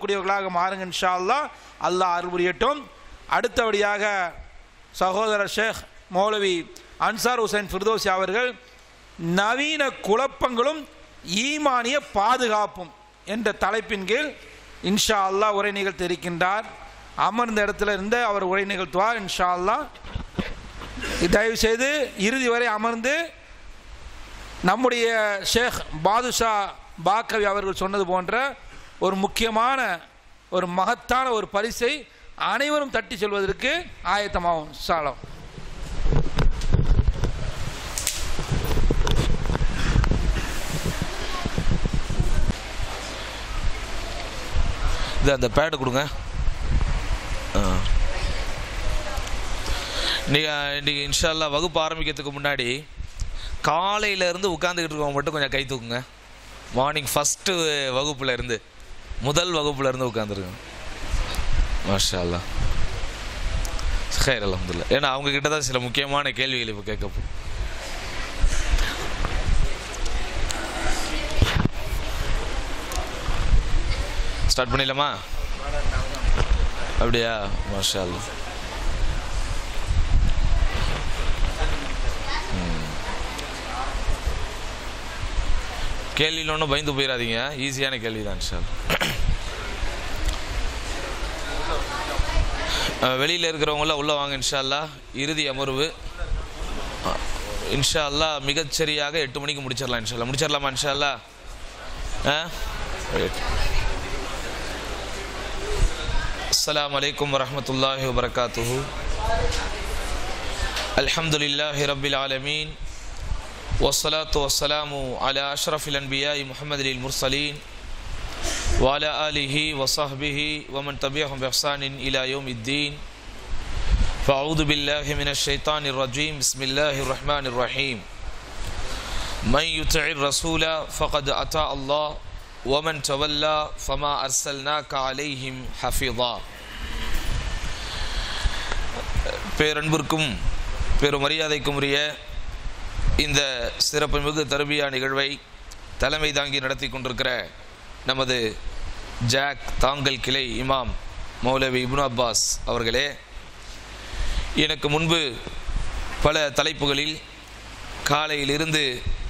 வாழக்கூடியவர்களாக மாறுங்க இன்ஷா அல்லாஹ் அல்லாஹ் அருள் புரியட்டும் அடுத்தபடியாக சகோதரர் ஷேக் மௌலவி அன்சார் ஹுசைன் ஃபிர்தோசி அவர்கள் நவீன குழப்பங்களும் ஈமானிய பாதுகாப்பும் என்ற தலைப்பின் கீழ் இன்ஷா அல்லாஹ் உரை நிகழ்த்தியிருக்கின்றார் அமர்ந்த இடத்துல இருந்து அவர் உரை நிகழ்த்துவார் இன்ஷா அல்லாஹ் தயவு செய்து இறுதி வரை அமர்ந்து நம்முடைய ஷேக் பாதுஷா பாக்கவி அவர்கள் சொன்னது போன்ற ஒரு முக்கியமான ஒரு மகத்தான ஒரு பரிசை அனைவரும் தட்டி செல்வதற்கு ஆயத்தமாகும் சாலம் இது அந்த பேடு கொடுங்க ஆ. இன்னைக்கு இன்னைக்கு இன்ஷால்லா வகுப்பு ஆரம்பிக்கிறதுக்கு முன்னாடி காலையில இருந்து உட்காந்துக்கிட்டு இருக்கவங்க மட்டும் கொஞ்சம் கை தூக்குங்க மார்னிங் ஃபஸ்ட்டு வகுப்புல இருந்து முதல் வகுப்புல இருந்து உட்காந்துருங்க மாஷா அல்லா ஹைர் அலமதுல்லா ஏன்னா அவங்க கிட்ட தான் சில முக்கியமான கேள்விகள் இப்போ கேட்க போ ஸ்டார்ட் பண்ணிடலாமா அப்படியா மாஷா அல்லா ம். கேள்வியில் ஒன்றும் பயந்து போயிடாதீங்க ஈஸியான கேள்வி தான் சார் வெளியில் இருக்கிறவங்களாம் உள்ளே வாங்க இன்ஷா அல்லாஹ் இறுதி அமர்வு அஹ், இன்ஷா அல்லாஹ் மிகச்சரியாக எட்டு மணிக்கு முடிச்சிடலாம் இன்ஷா அல்லாஹ் முடிச்சிடலாமா இன்ஷா அல்லாஹ் ஆ ரைட் السلام عليكم ورحمة الله وبركاته الحمد لله رب العالمين والصلاة والسلام على أشرف الأنبياء محمد المرسلين وعلى آله وصحبه ومن تبعهم بإحسان إلى يوم الدين فأعوذ بالله من الشيطان الرجيم بسم الله الرحمن الرحيم من يطع الرسول فقد أطاع الله ومن تولى فما أرسلناك عليهم حفيظا பேரன்பிற்கும் பெரும் மரியாதைக்கும் உரிய இந்த சிறப்புமிகு தருபியா நிகழ்வை தலைமை தாங்கி நடத்தி கொண்டிருக்கிற நமது ஜாக் தாங்கல் கிளை இமாம் மௌலவி இப்னு அப்பாஸ் அவர்களே எனக்கு முன்பு பல தலைப்புகளில் காலையிலிருந்து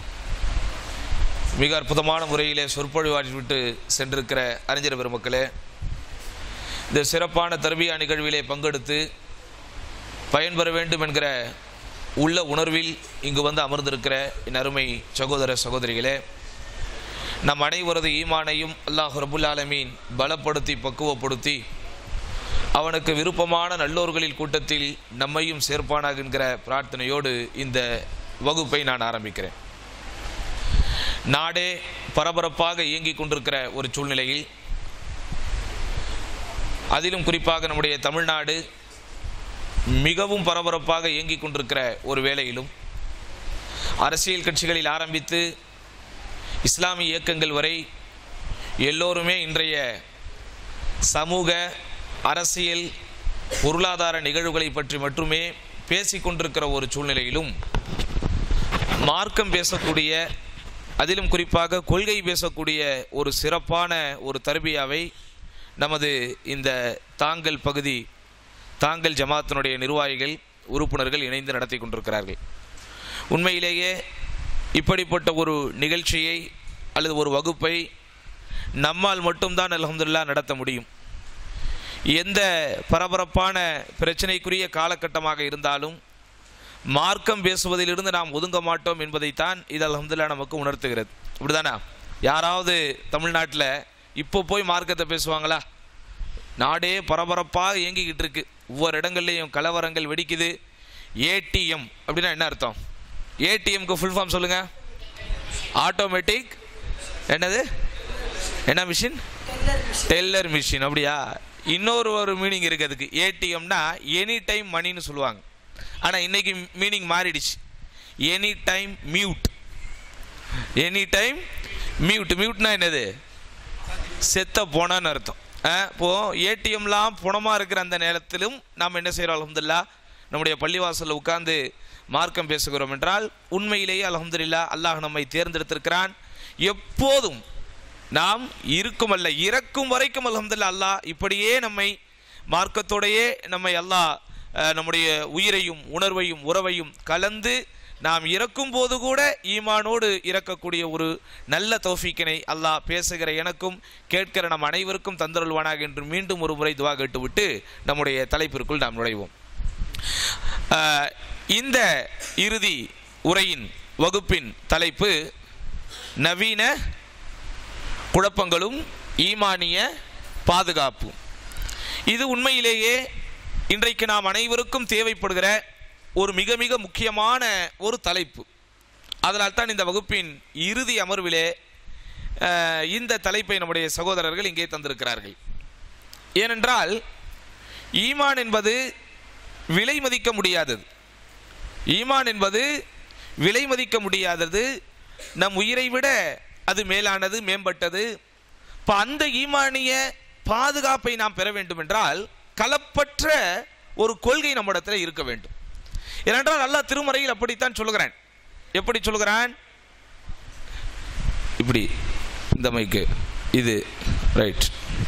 மிக அற்புதமான முறையிலே சொற்பொழிவாற்றிவிட்டு சென்றிருக்கிற அறிஞர் பெருமக்களே இந்த சிறப்பான தர்பியா நிகழ்விலே பங்கெடுத்து பயன்பெற வேண்டும் என்கிற உள்ள உணர்வில் இங்கு வந்து அமர்ந்திருக்கிற என் அருமை சகோதர சகோதரிகளே நம் அனைவரது ஈமானையும் அல்லாஹ் ரபுல் ஆலமீன் பலப்படுத்தி பக்குவப்படுத்தி அவனுக்கு விருப்பமான நல்லோர்களில் கூட்டத்தில் நம்மையும் சேர்ப்பானாக என்கிற பிரார்த்தனையோடு இந்த வகுப்பை நான் ஆரம்பிக்கிறேன் நாடே பரபரப்பாக இயங்கிக் கொண்டிருக்கிற ஒரு சூழ்நிலையில் அதிலும் குறிப்பாக நம்முடைய தமிழ்நாடு மிகவும் பரபரப்பாக இயங்கிக் கொண்டிருக்கிற ஒரு வேளையிலும் அரசியல் கட்சிகளில் ஆரம்பித்து இஸ்லாமிய இயக்கங்கள் வரை எல்லோருமே இன்றைய சமூக அரசியல் பொருளாதார நிகழ்வுகளை பற்றி மட்டுமே பேசிக்கொண்டிருக்கிற ஒரு சூழ்நிலையிலும் மார்க்கம் பேசக்கூடிய அதிலும் குறிப்பாக கொள்கை பேசக்கூடிய ஒரு சிறப்பான ஒரு தர்பியாவை நமது இந்த தாங்கல் பகுதி தாங்கல் ஜமாத்தினுடைய நிர்வாகிகள் உறுப்பினர்கள் இணைந்து நடத்தி கொண்டிருக்கிறார்கள் உண்மையிலேயே இப்படிப்பட்ட ஒரு நிகழ்ச்சியை அல்லது ஒரு வகுப்பை நம்மால் மட்டும்தான் அல்ஹம்துலில்லாஹ் நடத்த முடியும் எந்த பரபரப்பான பிரச்சனைக்குரிய காலகட்டமாக இருந்தாலும் மார்க்கம் பேசுவதிலிருந்து நாம் ஒதுங்க மாட்டோம் என்பதைத்தான் இது அல்ஹம்துலில்லாஹ் நமக்கு உணர்த்துகிறது இப்படிதானா யாராவது தமிழ்நாட்டில் இப்போ போய் மார்க்கத்தை பேசுவாங்களா நாடே பரபரப்பாக இயங்கிக்கிட்டு இருக்கு ஒவ்வொரு இடங்கள்லையும் கலவரங்கள் வெடிக்குது ஏடிஎம் அப்படின்னா என்ன அர்த்தம் ஏடிஎம்க்கு ஃபுல் ஃபார்ம் சொல்லுங்க ஆட்டோமேட்டிக் என்னது என்ன மிஷின் டெல்லர் மிஷின் அப்படியா இன்னொரு ஒரு மீனிங் இருக்கு அதுக்கு ஏடிஎம்னா எனி டைம் மணின்னு சொல்லுவாங்க ஆனால் இன்னைக்கு மீனிங் மாறிடுச்சு any time mute any time mute மியூட்னா என்னது செத்த போனான்னு அர்த்தம் ஆ, இப்போ ஏடிஎம்லாம் புணமாக இருக்கிற அந்த நேரத்திலும் நாம் என்ன செய்கிறோம் அலமதுல்லா நம்முடைய பள்ளிவாசலில் உட்கார்ந்து மார்க்கம் பேசுகிறோம் என்றால் உண்மையிலேயே அலமதுல்லா அல்லாஹ் நம்மை தேர்ந்தெடுத்திருக்கிறான் எப்போதும் நாம் இருக்கும் அல்ல இறக்கும் வரைக்கும் அல்ஹம்துலில்லாஹ் அல்லாஹ் இப்படியே நம்மை மார்க்கத்தோடையே நம்மை அல்லாஹ் அஹ், நம்முடைய உயிரையும் உணர்வையும் உறவையும் கலந்து நாம் இறக்கும் போது கூட ஈமானோடு இறக்கக்கூடிய ஒரு நல்ல தௌஃபீக்கினை அல்லாஹ் பேசுகிற எனக்கும் கேட்கிற நம் அனைவருக்கும் தந்தருள்வானாக என்று மீண்டும் ஒரு முறை துவா கேட்டுவிட்டு நம்முடைய தலைப்பிற்குள் நாம் நுழைவோம் அஹ், இந்த இறுதி உரையின் வகுப்பின் தலைப்பு நவீன குழப்பங்களும் ஈமானிய பாதுகாப்பும் இது உண்மையிலேயே இன்றைக்கு நாம் அனைவருக்கும் தேவைப்படுகிற ஒரு மிக மிக முக்கியமான ஒரு தலைப்பு அதனால் தான் இந்த வகுப்பின் இறுதி அமர்விலே அஹ், இந்த தலைப்பை நம்முடைய சகோதரர்கள் இங்கே தந்திருக்கிறார்கள் ஏனென்றால் ஈமான் என்பது விலை மதிக்க முடியாதது ஈமான் என்பது விலை மதிக்க முடியாதது நம் உயிரை விட அது மேலானது மேம்பட்டது இப்போ அந்த ஈமானிய பாதுகாப்பை நாம் பெற வேண்டும் என்றால் கலப்பற்ற ஒரு கொள்கை நம்மிடத்தில் இருக்க வேண்டும் ஏனென்றால் அல்லாஹ் திருமறையில் அப்படித்தான் சொல்லுகிறான் எப்படி சொல்லுகிறான் இப்படி இந்த மைக்கு இது ரைட்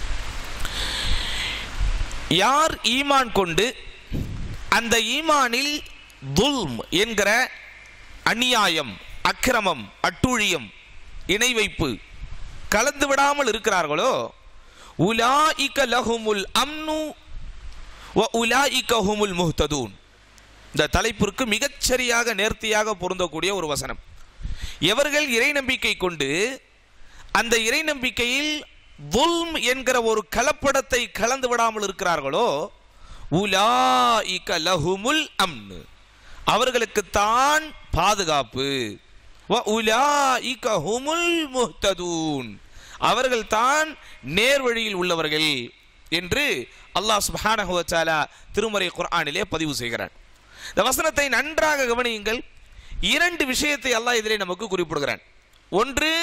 யார் ஈமான் கொண்டு அந்த ஈமானில் துல்ம் என்கிற அநியாயம் அக்கிரமம் அட்டூழியம் இணை வைப்பு கலந்து விடாமல் இருக்கிறார்களோ உலாஇக லஹுமுல் அம்னு வ உலாஇக ஹுமுல் முஹ்ததூன் இந்த தலைப்பிற்கு மிகச்சரியாக நேர்த்தியாக பொருந்தக்கூடிய ஒரு வசனம் எவர்கள் இறை நம்பிக்கை கொண்டு அந்த இறை நம்பிக்கையில் துல்ம் என்கிற ஒரு கலப்படத்தை கலந்து விடாமல் இருக்கிறார்களோ உலாஇக லஹுமுல் அம்னு அவர்களுக்குத்தான் பாதுகாப்பு வ உலாஇக ஹுமுல் முஹ்ததூன் அவர்கள் தான் நேர்வழியில் உள்ளவர்கள் என்று அல்லாஹ் சுப்ஹானஹு வ தஆலா திருமறை குர்ஆனிலே பதிவு செய்கிறான் இந்த வசனத்தை நன்றாக கவனியுங்கள் இரண்டு விஷயத்தை அல்லாஹ் இதிலே நமக்கு குறிப்பிடுகிறான் ஒன்று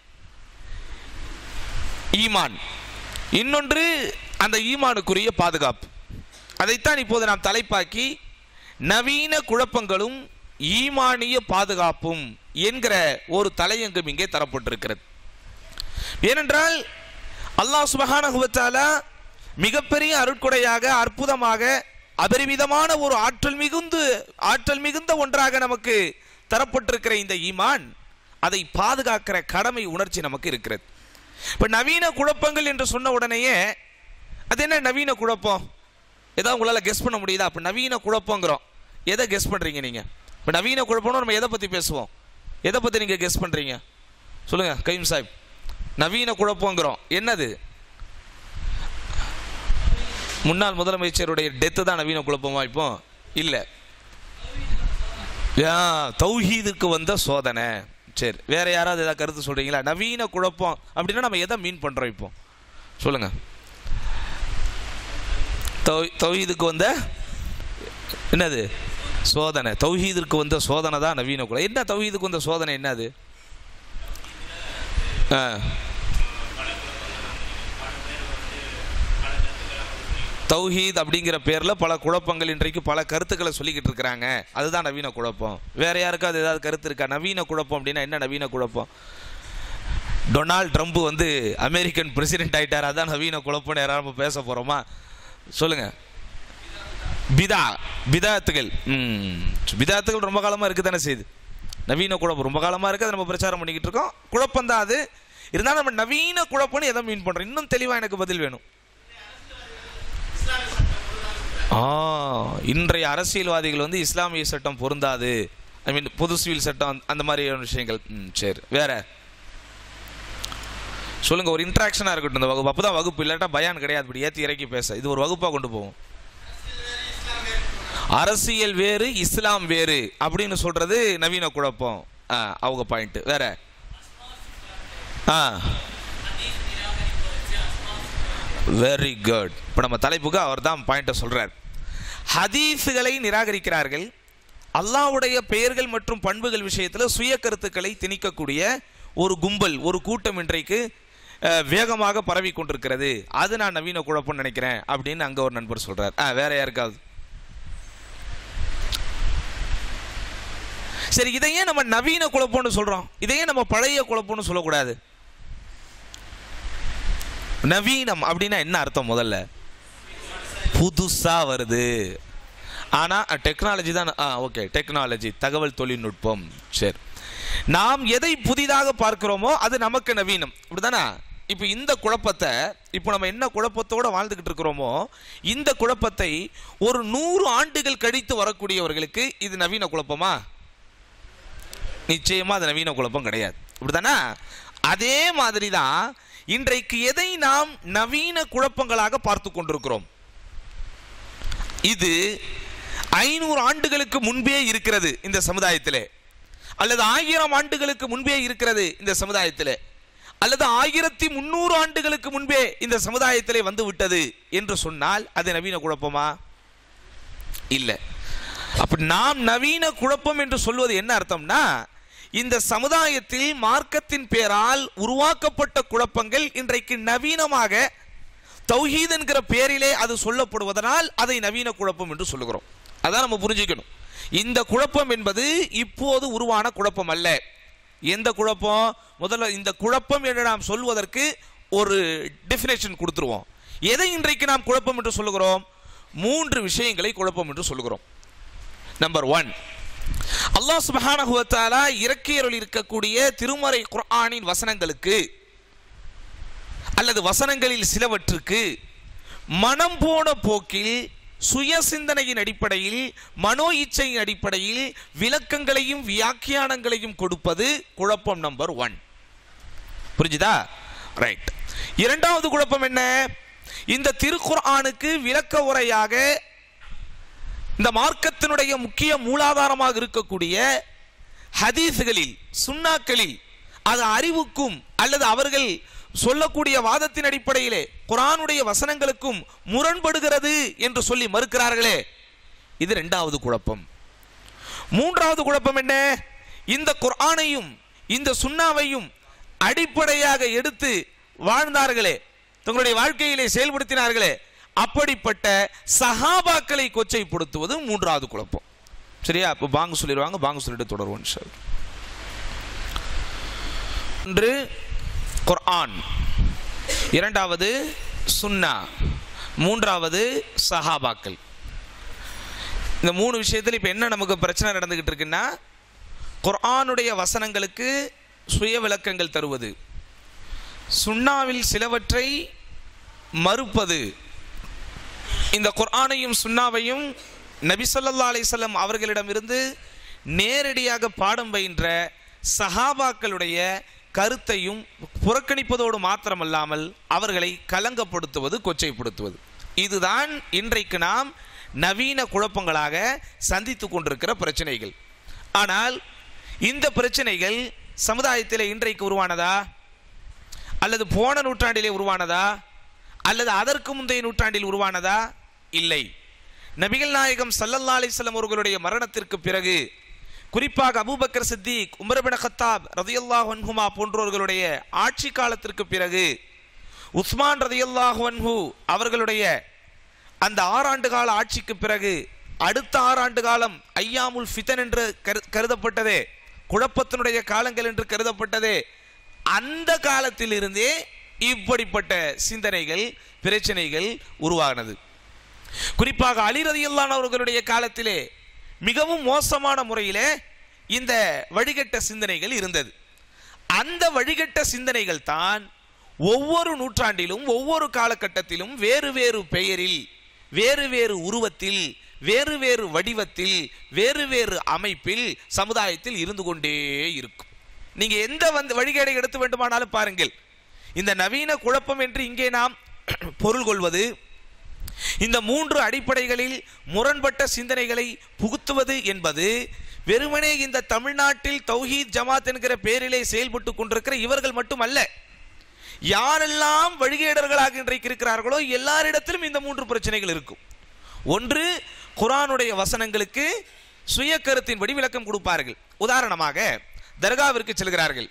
ஈமான் இன்னொன்று அந்த ஈமானுக்குரிய பாதுகாப்பு அதைத்தான் இப்போது நாம் தலைப்பாக்கி நவீன குழப்பங்களும் ஈமானிய பாதுகாப்பும் என்கிற ஒரு தலையங்கம் இங்கே தரப்பட்டிருக்கிறது ஏனென்றால் அல்லாஹ் சுபஹானஹு வ தஆலா மிகப்பெரிய அருட்கொடையாக அற்புதமாக அபரிமிதமான ஒரு ஆற்றல் மிகுந்து ஆற்றல் மிகுந்த ஒன்றாக நமக்கு தரப்பட்டிருக்கிற இந்த ஈமான் அதை பாதுகாக்கிற கடமை உணர்ச்சி நமக்கு இருக்கிறது இப்போ நவீன குழப்பங்கள் என்று சொன்ன உடனேயே அது என்ன நவீன குழப்பம் ஏதாவது உங்களால் கெஸ் பண்ண முடியுதா அப்போ நவீன குழப்பங்கிறோம் எதை கெஸ் பண்ணுறீங்க நீங்கள் இப்போ நவீன குழப்பம்னு நம்ம எதை பற்றி பேசுவோம் எதை பற்றி நீங்கள் கெஸ் பண்ணுறீங்க சொல்லுங்கள் கைம் சாஹிப் நவீன குழப்பங்கிறோம் என்னது முன்னாள் முதலமைச்சருடைய டெத்து தான் நவீன குழப்பமா இப்போ இல்லை தௌஹீதுக்கு வந்த சோதனை சரி வேற யாராவது ஏதாவது கருத்து சொல்றீங்களா நவீன குழப்பம் அப்படின்னா நம்ம எதை மீன் பண்றோம் இப்போ சொல்லுங்க தௌ- தௌஹீதுக்கு வந்த என்னது சோதனை தௌஹீதுக்கு வந்த சோதனை தான் நவீன குலம் என்ன தௌஹீதுக்கு வந்த சோதனை என்னது ஆ தௌஹீத் அப்படிங்கிற பேர்ல பல குழப்பங்கள் இன்றைக்கு பல கருத்துக்களை சொல்லிக்கிட்டு இருக்கிறாங்க அதுதான் நவீன குழப்பம் வேற யாருக்காவது ஏதாவது கருத்து இருக்கா நவீன குழப்பம் அப்படின்னா என்ன நவீன குழப்பம் டொனால்ட் ட்ரம்ப் வந்து அமெரிக்கன் பிரசிடென்ட் ஆயிட்டார் அதான் நவீன குழப்பம்னு யாராவது நம்ம பேச போறோமா சொல்லுங்க பிதா பிதாத்துகள் ம் பிதாத்துகள் ரொம்ப காலமா இருக்கு தானே செய்யுது நவீன குழப்பம் ரொம்ப காலமா இருக்கு அதை நம்ம பிரச்சாரம் பண்ணிக்கிட்டு இருக்கோம் குழப்பம் தான் அது இருந்தாலும் நம்ம நவீன குழப்பம்னு எதை மீன் பண்றோம் இன்னும் தெளிவா எனக்கு பதில் வேணும் ஆ இன்றைய அரசியல்வாதிகள் வந்து இஸ்லாமிய சட்டம் பொருந்தாது ஐ மீன் பொது சிவில் சட்டம் அந்த மாதிரியான விஷயங்கள் ம் சரி வேற சொல்லுங்க ஒரு இன்ட்ராக்ஷனாக இருக்கட்டும் இந்த வகுப்பு அப்பதான் வகுப்பு இல்லாட்டா பயான் கிடையாது இப்படி ஏற்றி இறக்கி பேச இது ஒரு வகுப்பாக கொண்டு போவோம் அரசியல் வேறு இஸ்லாம் வேறு அப்படின்னு சொல்றது நவீன குழப்பம் ஆ, அவங்க பாயிண்ட் வேற ஆ வெரி குட் இப்போ நம்ம தலைப்புக்கு அவர் தான் பாயிண்ட்டை சொல்றார் ஹதீஸுகளை நிராகரிக்கிறார்கள் அல்லாஹ்வுடைய பெயர்கள் மற்றும் பண்புகள் விஷயத்தில் சுய கருத்துக்களை திணிக்கக்கூடிய ஒரு கும்பல் ஒரு கூட்டம் இன்றைக்கு அஹ், வேகமாக பரவி கொண்டிருக்கிறது அது நான் நவீன குழப்பம்னு நினைக்கிறேன் அப்படின்னு அங்க ஒரு நண்பர் சொல்றார் ஆ, வேற யாருக்காவது சரி இதையே நம்ம நவீன குழப்பம்னு சொல்றோம் இதையே நம்ம பழைய குழப்பம்னு சொல்லக்கூடாது நவீனம் அப்படின்னா என்ன அர்த்தம் முதல்ல புதுசா வருது ஆனா டெக்னாலஜி தான் ஆ ஓகே டெக்னாலஜி தகவல் தொழில்நுட்பம் சரி நாம் எதை புதிதாக பார்க்கிறோமோ அது நமக்கு நவீனம் அப்படிதானே இப்போ இந்த குழப்பத்தை இப்போ நம்ம என்ன குழப்பத்தோட வாழ்ந்துகிட்டு இருக்கிறோமோ இந்த குழப்பத்தை ஒரு நூறு ஆண்டுகள் கழித்து வரக்கூடியவர்களுக்கு இது நவீன குழப்பமா நிச்சயமா அது நவீன குழப்பம் கிடையாது அப்படிதானே அதே மாதிரி தான் இன்றைக்கு எதை நாம் நவீன குழப்பங்களாக பார்த்து கொண்டிருக்கிறோம் இது ஐநூறு ஆண்டுகளுக்கு முன்பே இருக்கிறது இந்த சமுதாயத்திலே அல்லது ஆயிரம் ஆண்டுகளுக்கு முன்பே இருக்கிறது இந்த சமுதாயத்திலே அல்லது ஆயிரத்தி முன்னூறு ஆண்டுகளுக்கு முன்பே இந்த சமுதாயத்திலே வந்து விட்டது என்று சொன்னால் அது நவீன குழப்பமா இல்லை அப்படி நாம் நவீன குழப்பம் என்று சொல்வது என்ன அர்த்தம்னா இந்த சமுதாயத்தில் மார்க்கத்தின் பேரால் உருவாக்கப்பட்ட குழப்பங்கள் இன்றைக்கு நவீனமாக தௌஹீத் என்கிற பேரிலே அது சொல்லப்படுவதனால் அதை நவீன குழப்பம் என்று சொல்லுகிறோம் அதான் நம்ம புரிஞ்சுக்கணும் இந்த குழப்பம் என்பது இப்போது உருவான குழப்பம் அல்ல எந்த குழப்பம் முதல்ல இந்த குழப்பம் என்று நாம் சொல்வதற்கு ஒரு டெஃபினேஷன் கொடுத்துருவோம் எதை இன்றைக்கு நாம் குழப்பம் என்று சொல்லுகிறோம் மூன்று விஷயங்களை குழப்பம் என்று சொல்லுகிறோம் நம்பர் ஒன் அல்லாஹ் சுபஹானஹு வ தஆலா இறக்கியருள் இருக்கக்கூடிய திருமறை குர்ஆனின் வசனங்களுக்கு அல்லது வசனங்களில் சிலவற்றுக்கு மனம் போன போக்கில் சுய சிந்தனையின் அடிப்படையில் மனோ இச்சையின் அடிப்படையில் விளக்கங்களையும் வியாக்கியானங்களையும் கொடுப்பது குழப்பம் நம்பர் ஒன் புரிஞ்சுதா ரைட் இரண்டாவது குழப்பம் என்ன இந்த திருக்குர்ஆனுக்கு விளக்க உரையாக இந்த மார்க்கத்தினுடைய முக்கிய மூலாதாரமாக இருக்கக்கூடிய ஹதீஸ்களில் சுன்னாக்களில் அது அறிவுக்கும் அல்லது அவர்கள் சொல்லக்கூடிய வாதத்தின் அடிப்படையிலே குரானுடைய வசனங்களுக்கும் முரண்படுகிறது என்று சொல்லி மறுக்கிறார்களே இது ரெண்டாவது குழப்பம் மூன்றாவது குழப்பம் என்ன இந்த குர்ஆனையும் இந்த சுன்னாவையும் அடிப்படையாக எடுத்து வாழ்ந்தார்களே தங்களுடைய வாழ்க்கையிலே செயல்படுத்தினார்களே அப்படிப்பட்ட சஹாபாக்களை கொச்சைப்படுத்துவது மூன்றாவது குழப்பம் சரியா இப்போ பாங்கு சொல்லிடுவாங்க பாங்கு சொல்லிட்டு தொடருவோம் சார் ஒன்று குர்ஆன் இரண்டாவது சுன்னா மூன்றாவது சஹாபாக்கள் இந்த மூணு விஷயத்தில் இப்போ என்ன நமக்கு பிரச்சனை நடந்துகிட்டு இருக்குன்னா குர்ஆனுடைய வசனங்களுக்கு சுய விளக்கங்கள் தருவது சுன்னாவில் சிலவற்றை மறுப்பது இந்த குர்ஆனையும் சுன்னாவையும் நபி ஸல்லல்லாஹு அலைஹி வஸல்லம் அவர்களிடமிருந்து நேரடியாக பாடம் பயின்ற சஹாபாக்களுடைய கருத்தையும் புறக்கணிப்பதோடு மாத்திரமல்லாமல் அவர்களை கலங்கப்படுத்துவது கொச்சைப்படுத்துவது இதுதான் இன்றைக்கு நாம் நவீன குழப்பங்களாக சந்தித்து கொண்டிருக்கிற பிரச்சனைகள் ஆனால் இந்த பிரச்சனைகள் சமுதாயத்தில் இன்றைக்கு உருவானதா அல்லது போன நூற்றாண்டிலே உருவானதா அல்லது அதற்கு முந்தைய நூற்றாண்டில் உருவானதா இல்லை நபிகள் நாயகம் சல்லல்லா அலிஸ்லாம் அவர்களுடைய மரணத்திற்கு பிறகு குறிப்பாக அபூபக்கர் சித்திக் உமர்பின் கத்தாப் ரதியல்லாஹ் அன்ஹுமா போன்றோர்களுடைய ஆட்சி காலத்திற்கு பிறகு உஸ்மான் ரதியல்லாஹ் அன்ஹு அவர்களுடைய அந்த ஆறாண்டு கால ஆட்சிக்கு பிறகு அடுத்த ஆறாண்டு காலம் ஐயாமுல் ஃபிதன் என்று கரு- கருதப்பட்டதே குழப்பத்தினுடைய காலங்கள் என்று கருதப்பட்டதே அந்த காலத்திலிருந்தே இப்படிப்பட்ட சிந்தனைகள் பிரச்சனைகள் உருவாகினது குறிப்பாக அலி ரதியல்லான் அவர்களுடைய காலத்திலே மிகவும் மோசமான முறையிலே இந்த வழிகட்ட சிந்தனைகள் இருந்தது அந்த வழிகட்ட சிந்தனைகள் தான் ஒவ்வொரு நூற்றாண்டிலும் ஒவ்வொரு காலகட்டத்திலும் வேறு வேறு பெயரில் வேறு வேறு உருவத்தில் வேறு வேறு வடிவத்தில் வேறு வேறு அமைப்பில் சமுதாயத்தில் இருந்து கொண்டே இருக்கும் நீங்க எந்த வந்து வழிகேடை எடுத்து வேண்டுமானாலும் பாருங்கள் இந்த நவீன குழப்பம் என்று இங்கே நாம் பொருள் கொள்வது இந்த மூன்று அடிப்படைகளில் முரண்பட்ட சிந்தனைகளை புகுத்துவது என்பது வெறுமனே இந்த தமிழ்நாட்டில் தௌஹீத் ஜமாத் என்கிற பேரிலே செயல்பட்டு கொண்டிருக்கிற இவர்கள் மட்டுமல்ல யாரெல்லாம் வழிகேடர்களாக இன்றைக்கு இருக்கிறார்களோ எல்லாரிடத்திலும் இந்த மூன்று பிரச்சனைகள் இருக்கும் ஒன்று குரானுடைய வசனங்களுக்கு சுய கருத்தின்படி விளக்கம் கொடுப்பார்கள் உதாரணமாக தர்காவிற்கு செல்கிறார்கள்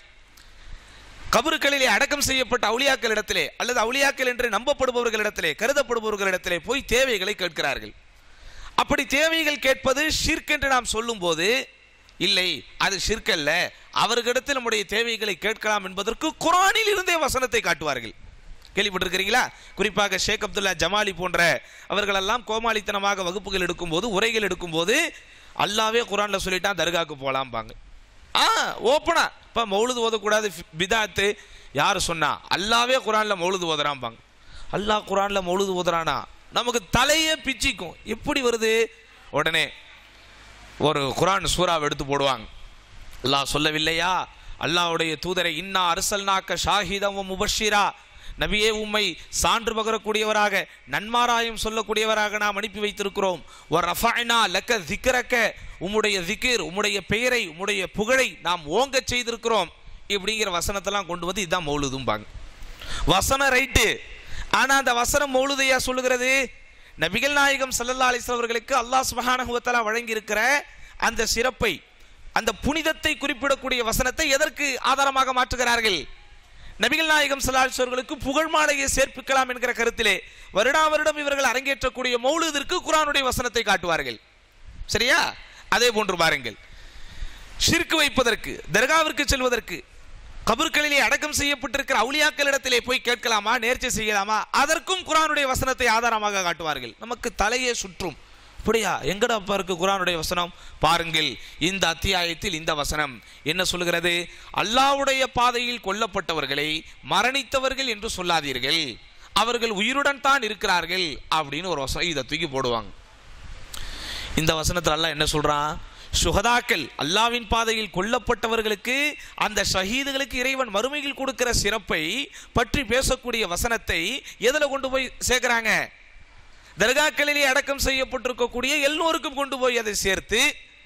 கபறுகளிலே அடக்கம் செய்யப்பட்ட அவுளியாக்களிடத்திலே அல்லது அவுளியாக்கள் என்று நம்பப்படுபவர்களிடத்திலே கருதப்படுபவர்களிடத்திலே போய் தேவைகளை கேட்கிறார்கள் அப்படி தேவைகள் கேட்பது ஷிர்க் என்று நாம் சொல்லும்போது இல்லை அது ஷிர்க் அல்ல அவர்களிடத்தில் நம்முடைய தேவைகளை கேட்கலாம் என்பதற்கு குரானில் இருந்தே வசனத்தை காட்டுவார்கள் கேள்விப்பட்டிருக்கிறீங்களா குறிப்பாக ஷேக் அப்துல்லா ஜமாலி போன்ற அவர்களெல்லாம் கோமாளித்தனமாக வகுப்புகள் எடுக்கும்போது உரைகள் எடுக்கும்போது அல்லாவே குரான்ல சொல்லிட்டான் தர்காக்கு போலாம்பாங்க ஆ ஓப்பனா இப்போ மௌலுது ஓதக்கூடாது ஃபி- பிதாத்து யார் சொன்னா அல்லாவே குரான்ல மௌலுது ஓதுறாம்பாங்க அல்லாஹ் குரான்ல மௌலுது ஓதுறானா நமக்கு தலையே பிச்சிக்கும் எப்படி வருது உடனே ஒரு குரான் சூறாவை எடுத்து போடுவாங்க அல்லாஹ் சொல்லவில்லையா அல்லாஹ்வுடைய தூதரை இன்னா அரசல்நாக்க ஷாஹிதம் முபஷிரா நபியே உம்மை சான்று பகரக்கூடியவராக நன்மாராயம் சொல்லக்கூடியவராக நாம் அனுப்பி வைத்திருக்கிறோம் ஒரு ரஃபாயினா லக்க திக்கரக்க உம்முடைய திக்கிர் உம்முடைய பெயரை உம்முடைய புகழை நாம் ஓங்கச் செய்திருக்கிறோம் இப்படிங்கிற வசனத்தெல்லாம் கொண்டு வந்து இதுதான் மௌலுதும்பாங்க வசனம் ரைட்டு ஆனா அந்த வசனம் மௌலுதையா சொல்லுகிறது நபிகள் நாயகம் ஸல்லல்லாஹு அலைஹி வஸல்லம் அவர்களுக்கு அல்லாஹ் சுப்ஹானஹு வ தஆலா வழங்கி இருக்கிற அந்த சிறப்பை அந்த புனிதத்தை குறிப்பிடக்கூடிய வசனத்தை எதற்கு ஆதாரமாக மாற்றுகிறார்கள் நபிகள் நாயகம் ஸல்லல்லாஹு அலைஹி வஸல்லம் அவர்களுக்கு புகழ் மாலையை சேர்ப்பிக்கலாம் என்கிற கருத்திலே வருடா வருடம் இவர்கள் அரங்கேற்றக்கூடிய மௌலுதிற்கு குர்ஆனுடைய வசனத்தை காட்டுவார்கள் சரியா அதே போன்று பாருங்கள் ஷிர்க் வைப்பதற்கு தர்காவிற்கு செல்வதற்கு கபர்களிலே அடக்கம் செய்யப்பட்டிருக்கிற அவுலியாக்களிடத்திலே போய் கேட்கலாமா நேர்ச்சி செய்யலாமா அதற்கும் குரானுடைய வசனத்தை ஆதாரமாக காட்டுவார்கள் நமக்கு தலையே சுற்றும் அப்படியா எங்கடா அப்பா இருக்கு குரானுடைய வசனம் பாருங்கள் இந்த அத்தியாயத்தில் இந்த வசனம் என்ன சொல்கிறது அல்லாஹ்வுடைய பாதையில் கொல்லப்பட்டவர்களை மரணித்தவர்கள் என்று சொல்லாதீர்கள் அவர்கள் உயிருடன் தான் இருக்கிறார்கள் அப்படின்னு ஒரு வசனம் இதை தூக்கி போடுவாங்க இந்த வசனத்தில் அல்லாஹ் என்ன சொல்றான் சுகதாக்கள் அல்லாவின் பாதையில் கொல்லப்பட்டவர்களுக்கு அந்த ஷஹீதுகளுக்கு இறைவன் மறுமையில் கொடுக்கிற சிறப்பை பற்றி பேசக்கூடிய வசனத்தை எதுல கொண்டு போய் சேர்க்கிறாங்க தர்காக்களிலே அடக்கம் செய்யப்பட்டிருக்கக்கூடிய எல்லோருக்கும் கொண்டு போய் அதை சேர்த்து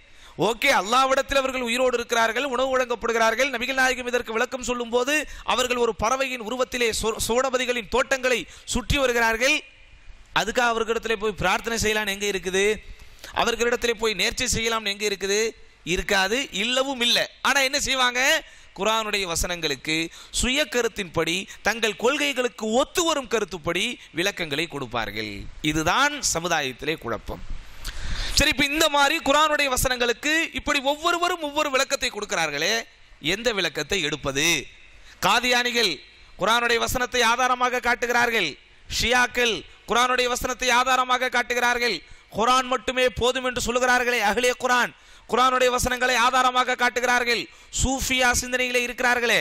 ஓகே அல்லாவிடத்தில் அவர்கள் உயிரோடு இருக்கிறார்கள் உணவு வழங்கப்படுகிறார்கள் நபிகள் நாயகம் இதற்கு விளக்கம் சொல்லும்போது அவர்கள் ஒரு பறவையின் உருவத்திலே சோ- சோடபதிகளின் தோட்டங்களை சுற்றி வருகிறார்கள் அதுக்காக அவர்களிடத்திலே போய் பிரார்த்தனை செய்யலாம்னு எங்க இருக்குது அவர்களிடத்திலே போய் நேர்ச்சி செய்யலாம்னு எங்க இருக்குது இருக்காது இல்லவும் இல்லை ஆனா என்ன செய்வாங்க குர்ஆனுடைய வசனங்களுக்கு சுய கருத்தின்படி தங்கள் கொள்கைகளுக்கு ஒத்து வரும் கருத்துப்படி விளக்கங்களை கொடுப்பார்கள் இதுதான் சமுதாயத்திலே குழப்பம் சரி இப்ப இந்த மாதிரி குர்ஆனுடைய வசனங்களுக்கு இப்படி ஒவ்வொருவரும் ஒவ்வொரு விளக்கத்தை கொடுக்கிறார்களே எந்த விளக்கத்தை எடுப்பது காதியானிகள் குர்ஆனுடைய வசனத்தை ஆதாரமாக காட்டுகிறார்கள் ஷியாக்கள் குர்ஆனுடைய வசனத்தை ஆதாரமாக காட்டுகிறார்கள் குர்ஆன் மட்டுமே போதும் என்று சொல்லுகிறார்களே அகலிய குர்ஆன் குர்ஆனுடைய வசனங்களை ஆதாரமாக காட்டுகிறார்கள் சூஃபியா சிந்தனையிலே இருக்கிறார்களே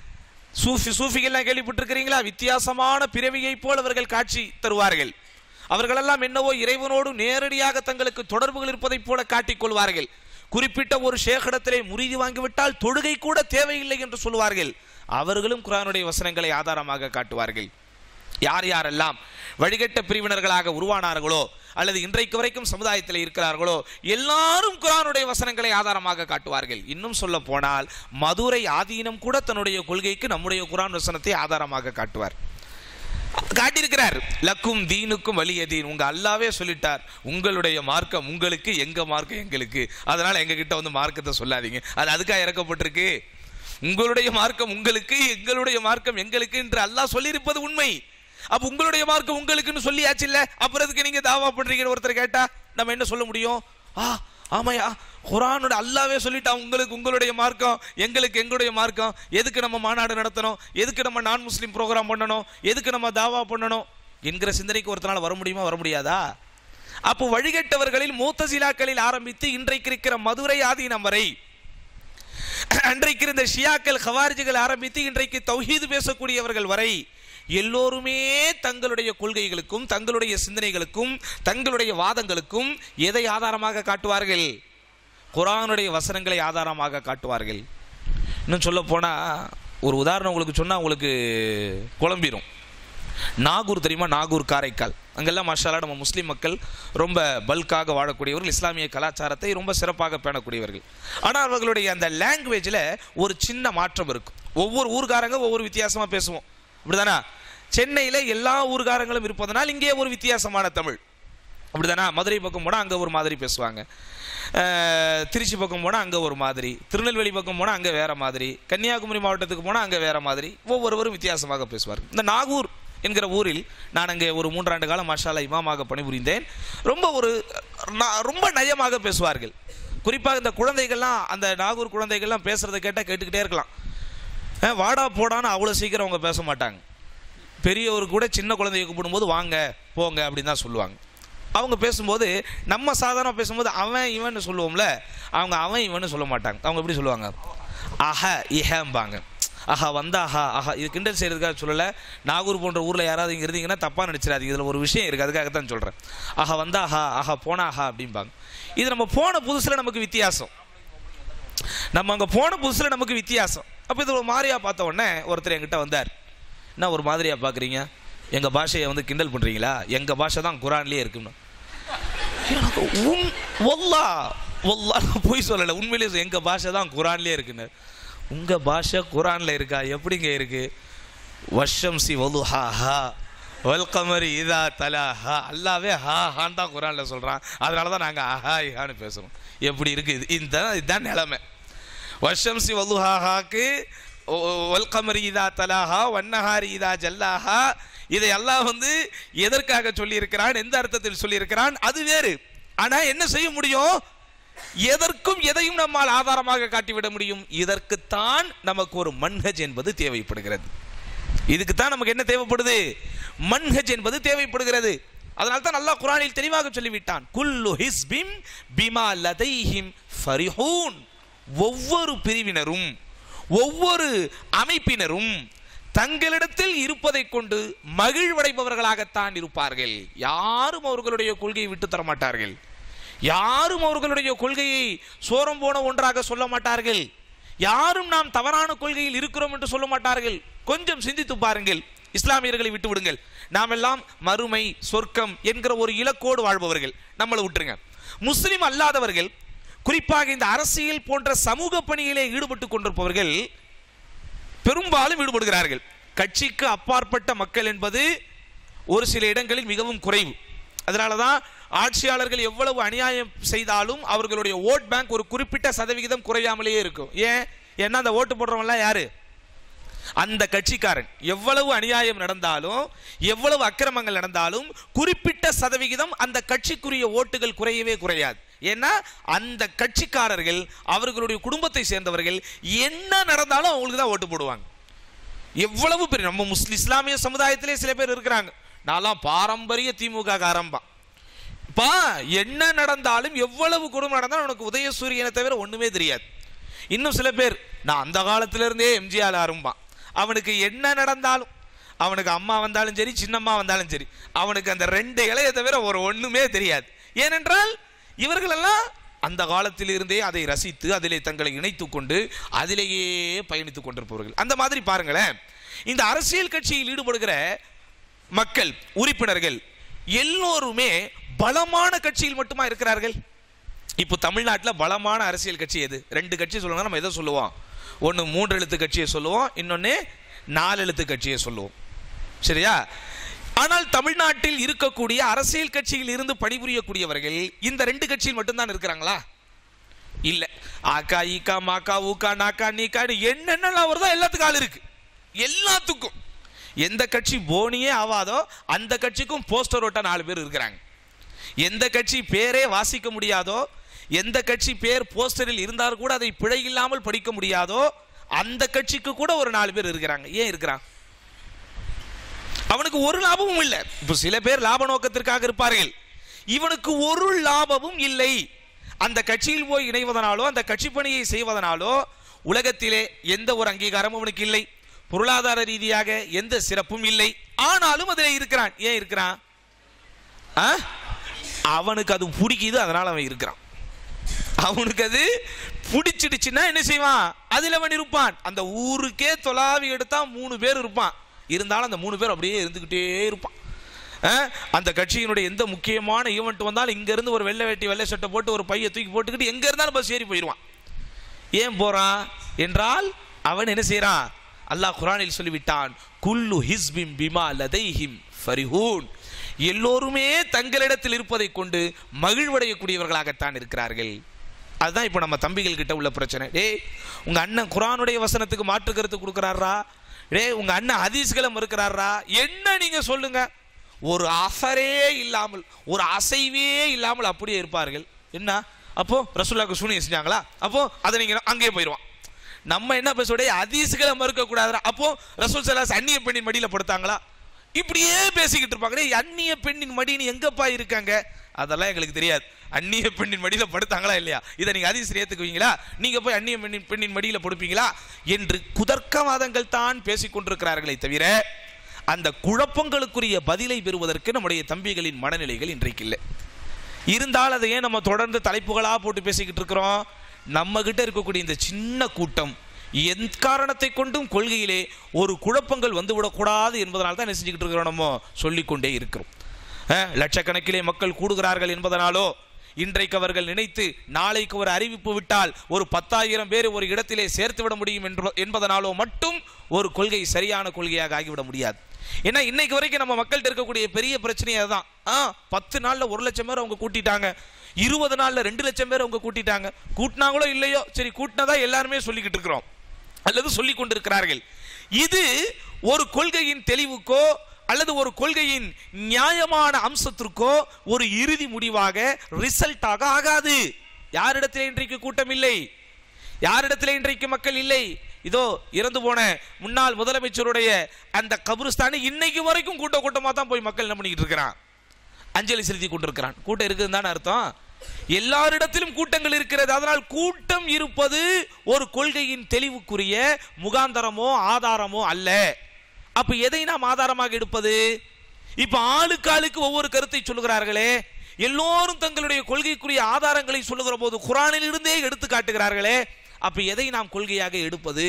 சூஃபி சூஃபிகள்லாம் கேள்விப்பட்டிருக்கிறீங்களா வித்தியாசமான பிறவியை போல் அவர்கள் காட்சி தருவார்கள் அவர்களெல்லாம் என்னவோ இறைவனோடு நேரடியாக தங்களுக்கு தொடர்புகள் இருப்பதைப் போல காட்டிக் கொள்வார்கள் குறிப்பிட்ட ஒரு ஷேഖிடத்திலே முறிதி வாங்கிவிட்டால் தொழுகை கூட தேவையில்லை என்று சொல்வார்கள் அவர்களும் குர்ஆனுடைய வசனங்களை ஆதாரமாக காட்டுவார்கள் யார் யாரெல்லாம் வழிகட்ட பிரிவினர்களாக உருவானார்களோ அல்லது இன்றைக்கு வரைக்கும் சமுதாயத்தில் இருக்கிறார்களோ எல்லாரும் குர்ஆனுடைய வசனங்களை ஆதாரமாக காட்டுவார்கள் இன்னும் சொல்ல போனால் மதுரை ஆதீனம் கூட தன்னுடைய கொள்கைக்கு நம்முடைய குர்ஆன் வசனத்தை ஆதாரமாக காட்டுவார் காட்டியிருக்கிறார் லக்கும் தீனுக்கும் வலிய தீன் உங்க அல்லாவே சொல்லிட்டார் உங்களுடைய மார்க்கம் உங்களுக்கு எங்க மார்க்கம் எங்களுக்கு அதனால எங்க கிட்ட வந்து மார்க்கத்தை சொல்லாதீங்க அது அதுக்காக இறக்கப்பட்டிருக்கு உங்களுடைய மார்க்கம் உங்களுக்கு எங்களுடைய மார்க்கம் எங்களுக்கு என்று அல்லாஹ் சொல்லியிருப்பது உண்மை அப்ப உங்களுடைய மார்க்கம் உங்களுக்குன்னு சொல்லியாச்சு இல்ல அப்புறம் எதுக்கு நீங்க தாவா பண்றீங்கன்னு ஒருத்தர் கேட்டா நம்ம என்ன சொல்ல முடியும் ஆ ஆமாயா குரானோட அல்லாவே சொல்லிட்டான் உங்களுக்கு உங்களுடைய மார்க்கம் எங்களுக்கு எங்களுடைய மார்க்கம் எதுக்கு நம்ம மாநாடு நடத்தணும் எதுக்கு நம்ம நான் முஸ்லீம் ப்ரோக்ராம் பண்ணணும் எதுக்கு நம்ம தாவா பண்ணணும் என்கிற சிந்தனைக்கு ஒருத்தனால வர முடியுமா வர முடியாதா அப்போ வழிகட்டவர்களில் மூத்தசிலாக்களில் ஆரம்பித்து இன்றைக்கு இருக்கிற மதுரை ஆதீனம் வரை அன்றைக்கு இருந்த ஷியாக்கள் ஹவாரிஜிகள் ஆரம்பித்து இன்றைக்கு தௌஹீது பேசக்கூடியவர்கள் வரை எல்லோருமே தங்களுடைய கொள்கைகளுக்கும் தங்களுடைய சிந்தனைகளுக்கும் தங்களுடைய வாதங்களுக்கும் எதை ஆதாரமாக காட்டுவார்கள் குரானுடைய வசனங்களை ஆதாரமாக காட்டுவார்கள் இன்னும் சொல்ல போனா ஒரு உதாரணம் உங்களுக்கு சொன்னா உங்களுக்கு குழம்பிரும் நாகூர் தெரியுமா நாகூர் காரைக்கால் அங்கெல்லாம் மஷாலா நம்ம முஸ்லீம் மக்கள் ரொம்ப பல்காக வாழக்கூடியவர்கள் இஸ்லாமிய கலாச்சாரத்தை ரொம்ப சிறப்பாக பேணக்கூடியவர்கள் ஆனால் அவர்களுடைய அந்த லாங்குவேஜில் ஒரு சின்ன மாற்றம் இருக்கும் ஒவ்வொரு ஊர்காரங்க ஒவ்வொரு வித்தியாசமாக பேசுவோம் அப்படிதானா சென்னையில் எல்லா ஊர்காரங்களும் இருப்பதனால் இங்கே ஒரு வித்தியாசமான தமிழ் அப்படிதானா மதுரை பக்கம் போனால் அங்கே ஒரு மாதிரி பேசுவாங்க அஹ், திருச்சி பக்கம் போனால் அங்கே ஒரு மாதிரி திருநெல்வேலி பக்கம் போனால் அங்கே வேற மாதிரி கன்னியாகுமரி மாவட்டத்துக்கு போனால் அங்கே வேற மாதிரி ஒவ்வொருவரும் வித்தியாசமாக பேசுவார் இந்த நாகூர் என்கிற ஊரில் நான் அங்கே ஒரு மூன்றாண்டு காலம் மஷாலா இமாமாக பணிபுரிந்தேன் ரொம்ப ஒரு ந- ரொம்ப நயமாக பேசுவார்கள் குறிப்பாக இந்த குழந்தைகள்லாம் அந்த நாகூர் குழந்தைகள்லாம் பேசுறதை கேட்டால் கேட்டுக்கிட்டே இருக்கலாம் அஹ், வாடா போடான்னு அவ்வளோ சீக்கிரம் அவங்க பேச மாட்டாங்க பெரியவர் கூட சின்ன குழந்தைய கூப்பிடும்போது வாங்க போங்க அப்படின்னு தான் சொல்லுவாங்க அவங்க பேசும்போது நம்ம சாதாரண பேசும்போது அவன் இவன் சொல்லுவோம்ல அவங்க அவன் இவன் சொல்ல மாட்டாங்க அவங்க எப்படி சொல்லுவாங்க அஹ இஹம்பாங்க ஆஹா வந்தா ஆஹா ஆஹா இது கிண்டல் செய்யறதுக்காக சொல்லலை நாகூர் போன்ற ஊரில் யாராவது இங்கே இருந்தீங்கன்னா தப்பாக நினச்சிடாதீங்க இதில் ஒரு விஷயம் இருக்குது அதுக்காக தான் சொல்கிறேன் ஆஹா வந்தா ஆஹா ஆஹா போனா ஆஹா அப்படிம்பாங்க இது நம்ம போன புதுசில் நமக்கு வித்தியாசம் நம்ம அங்கே போன புதுசில் நமக்கு வித்தியாசம் அப்போ இது ஒரு மாதிரியா பார்த்த உடனே ஒருத்தர் என்கிட்ட வந்தார் என்ன ஒரு மாதிரியா பார்க்குறீங்க எங்கள் பாஷையை வந்து கிண்டல் பண்ணுறீங்களா எங்கள் பாஷை தான் குரான்லேயே இருக்குன்னு எனக்கு உன் ஒல்லா ஒல்லா நான் போய் சொல்லலை உண்மையிலேயே எங்கள் பாஷை தான் குரான்லேயே இருக்குன்னு உங்கள் பாஷை குரானில் இருக்கா எப்படிங்க இருக்கு வஷம் சி ஒலு ஹா ஹா வல்கமரி இதா தலா ஹா அல்லாவே ஹா ஹான் தான் குரானில் சொல்கிறான் அதனால தான் நாங்கள் ஆஹா இஹான்னு பேசுகிறோம் எப்படி இருக்குது இது இந்த இதுதான் நிலைமை வஷம் சி ஒலு ஹா ஹாக்கு வல்கமரி இதா தலாஹா வன்னஹாரி இதா ஜல்லாஹா இதை எல்லாம் வந்து எதற்காக சொல்லியிருக்கிறான் எந்த அர்த்தத்தில் சொல்லியிருக்கிறான் அது வேறு ஆனா என்ன செய்ய முடியும் எதற்கும் எதையும் நம்மால் ஆதாரமாக காட்டிவிட முடியும் இதற்குத்தான் நமக்கு ஒரு மன்ஹஜ் என்பது தேவைப்படுகிறது இதுக்கு தான் நமக்கு என்ன தேவைப்படுது மன்ஹஜ் என்பது தேவைப்படுகிறது அதனால தான் அல்லாஹ் குரானில் தெளிவாக சொல்லிவிட்டான் குல்லு ஹிஸ்பிம் பிமா லதைஹிம் ஃபரிஹூன் ஒவ்வொரு பிரிவினரும் ஒவ்வொரு அமைப்பினரும் தங்களிடத்தில் இருப்பதை கொண்டு மகிழ்வடைபவர்களாகத்தான் இருப்பார்கள் யாரும் அவர்களுடைய கொள்கையை விட்டு தர மாட்டார்கள் யாரும் அவர்களுடைய கொள்கையை சோரம் போன ஒன்றாக சொல்ல மாட்டார்கள் யாரும் நாம் தவறான கொள்கையில் இருக்கிறோம் என்று சொல்ல மாட்டார்கள் கொஞ்சம் சிந்தித்து பாருங்கள் இஸ்லாமியர்களை விட்டு விடுங்கள் நாம் எல்லாம் மறுமை சொர்க்கம் என்கிற ஒரு இலக்கோடு வாழ்பவர்கள் நம்மளை விட்டுருங்க முஸ்லிம் அல்லாதவர்கள் குறிப்பாக இந்த அரசியல் போன்ற சமூக பணியிலே ஈடுபட்டு கொண்டிருப்பவர்கள் பெரும்பாலும் ஈடுபடுகிறார்கள் கட்சிக்கு அப்பாற்பட்ட மக்கள் என்பது ஒரு சில இடங்களில் மிகவும் குறைவு அதனால தான் ஆட்சியாளர்கள் எவ்வளவு அநியாயம் செய்தாலும் அவர்களுடைய ஓட் பேங்க் ஒரு குறிப்பிட்ட சதவிகிதம் குறையாமலேயே இருக்கும் ஏன் ஏன்னா அந்த ஓட்டு போடுறவங்கலாம் யாரு அந்த கட்சிக்காரன் எவ்வளவு அநியாயம் நடந்தாலும் எவ்வளவு அக்கிரமங்கள் நடந்தாலும் குறிப்பிட்ட சதவிகிதம் அந்த கட்சிக்குரிய ஓட்டுகள் குறையவே குறையாது ஏன்னா அந்த கட்சிக்காரர்கள் அவர்களுடைய குடும்பத்தை சேர்ந்தவர்கள் என்ன நடந்தாலும் அவங்களுக்கு தான் ஓட்டு போடுவாங்க எவ்வளவு பேர் நம்ம முஸ்லிம் இஸ்லாமிய சமுதாயத்திலே சில பேர் இருக்கிறாங்க நான்லாம் பாரம்பரிய திமுக காரம்பா பா என்ன நடந்தாலும் எவ்வளவு குடும்பம் நடந்தாலும் உனக்கு உதயசூரியனை தவிர ஒண்ணுமே தெரியாது இன்னும் சில பேர் நான் அந்த காலத்துல இருந்தே எம்ஜிஆர் ஆரம்பா அவனுக்கு என்ன நடந்தாலும் அவனுக்கு அம்மா வந்தாலும் சரி சின்னம்மா வந்தாலும் சரி அவனுக்கு அந்த ரெண்டு இலையை தவிர ஒரு ஒண்ணுமே தெரியாது ஏனென்றால் இவர்களெல்லாம் அந்த காலத்திலிருந்தே அதை ரசித்து அதிலே தங்களை இணைத்துக் கொண்டு அதிலேயே பயணித்துக் கொண்டிருப்பவர்கள் அந்த மாதிரி பாருங்களேன் இந்த அரசியல் கட்சியில் ஈடுபடுகிற மக்கள் உறுப்பினர்கள் எல்லோருமே பலமான கட்சியில் மட்டுமா இருக்கிறார்கள் இப்போ தமிழ்நாட்டில் பலமான அரசியல் கட்சி எது ரெண்டு கட்சி சொல்லுவாங்க நம்ம எதை சொல்லுவோம் ஒன்று மூன்று எழுத்து கட்சியை சொல்லுவோம் இன்னொன்று நாலு எழுத்து கட்சியை சொல்லுவோம் சரியா ஆனால் தமிழ்நாட்டில் இருக்கக்கூடிய அரசியல் கட்சியில் இருந்து பணிபுரியக்கூடியவர்கள் இந்த ரெண்டு கட்சியில் மட்டும்தான் இருக்கிறாங்களா இல்ல ஆக்கா ஈக்கா மாக்கா ஊக்கா நாக்கா நீக்கான்னு என்னென்னலாம் வருதோ எல்லாத்துக்கும் ஆள் இருக்கு எல்லாத்துக்கும் எந்த கட்சி போனியே ஆவாதோ அந்த கட்சிக்கும் போஸ்டர் ஓட்ட நாலு பேர் இருக்கிறாங்க எந்த கட்சி பேரே வாசிக்க முடியாதோ எந்த கட்சி பேர் போஸ்டரில் இருந்தால் கூட அதை பிழை இல்லாமல் படிக்க முடியாதோ அந்த கட்சிக்கு கூட ஒரு நாலு பேர் இருக்கிறாங்க ஏன் இருக்கிறான் அவனுக்கு ஒரு லாபமும் இல்லை இப்போ சில பேர் லாப நோக்கத்திற்காக இருப்பார்கள் இவனுக்கு ஒரு லாபமும் இல்லை அந்த கட்சியில் போய் இணைவதனாலோ அந்த கட்சி பணியை செய்வதனாலோ உலகத்திலே எந்த ஒரு அங்கீகாரமும் அவனுக்கு இல்லை பொருளாதார ரீதியாக எந்த சிறப்பும் இல்லை ஆனாலும் அதில் இருக்கிறான் ஏன் இருக்கிறான் ஆ? அவனுக்கு அது பிடிக்குது அதனால அவன் இருக்கிறான் அவனுக்கு அது பிடிச்சிடுச்சுன்னா என்ன செய்வான் அதில் அவன் இருப்பான் அந்த ஊருக்கே தொலாவி எடுத்தா மூணு பேர் இருப்பான் இருந்தாலும் அந்த மூணு பேர் அப்படியே இருந்துக்கிட்டே இருப்பான் ஆ? அந்த கட்சியினுடைய எந்த முக்கியமான ஈவெண்ட் வந்தாலும் இங்க இருந்து ஒரு வெள்ளை வேட்டி வெள்ளை சட்டை போட்டு ஒரு பையை தூக்கி போட்டுக்கிட்டு எங்க இருந்தாலும் பஸ் ஏறி போயிடுவான் ஏன் போறான் என்றால் அவன் என்ன செய்றான் அல்லாஹ் குரானில் சொல்லிவிட்டான் குல்லு ஹிஸ்பிம் பிமா லதைஹிம் ஃபரிஹூன் எல்லோருமே தங்களிடத்தில் இருப்பதை கொண்டு மகிழ்வடையக்கூடியவர்களாகத்தான் இருக்கிறார்கள் அதுதான் இப்போ நம்ம தம்பிகள் கிட்ட உள்ள பிரச்சனை டேய் உங்க அண்ணன் குரானுடைய வசனத்துக்கு மாற்று கருத்து கொடுக்குறாரா டேய் உங்க அண்ணன் ஹதீஸ்களை மறுக்கிறாரா என்ன நீங்க சொல்லுங்க ஒரு அசரே இல்லாமல் ஒரு அசைவே இல்லாமல் அப்படியே இருப்பார்கள் என்ன அப்போ ரசூல்லாக்கு சூனியம் செஞ்சாங்களா அப்போ அதை நீங்க அங்கேயே போயிடுவான் நம்ம என்ன பேசுவோடைய ஹதீஸ்களை மறுக்க கூடாதுடா அப்போ ரசூல் சலாஸ் அந்நிய பெண்ணின் மடியில படுத்தாங்களா இப்படியே பேசிக்கிட்டு இருப்பாங்க டேய், அந்நிய பெண்ணின் மடின்னு எங்கப்பா இருக்காங்க அதெல்லாம் எங்களுக்கு தெரியாது அந்நிய பெண்ணின் மடியில படுத்தாங்களா இல்லையா இதை நீங்க அதிசயம் ஏத்துக்குவீங்களா நீங்க போய் அந்நிய பெண்ணின் பெண்ணின் மடியில படுப்பீங்களா என்று குதர்க்கவாதங்கள் தான் பேசிக் கொண்டிருக்கிறார்களே தவிர அந்த குழப்பங்களுக்குரிய பதிலை பெறுவதற்கு நம்முடைய தம்பிகளின் மனநிலைகள் இன்றைக்கு இல்லை இருந்தால் அதை ஏன் நம்ம தொடர்ந்து தலைப்புகளா போட்டு பேசிக்கிட்டு இருக்கிறோம் நம்ம கிட்ட இருக்கக்கூடிய இந்த சின்ன கூட்டம் எந்த காரணத்தை கொண்டும் கொள்கையிலே ஒரு குழப்பங்கள் வந்துவிடக்கூடாது என்பதனால தான் என்ன செஞ்சுக்கிட்டு இருக்கிறோம் நம்ம சொல்லிக்கொண்டே இருக்கிறோம் அஹ், லட்சக்கணக்கிலே மக்கள் கூடுகிறார்கள் என்பதனாலோ இன்றைக்கு அவர்கள் நினைத்து நாளைக்கு ஒரு அறிவிப்பு விட்டால் ஒரு பத்தாயிரம் பேர் ஒரு இடத்திலே சேர்த்து விட முடியும் என்று என்பதனாலோ மட்டும் ஒரு கொள்கை சரியான கொள்கையாக ஆகிவிட முடியாது ஏன்னா இன்னைக்கு வரைக்கும் நம்ம மக்கள்கிட்ட இருக்கக்கூடிய பெரிய பிரச்சனை அதுதான் ஆ பத்து நாள்ல ஒரு லட்சம் பேர் அவங்க கூட்டிட்டாங்க இருபது நாள்ல ரெண்டு லட்சம் பேர் அவங்க கூட்டிட்டாங்க கூட்டினாங்களோ இல்லையோ சரி கூட்டினதா எல்லாருமே சொல்லிக்கிட்டு இருக்கிறோம் அல்லது சொல்லிக் கொண்டிருக்கிறார்கள் இது ஒரு கொள்கையின் தெளிவுக்கோ அல்லது ஒரு கொள்கையின் நியாயமான அம்சத்திற்கோ ஒரு இறுதி முடிவாக ரிசல்ட்டாக ஆகாது யாரிடத்தில் இன்றைக்கு கூட்டம் இல்லை யாரிடத்தில் இன்றைக்கு மக்கள் இல்லை இதோ இறந்து போன முன்னாள் முதலமைச்சருடைய அந்த கபருஸ்தானி இன்னைக்கு வரைக்கும் கூட்ட கூட்டமா தான் போய் மக்கள் என்ன பண்ணிக்கிட்டு இருக்கிறான் அஞ்சலி செலுத்தி கொண்டிருக்கிறான் கூட்டம் இருக்குதுன்னு தானே அர்த்தம் எல்லாரிடத்திலும் கூட்டங்கள் இருக்கிறது அதனால் கூட்டம் இருப்பது ஒரு கொள்கையின் தெளிவுக்குரிய முகாந்தரமோ ஆதாரமோ அல்ல அப்ப எதை நாம் ஆதாரமாக எடுப்பது இப்ப ஆளுக்கு ஆளுக்கு ஒவ்வொரு கருத்தை சொல்லுகிறார்களே எல்லோரும் தங்களுடைய கொள்கைக்குரிய ஆதாரங்களை சொல்லுகிற போது குரானில் இருந்தே எடுத்து காட்டுகிறார்களே அப்ப எதை நாம் கொள்கையாக எடுப்பது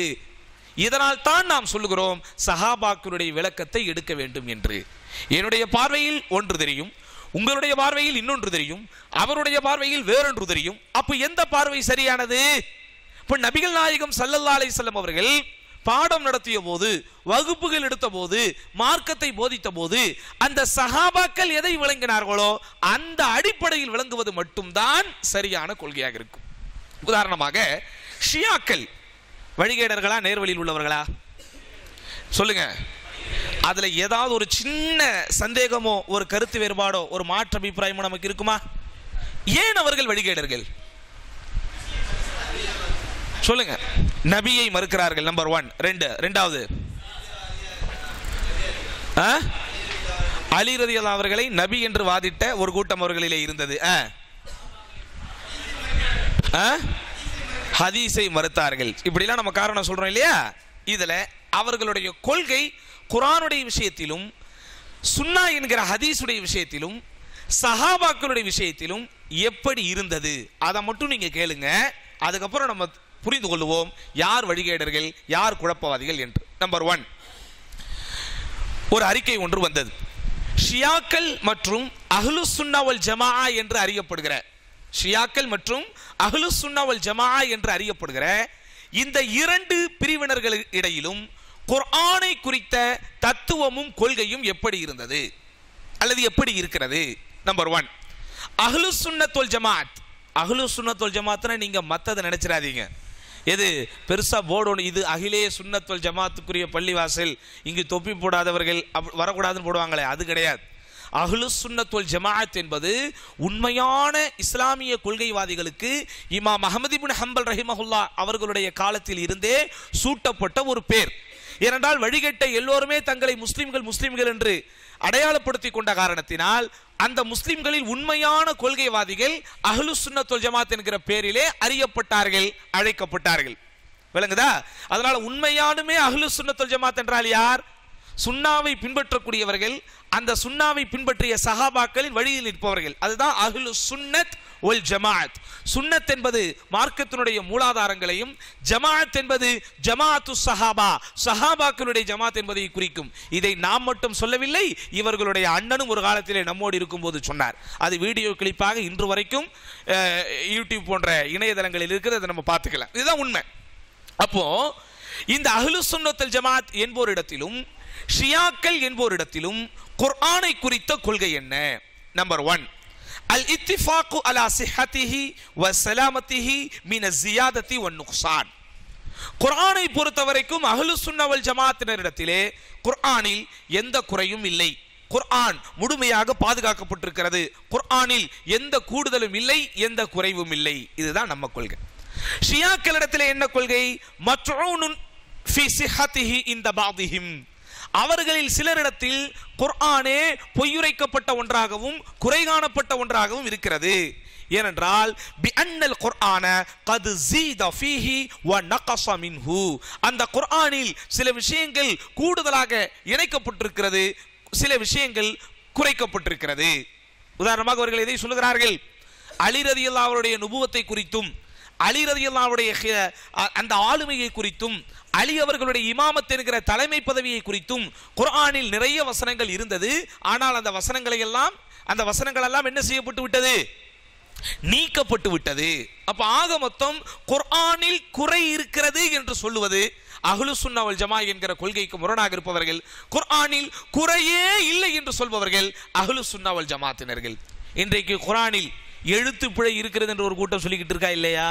இதனால் தான் நாம் சொல்லுகிறோம் சஹாபாக்களுடைய விளக்கத்தை எடுக்க வேண்டும் என்று என்னுடைய பார்வையில் ஒன்று தெரியும் உங்களுடைய பார்வையில் இன்னொன்று தெரியும் அவருடைய பார்வையில் வேறொன்று தெரியும் அப்ப எந்த பார்வை சரியானது இப்ப நபிகள் நாயகம் சல்லல்லா அலைஹிஸ்ஸலாம் அவர்கள் பாடம் நடத்திய போது வகுப்புகள் எடுத்த போது மார்க்கத்தை போதித்த போது அந்த சஹாபாக்கள் எதை விளங்கினார்களோ அந்த அடிப்படையில் விளங்குவது மட்டும்தான் சரியான கொள்கையாக இருக்கும் உதாரணமாக ஷியாக்கள் வழிகேடர்களா நேர்வழியில் உள்ளவர்களா சொல்லுங்க அதுல ஏதாவது ஒரு சின்ன சந்தேகமோ ஒரு கருத்து வேறுபாடோ ஒரு மாற்று அபிப்பிராயமோ நமக்கு இருக்குமா ஏன் அவர்கள் வழிகேடர்கள் சொல்லுங்க நபியை மறுக்கிறார்கள் நம்பர் ஒன் ரெண்டு ரெண்டாவது ஆ? அலி ரதியல்லாஹு அவர்களை நபி என்று வாதிட்ட ஒரு கூட்டம் அவர்களிலே இருந்தது ஆ. ஆ? ஹதீஸை மறுத்தார்கள் இப்படிலாம் நம்ம காரணம் சொல்றோம் இல்லையா இதுல அவர்களுடைய கொள்கை குரானுடைய விஷயத்திலும் சுன்னா என்கிற ஹதீஸுடைய விஷயத்திலும் சஹாபாக்களுடைய விஷயத்திலும் எப்படி இருந்தது அதை மட்டும் நீங்க கேளுங்க அதுக்கப்புறம் நம்ம புரிந்து கொள்வோம் யார் வழிகேடர்கள் யார் குழப்பவாதிகள் என்று நம்பர் ஒன் ஒரு அறிக்கை ஒன்று வந்தது ஷியாக்கள் மற்றும் அஹ்லு சுன்னாவல் ஜமா என்று அறியப்படுகிற ஷியாக்கள் மற்றும் அஹ்லு சுன்னாவல் ஜமா என்று அறியப்படுகிற இந்த இரண்டு பிரிவினர்கள் இடையிலும் குர்ஆனை குறித்த தத்துவமும் கொள்கையும் எப்படி இருந்தது அல்லது எப்படி இருக்கிறது நம்பர் ஒன் அஹ்லு சுன்னத்துல் ஜமாத் அஹ்லு சுன்னத்துல் ஜமாத்னா நீங்க மத்ததை நினைச்சிடாதீங்க எது பெருசா போர்டு ஒன்று இது அகிலே சுன்னத்துல் ஜமாத்துக்குரிய பள்ளிவாசல் இங்கு தொப்பி போடாதவர்கள் அப்ப- வரக்கூடாதுன்னு போடுவாங்களே அது கிடையாது அஹ்லு சுன்னத்துல் ஜமாஅத் என்பது உண்மையான இஸ்லாமிய கொள்கைவாதிகளுக்கு இமாம் அஹமது இப்னு ஹம்பல் ரஹிமஹுல்லா அவர்களுடைய காலத்தில் இருந்தே சூட்டப்பட்ட ஒரு பேர் ஏனென்றால் வழிகட்ட எல்லோருமே தங்களை முஸ்லிம்கள் முஸ்லிம்கள் என்று அடையாளப்படுத்தி கொண்ட காரணத்தினால் அந்த முஸ்லிம்களில் உண்மையான கொள்கைவாதிகள் அஹ்லு சுன்னத்துல் ஜமாத் என்கிற பேரிலே அறியப்பட்டார்கள் அழைக்கப்பட்டார்கள் விளங்குதா அதனால உண்மையானுமே அஹ்லு சுன்னத்துல் ஜமாத் என்றால் யார் சுன்னாவை பின்பற்றக்கூடியவர்கள் அந்த சுன்னாவை பின்பற்றிய சஹாபாக்களின் வழியில் நிற்பவர்கள் அதுதான் அஹ்லு சுன்னத் ஒல் ஜமாஅத் சுன்னத் என்பது மார்க்கத்தினுடைய மூலாதாரங்களையும் ஜமாஅத் என்பது ஜமாஅத்து சஹாபா சஹாபாக்களுடைய ஜமாத் என்பதை குறிக்கும் இதை நாம் மட்டும் சொல்லவில்லை இவர்களுடைய அண்ணனும் ஒரு காலத்திலே நம்மோடு இருக்கும்போது சொன்னார் அது வீடியோ கிளிப்பாக இன்று வரைக்கும் அஹ், யூடியூப் போன்ற இணையதளங்களில் இருக்கிறது அதை நம்ம பார்த்துக்கலாம் இதுதான் உண்மை அப்போ இந்த அஹ்லு சுன்னத்துல் ஜமாத் என்போரிடத்திலும் ஷியாக்கள் என்போரிடத்திலும் குர்ஆனை குறித்த கொள்கை என்ன நம்பர் ஒன் அல் இத்திஃபாக்கு அலா சிஹத்திஹி வ சலாமத்திஹி மின ஜியாதத்தி வன் நுக்சான் குர்ஆனை பொறுத்தவரைக்கும் அஹ்லு சுன்னவல் ஜமாத்தினரிடத்திலே குர்ஆனில் எந்த குறையும் இல்லை குர்ஆன் முழுமையாக பாதுகாக்கப்பட்டிருக்கிறது குர்ஆனில் எந்த கூடுதலும் இல்லை எந்த குறைவும் இல்லை இதுதான் நம்ம கொள்கை ஷியாக்களிடத்திலே என்ன கொள்கை மற்றொன்னு ஃபி சிஹத்திஹி இந்த பாதிஹிம் அவர்களில் சிலரிடத்தில் குர்ஆனே பொய்யுரைக்கப்பட்ட ஒன்றாகவும் குறை காணப்பட்ட ஒன்றாகவும் இருக்கிறது ஏனென்றால் பி அன்னல் குர்ஆன கது ஜீத ஃபீஹி வ நகஸ மின்ஹு அந்த குர்ஆனில் சில விஷயங்கள் கூடுதலாக இணைக்கப்பட்டிருக்கிறது சில விஷயங்கள் குறைக்கப்பட்டிருக்கிறது உதாரணமாக அவர்கள் எதை சொல்லுகிறார்கள் அலி ரதியல்லாஹு அவருடைய நுபுவத்தை குறித்தும் அலி ரதியல்லாவுடைய அந்த ஆளுமையை குறித்தும் அலி அவர்களுடைய இமாமத் என்கிற தலைமை பதவியை குறித்தும் குர்ஆனில் நிறைய வசனங்கள் இருந்தது ஆனால் அந்த வசனங்களை எல்லாம் அந்த வசனங்கள் எல்லாம் என்ன செய்யப்பட்டு விட்டது நீக்கப்பட்டு விட்டது அப்ப ஆக மொத்தம் குர்ஆனில் குறை இருக்கிறது என்று சொல்லுவது அஹ்லு சுன்னா வல் ஜமா என்கிற கொள்கைக்கு முரணாக இருப்பவர்கள் குர்ஆனில் குறையே இல்லை என்று சொல்பவர்கள் அஹ்லு சுன்னா வல் ஜமாத்தினர்கள் இன்றைக்கு குர்ஆனில் எழுத்து பிழை இருக்கிறது என்று ஒரு கூட்டம் சொல்லிக்கிட்டு இருக்கா இல்லையா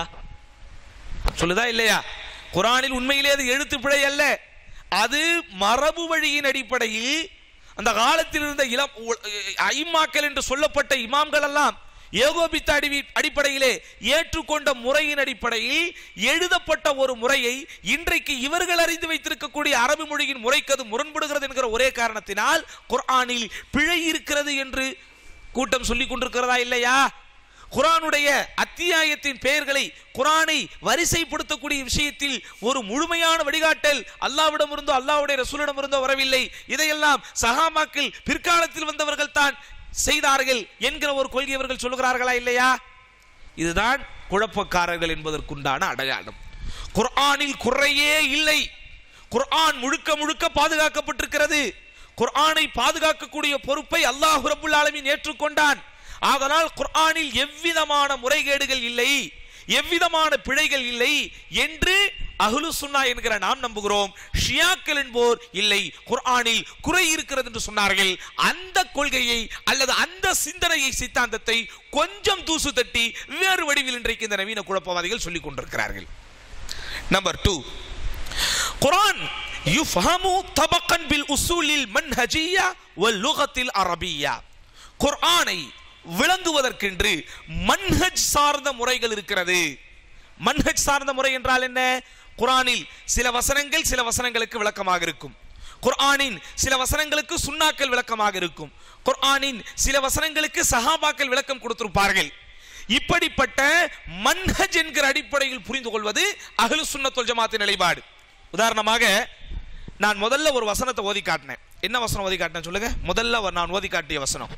சொல்லுதா இல்லையா குர்ஆனில் உண்மையிலே அது எழுத்து பிழை அல்ல அது மரபு வழியின் அடிப்படையில் அந்த காலத்தில் இருந்த இளம் ஐம்மாக்கள் என்று சொல்லப்பட்ட இமாம்கள் எல்லாம் ஏகோபித்த அடி அடிப்படையிலே ஏற்றுக்கொண்ட முறையின் அடிப்படையில் எழுதப்பட்ட ஒரு முறையை இன்றைக்கு இவர்கள் அறிந்து வைத்திருக்கக்கூடிய அரபு மொழியின் முறைக்கு அது முரண்படுகிறது என்கிற ஒரே காரணத்தினால் குர்ஆனில் பிழை இருக்கிறது என்று கூட்டம் சொல்லிக் கொண்டிருக்கிறதா இல்லையா குரானுடைய அத்தியாயத்தின் பெயர்களை குரானை வரிசைப்படுத்தக்கூடிய விஷயத்தில் ஒரு முழுமையான வழிகாட்டல் அல்லாவிடம் இருந்தோ அல்லாவுடைய ரசூலிடம் இருந்தோ வரவில்லை இதையெல்லாம் சஹாபாக்கள் பிற்காலத்தில் வந்தவர்கள் தான் செய்தார்கள் என்கிற ஒரு கொள்கை அவர்கள் சொல்லுகிறார்களா இல்லையா இதுதான் குழப்பக்காரர்கள் என்பதற்குண்டான அடையாளம் குர்ஆனில் குறையே இல்லை குர்ஆன் முழுக்க முழுக்க பாதுகாக்கப்பட்டிருக்கிறது குர்ஆனை பாதுகாக்கக்கூடிய பொறுப்பை அல்லாஹ் ரபுல் ஆலமீன் ஏற்றுக்கொண்டான் ஆதலால் குர்ஆனில் எவ்விதமான முறைகேடுகள் இல்லை எவ்விதமான பிழைகள் இல்லை என்று அஹ்லு சுன்னா என்கிற நாம் நம்புகிறோம் ஷியாக்கள் என்போர் இல்லை குர்ஆனில் குறை இருக்கிறது என்று சொன்னார்கள் அந்த கொள்கையை அல்லது அந்த சிந்தனையை சித்தாந்தத்தை கொஞ்சம் தூசு தட்டி வேறு வடிவில் இன்றைக்கு இந்த நவீன குழப்பவாதிகள் சொல்லிக் கொண்டிருக்கிறார்கள் நம்பர் டூ குர்ஆன் யுஃபஹமு தபக்கன் பில் உசூலில் மன்ஹஜியா வல் லுகத்தில் அரபியா குர்ஆனை விளங்குவதற்கென்று மன்ஹஜ் சார்ந்த முறைகள் இருக்கிறது மன்ஹஜ் சார்ந்த முறை என்றால் என்ன குரானில் சில வசனங்கள் சில வசனங்களுக்கு விளக்கமாக இருக்கும் குர்ஆனின் சில வசனங்களுக்கு சுண்ணாக்கள் விளக்கமாக இருக்கும் குர்ஆனின் சில வசனங்களுக்கு சஹாபாக்கள் விளக்கம் கொடுத்திருப்பார்கள் இப்படிப்பட்ட மன்ஹஜ் என்கிற அடிப்படையில் புரிந்து கொள்வது அகலு சுன்னத்துல் ஜமாத்தின் நிலைப்பாடு உதாரணமாக நான் முதல்ல ஒரு வசனத்தை ஓதி காட்டினேன் என்ன வசனம் ஓதி காட்டினேன் சொல்லுங்க முதல்ல நான் ஓதி காட்டிய வசனம்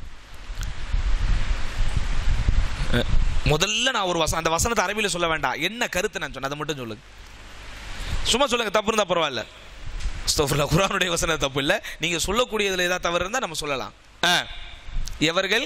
முதல்ல நான் ஒரு வசனம் அந்த வசனத்தை அரபியில் சொல்ல வேண்டாம் என்ன கருத்து நான் சொன்னேன் அதை மட்டும் சொல்லுங்க சும்மா சொல்லுங்க தப்பு இருந்தா பரவாயில்ல ஸ்தோஃபுல்லா குரானுடைய வசனம் தப்பு இல்லை நீங்க சொல்லக்கூடியதுல ஏதாவது தவறு இருந்தால் நம்ம சொல்லலாம் ஆ. எவர்கள்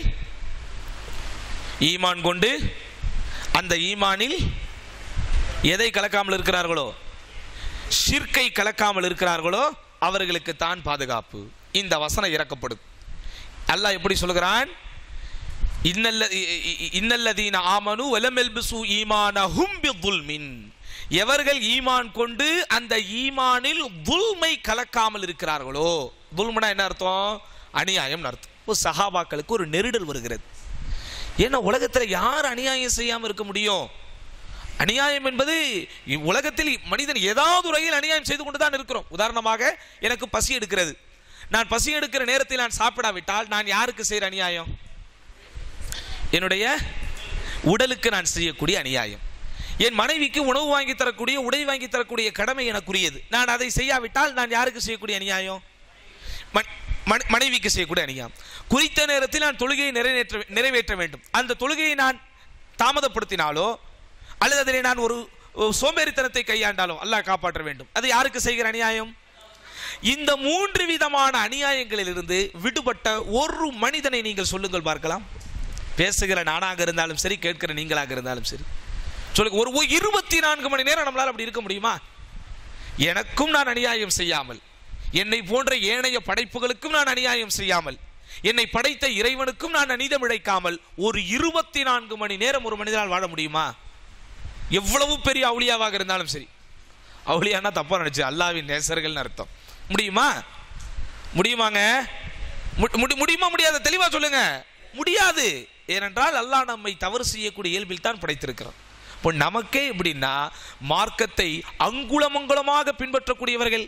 ஈமான் கொண்டு அந்த ஈமானில் எதை கலக்காமல் இருக்கிறார்களோ ஷிர்கை கலக்காமல் இருக்கிறார்களோ அவர்களுக்கு தான் பாதுகாப்பு இந்த வசனம் இறக்கப்படும் அல்லாஹ் எப்படி சொல்கிறான் இன்னல்ல இன்னல்லதீன ஆமனு வலம் எல்பிசு ஈமானஹும் பிதுல்மின் எவர்கள் ஈமான் கொண்டு அந்த ஈமானில் துல்மை கலக்காமல் இருக்கிறார்களோ துல்மனா என்ன அர்த்தம் அநியாயம் அர்த்தம் ஒரு சஹாபாக்களுக்கு ஒரு நெருடல் வருகிறது ஏன்னா உலகத்துல யார் அநியாயம் செய்யாம இருக்க முடியும் அநியாயம் என்பது உலகத்தில் மனிதன் ஏதாவது ஒரு வகையில் அநியாயம் செய்து கொண்டு தான் இருக்கிறோம் உதாரணமாக எனக்கு பசி எடுக்கிறது நான் பசி எடுக்கிற நேரத்தில் நான் சாப்பிடாவிட்டால் நான் யாருக்கு செய்கிற அநியாயம் என்னுடைய உடலுக்கு நான் செய்யக்கூடிய அநியாயம் என் மனைவிக்கு உணவு வாங்கி தரக்கூடிய உடை வாங்கி தரக்கூடிய கடமை எனக்குரியது நான் அதை செய்யாவிட்டால் நான் யாருக்கு செய்யக்கூடிய அநியாயம் மன்- மன- மனைவிக்கு செய்யக்கூடிய அநியாயம் குறித்த நேரத்தில் நான் தொழுகையை நிறைவேற்ற நிறைவேற்ற வேண்டும் அந்த தொழுகையை நான் தாமதப்படுத்தினாலோ அல்லது அதில் நான் ஒரு ஒரு சோம்பேறித்தனத்தை கையாண்டாலோ அல்லாஹ் காப்பாற்ற வேண்டும் அது யாருக்கு செய்கிற அநியாயம் இந்த மூன்று விதமான அநியாயங்களிலிருந்து விடுபட்ட ஒரு மனிதனை நீங்கள் சொல்லுங்கள் பார்க்கலாம் பேசுகிற நானாக இருந்தாலும் சரி கேட்கிற நீங்களாக இருந்தாலும் சரி சொல்லுங்க ஒரு ஒரு இருபத்தி நான்கு மணி நேரம் நம்மளால் அப்படி இருக்க முடியுமா எனக்கும் நான் அநியாயம் செய்யாமல் என்னை போன்ற ஏனைய படைப்புகளுக்கும் நான் அநியாயம் செய்யாமல் என்னை படைத்த இறைவனுக்கும் நான் அநீதம் இழைக்காமல் ஒரு இருபத்தி நான்கு மணி நேரம் ஒரு மனிதனால் வாழ முடியுமா எவ்வளவு பெரிய அவுளியாவாக இருந்தாலும் சரி அவுளியானா தப்பா நினைச்சு அல்லாவின் நேசர்கள்னு அர்த்தம் முடியுமா முடியுமாங்க மு- முடி- முடியுமா முடியாத தெளிவா சொல்லுங்க முடியாது ஏனென்றால் அல்லாஹ் நம்மை தவறு செய்யக்கூடிய இயல்பில் தான் படைத்திருக்கிறான் இப்போ நமக்கே எப்படின்னா மார்க்கத்தை அங்குலமங்குலமாக பின்பற்றக்கூடியவர்கள்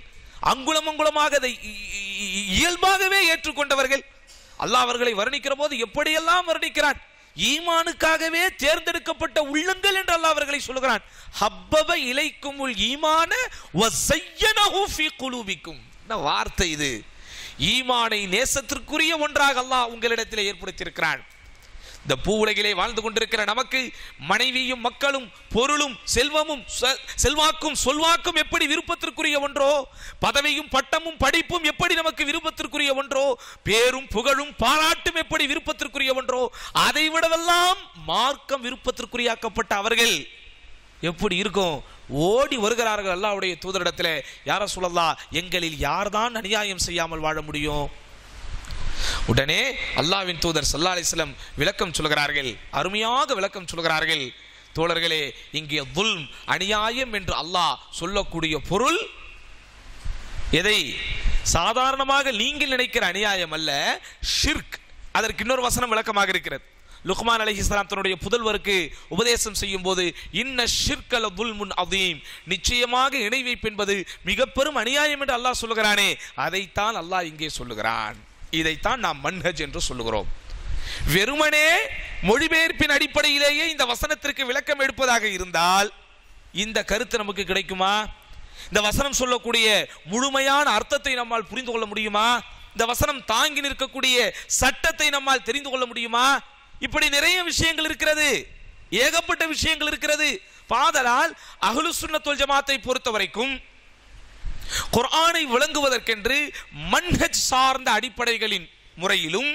அங்குலம் அங்குலமாக அதை இ- இ- இயல்பாகவே ஏற்றுக்கொண்டவர்கள் அல்லாஹ் அவர்களை வர்ணிக்கிற போது எப்படியெல்லாம் வர்ணிக்கிறான் ஈமானுக்காகவே தேர்ந்தெடுக்கப்பட்ட உள்ளங்கள் என்று அல்லாஹ் அவர்களை சொல்கிறான் ஹப்பப இலைக்குமுல் ஈமான வஸய்யனஹு ஃபீ குலூபிக்கும் என்ன வார்த்தை இது ஈமானை நேசத்திற்குரிய ஒன்றாக அல்லாஹ் உங்களிடத்தில் ஏற்படுத்தியிருக்கிறான் இந்த பூ உலகிலே வாழ்ந்து கொண்டிருக்கிற நமக்கு மனைவியும் மக்களும் பொருளும் செல்வமும் செ- செல்வாக்கும் சொல்வாக்கும் எப்படி விருப்பத்திற்குரிய ஒன்றோ பதவியும் பட்டமும் படிப்பும் எப்படி நமக்கு விருப்பத்திற்குரிய ஒன்றோ பேரும் புகழும் பாராட்டும் எப்படி விருப்பத்திற்குரிய ஒன்றோ அதை விடவெல்லாம் மார்க்கம் விருப்பத்திற்குரியாக்கப்பட்ட அவர்கள் எப்படி இருக்கும் ஓடி வருகிறார்கள் அல்லாஹ்வுடைய தூதரிடத்தில் யார சொல்லலாம் எங்களில் யார்தான் அநியாயம் செய்யாமல் வாழ முடியும் உடனே அல்லாஹ்வின் தூதர் சல்லா அலிஸ்லம் விளக்கம் சொல்கிறார்கள் அருமையாக விளக்கம் சொல்கிறார்கள் தோழர்களே இங்கே துல்ம் அநியாயம் என்று அல்லாஹ் சொல்லக்கூடிய பொருள் எதை சாதாரணமாக நீங்கள் நினைக்கிற அநியாயம் அல்ல ஷிர்க் அதற்கு இன்னொரு வசனம் விளக்கமாக இருக்கிறது லுக்மான் அலைஹிஸ்ஸலாம் தன்னுடைய புதல்வருக்கு உபதேசம் செய்யும் போது இன்ன ஷிர்கல துல்முன் அதீம் நிச்சயமாக இணை வைப்பு என்பது மிக பெரும் அநியாயம் என்று அல்லாஹ் சொல்லுகிறானே அதைத்தான் அல்லாஹ் இங்கே சொல்லுகிறான் இதைத்தான் நாம் மன்ஹஜ் என்று சொல்லுகிறோம் வெறுமனே மொழிபெயர்ப்பின் அடிப்படையிலேயே இந்த வசனத்திற்கு விளக்கம் எடுப்பதாக இருந்தால் இந்த கருத்து நமக்கு கிடைக்குமா இந்த வசனம் சொல்லக்கூடிய முழுமையான அர்த்தத்தை நம்மால் புரிந்து கொள்ள முடியுமா இந்த வசனம் தாங்கி நிற்கக்கூடிய சட்டத்தை நம்மால் தெரிந்து கொள்ள முடியுமா இப்படி நிறைய விஷயங்கள் இருக்கிறது ஏகப்பட்ட விஷயங்கள் இருக்கிறது பாதலால் அஹ்லு சுன்னத்துல் ஜமாத்தை பொறுத்த வரைக்கும் குர்ஆனை விளங்குவதற்கென்று மன்ஹஜ் சார்ந்த அடிப்படைகளின் முறையிலும்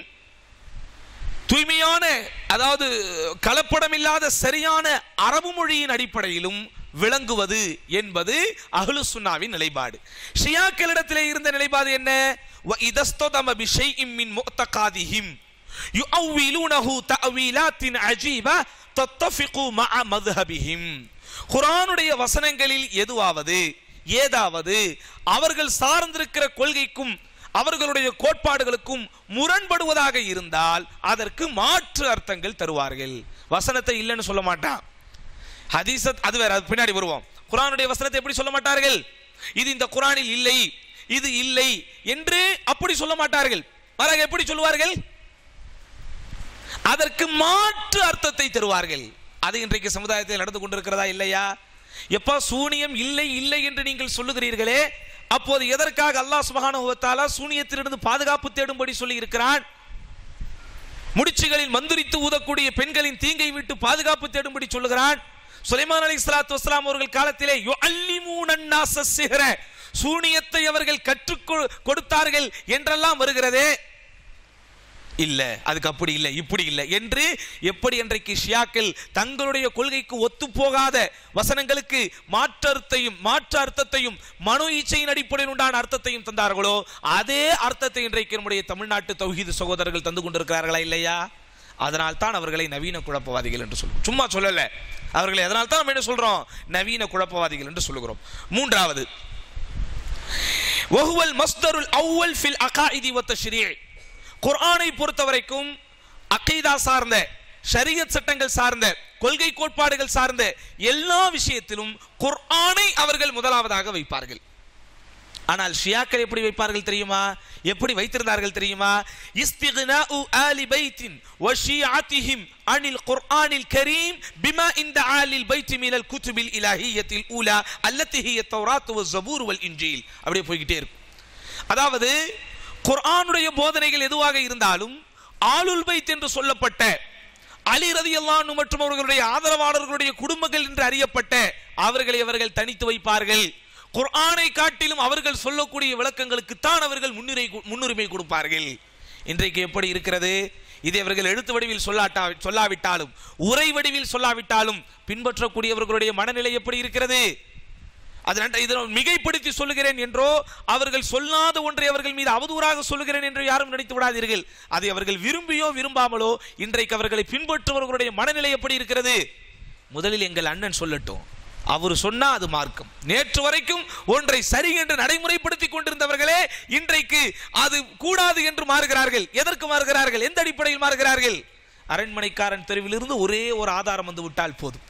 தூய்மையான அதாவது கலப்படமில்லாத சரியான அரபு மொழியின் அடிப்படையிலும் விளங்குவது என்பது அஹ்லு சுன்னாவின் நிலைப்பாடு ஷியாக்களிடத்திலே இருந்த நிலைப்பாடு என்ன வ இதஸ்ததம பிஷைஇம் மின் முஅத்தகாதிஹிம் யுஅவ்விலூனஹு தஅவீலாத்தின் அஜீப தத்தஃபிகு மஅ மذهبிஹிம் குர்ஆனுடைய வசனங்களில் எதுவாவது ஏதாவது அவர்கள் சார்ந்திருக்கிற கொள்கைக்கும் அவர்களுடைய கோட்பாடுகளுக்கும் முரண்படுவதாக இருந்தால் அதற்கு மாற்று அர்த்தங்கள் தருவார்கள் வசனத்தை இல்லைன்னு சொல்ல மாட்டான் ஹதீசத் அது வேற அது பின்னாடி வருவோம் குர்ஆனுடைய வசனத்தை எப்படி சொல்ல மாட்டார்கள் இது இந்த குர்ஆனில் இல்லை இது இல்லை என்று அப்படி சொல்ல மாட்டார்கள் மாறாக எப்படி சொல்லுவார்கள் அதற்கு மாற்று அர்த்தத்தை தருவார்கள் அது இன்றைக்கு சமுதாயத்தில் நடந்து கொண்டிருக்கிறதா இல்லையா எப்பா சூனியம் இல்லை இல்லை என்று நீங்கள் சொல்லுகிறீர்களே அப்போது எதற்காக அல்லாஹ் சுப்ஹானஹு வ தஆலா சூனியத்திலிருந்து பாதுகாப்பு தேடும்படி சொல்லி இருக்கிறான் முடிச்சுகளில் மந்துரித்து ஊதக்கூடிய பெண்களின் தீங்கை விட்டு பாதுகாப்பு தேடும்படி சொல்லுகிறான் சுலைமான் அலி சலாத்து வஸ்லாம் அவர்கள் காலத்திலே யுஅல்லிமூனன் நாஸ சிஹ்ர சூனியத்தை அவர்கள் கற்றுக் கொ- கொடுத்தார்கள் என்றெல்லாம் வருகிறதே இல்ல அதுக்கு அப்படி இல்லை இப்படி இல்லை என்று எப்படி இன்றைக்கு ஷியாக்கள் தங்களுடைய கொள்கைக்கு ஒத்துப்போகாத வசனங்களுக்கு மாற்றத்தையும் மாற்று அர்த்தத்தையும் மனோ இச்சையின் அடிப்படையில் உண்டான அர்த்தத்தையும் தந்தார்களோ அதே அர்த்தத்தை இன்றைக்கு நம்முடைய தமிழ்நாட்டு தௌஹீது சகோதரர்கள் தந்து கொண்டிருக்கிறார்களா இல்லையா அதனால் தான் அவர்களை நவீன குழப்பவாதிகள் என்று சொல்லுவோம் சும்மா சொல்லல அவர்களை அதனால் தான் நம்ம என்ன சொல்றோம் நவீன குழப்பவாதிகள் என்று சொல்லுகிறோம் மூன்றாவது வஹுவல் மஸ்தருல் அவ்வல் ஃபில் அகாயிதி வத்த குர்ஆனை பொறுத்த வரைக்கும் அகைதா சார்ந்த ஷரியத் சட்டங்கள் சார்ந்த கொள்கை கோட்பாடுகள் சார்ந்த எல்லா விஷயத்திலும் குர்ஆனை அவர்கள் முதலாவதாக வைப்பார்கள் ஆனால் ஷியாக்கள் எப்படி வைப்பார்கள் தெரியுமா எப்படி வைத்திருந்தார்கள் தெரியுமா இஸ்திக்னாஉ ஆலி பைத்தின் வ ஷியாத்திஹிம் அனில் குர்ஆனில் கரீம் பிமா இந்த ஆலில் பைத்தி மினல் குத்துபில் இலாஹியத்தில் ஊலா அல்லத்தி ஹிய தௌராத் வ ஜபூர் வல் இன்ஜீல் அப்படியே போய்கிட்டே இருக்கும் அதாவது குர்ஆனுடைய போதனைகள் எதுவாக இருந்தாலும் ஆலுல் பைத் என்று சொல்லப்பட்ட அலி ரதியல்லானு மற்றும் அவர்களுடைய ஆதரவாளர்களுடைய குடும்பங்கள் என்று அறியப்பட்ட அவர்களை அவர்கள் தனித்து வைப்பார்கள் குர்ஆனை காட்டிலும் அவர்கள் சொல்லக்கூடிய விளக்கங்களுக்கு தான் அவர்கள் முன்னுரை முன்னுரிமை கொடுப்பார்கள் இன்றைக்கு எப்படி இருக்கிறது இதை அவர்கள் எழுத்து வடிவில் சொல்லாட்டா சொல்லாவிட்டாலும் உரை வடிவில் சொல்லாவிட்டாலும் பின்பற்றக்கூடியவர்களுடைய மனநிலை எப்படி இருக்கிறது அது நன்ற- இதை நான் மிகைப்படுத்தி சொல்லுகிறேன் என்றோ அவர்கள் சொல்லாத ஒன்றை அவர்கள் மீது அவதூறாக சொல்லுகிறேன் என்று யாரும் நினைத்து விடாதீர்கள் அதை அவர்கள் விரும்பியோ விரும்பாமலோ இன்றைக்கு அவர்களை பின்பற்றுபவர்களுடைய மனநிலை எப்படி இருக்கிறது முதலில் எங்கள் அண்ணன் சொல்லட்டும் அவர் சொன்னா அது மார்க்கம் நேற்று வரைக்கும் ஒன்றை சரி என்று நடைமுறைப்படுத்தி கொண்டிருந்தவர்களே இன்றைக்கு அது கூடாது என்று மாறுகிறார்கள் எதற்கு மாறுகிறார்கள் எந்த அடிப்படையில் மாறுகிறார்கள் அரண்மனைக்காரன் தெருவிலிருந்து ஒரே ஒரு ஆதாரம் வந்து விட்டால் போதும்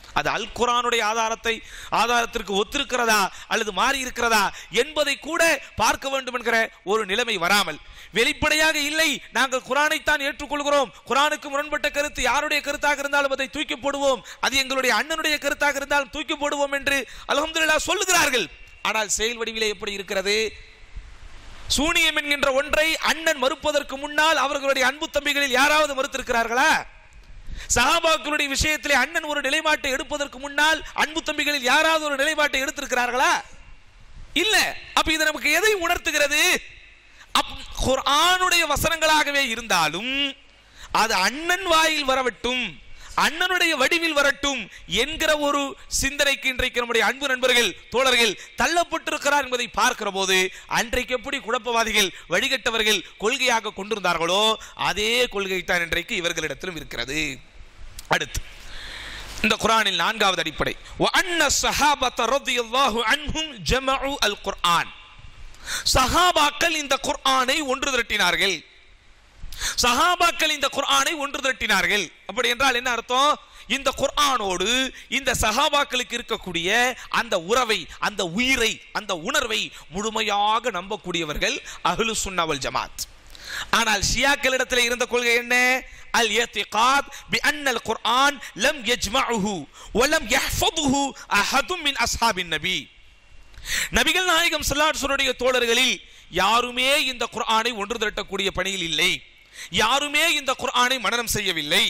அது அல் குரானுடைய ஆதாரத்தை ஆதாரத்திற்கு ஒத்திருக்கிறதா அல்லது மாறி இருக்கிறதா என்பதை கூட பார்க்க வேண்டும் என்கிற ஒரு நிலைமை வராமல் வெளிப்படையாக இல்லை நாங்கள் குரானைத்தான் ஏற்றுக்கொள்கிறோம் குரானுக்கு முரண்பட்ட கருத்து யாருடைய கருத்தாக இருந்தாலும் அதை தூக்கி போடுவோம் அது எங்களுடைய அண்ணனுடைய கருத்தாக இருந்தாலும் தூக்கி போடுவோம் என்று அல்ஹம்துலில்லாஹ் சொல்லுகிறார்கள் ஆனால் செயல் வடிவிலே எப்படி இருக்கிறது சூனியம் என்கின்ற ஒன்றை அண்ணன் மறுப்பதற்கு முன்னால் அவர்களுடைய அன்பு தம்பிகளில் யாராவது மறுத்திருக்கிறார்களா சஹாபாக்களுடைய விஷயத்திலே அண்ணன் ஒரு நிலைப்பாட்டை எடுப்பதற்கு முன்னால் அன்பு தம்பிகளில் யாராவது ஒரு நிலைப்பாட்டை எடுத்திருக்கிறார்களா இல்ல அப்ப இது நமக்கு எதை உணர்த்துகிறது அப் குர்ஆனுடைய வசனங்களாகவே இருந்தாலும் அது அண்ணன் வாயில் வரவட்டும் அண்ணனுடைய வடிவில் வரட்டும் என்கிற ஒரு சிந்தனைக்கு இன்றைக்கு நம்முடைய அன்பு நண்பர்கள் தோழர்கள் தள்ளப்பட்டிருக்கிறார் என்பதை பார்க்கிற போது அன்றைக்கு எப்படி குழப்பவாதிகள் வழிகட்டவர்கள் கொள்கையாக கொண்டிருந்தார்களோ அதே கொள்கை தான் இன்றைக்கு இவர்களிடத்திலும் இருக்கிறது அடுத்து இந்த குரானில் நான்காவது அடிப்படை وَأَنَّ الصَّحَابَةَ رَضِيَ اللَّهُ عَنْهُمْ جَمَعُوا الْقُرْآنَ சஹாபாக்கள் இந்த குர்ஆனை ஒன்று திரட்டினார்கள் சஹாபாக்கள் இந்த குர்ஆனை ஒன்று திரட்டினார்கள் அப்படி என்றால் என்ன அர்த்தம் இந்த குர்ஆனோடு இந்த சஹாபாக்களுக்கு இருக்கக்கூடிய அந்த உறவை அந்த உயிரை அந்த உணர்வை முழுமையாக நம்பக்கூடியவர்கள் அஹ்லு சுன்னவல் ஜமாத் ஆனால் ஷியாக்களிடத்தில் இருந்த கொள்கை என்ன அல் இத்திகாத் பி அன்னல் குர்ஆன் லம் யஜ்மஉஹு வலம் யஹ்ஃபதுஹு அஹதும் மின் அஸ்ஹாபின் நபி நபிகள் நாயகம் ஸல்லல்லாஹு தோழர்களில் யாருமே இந்த குர்ஆனை ஒன்று திரட்டக்கூடிய பணியில் இல்லை யாருமே இந்த குர்ஆனை மனனம் செய்யவில்லை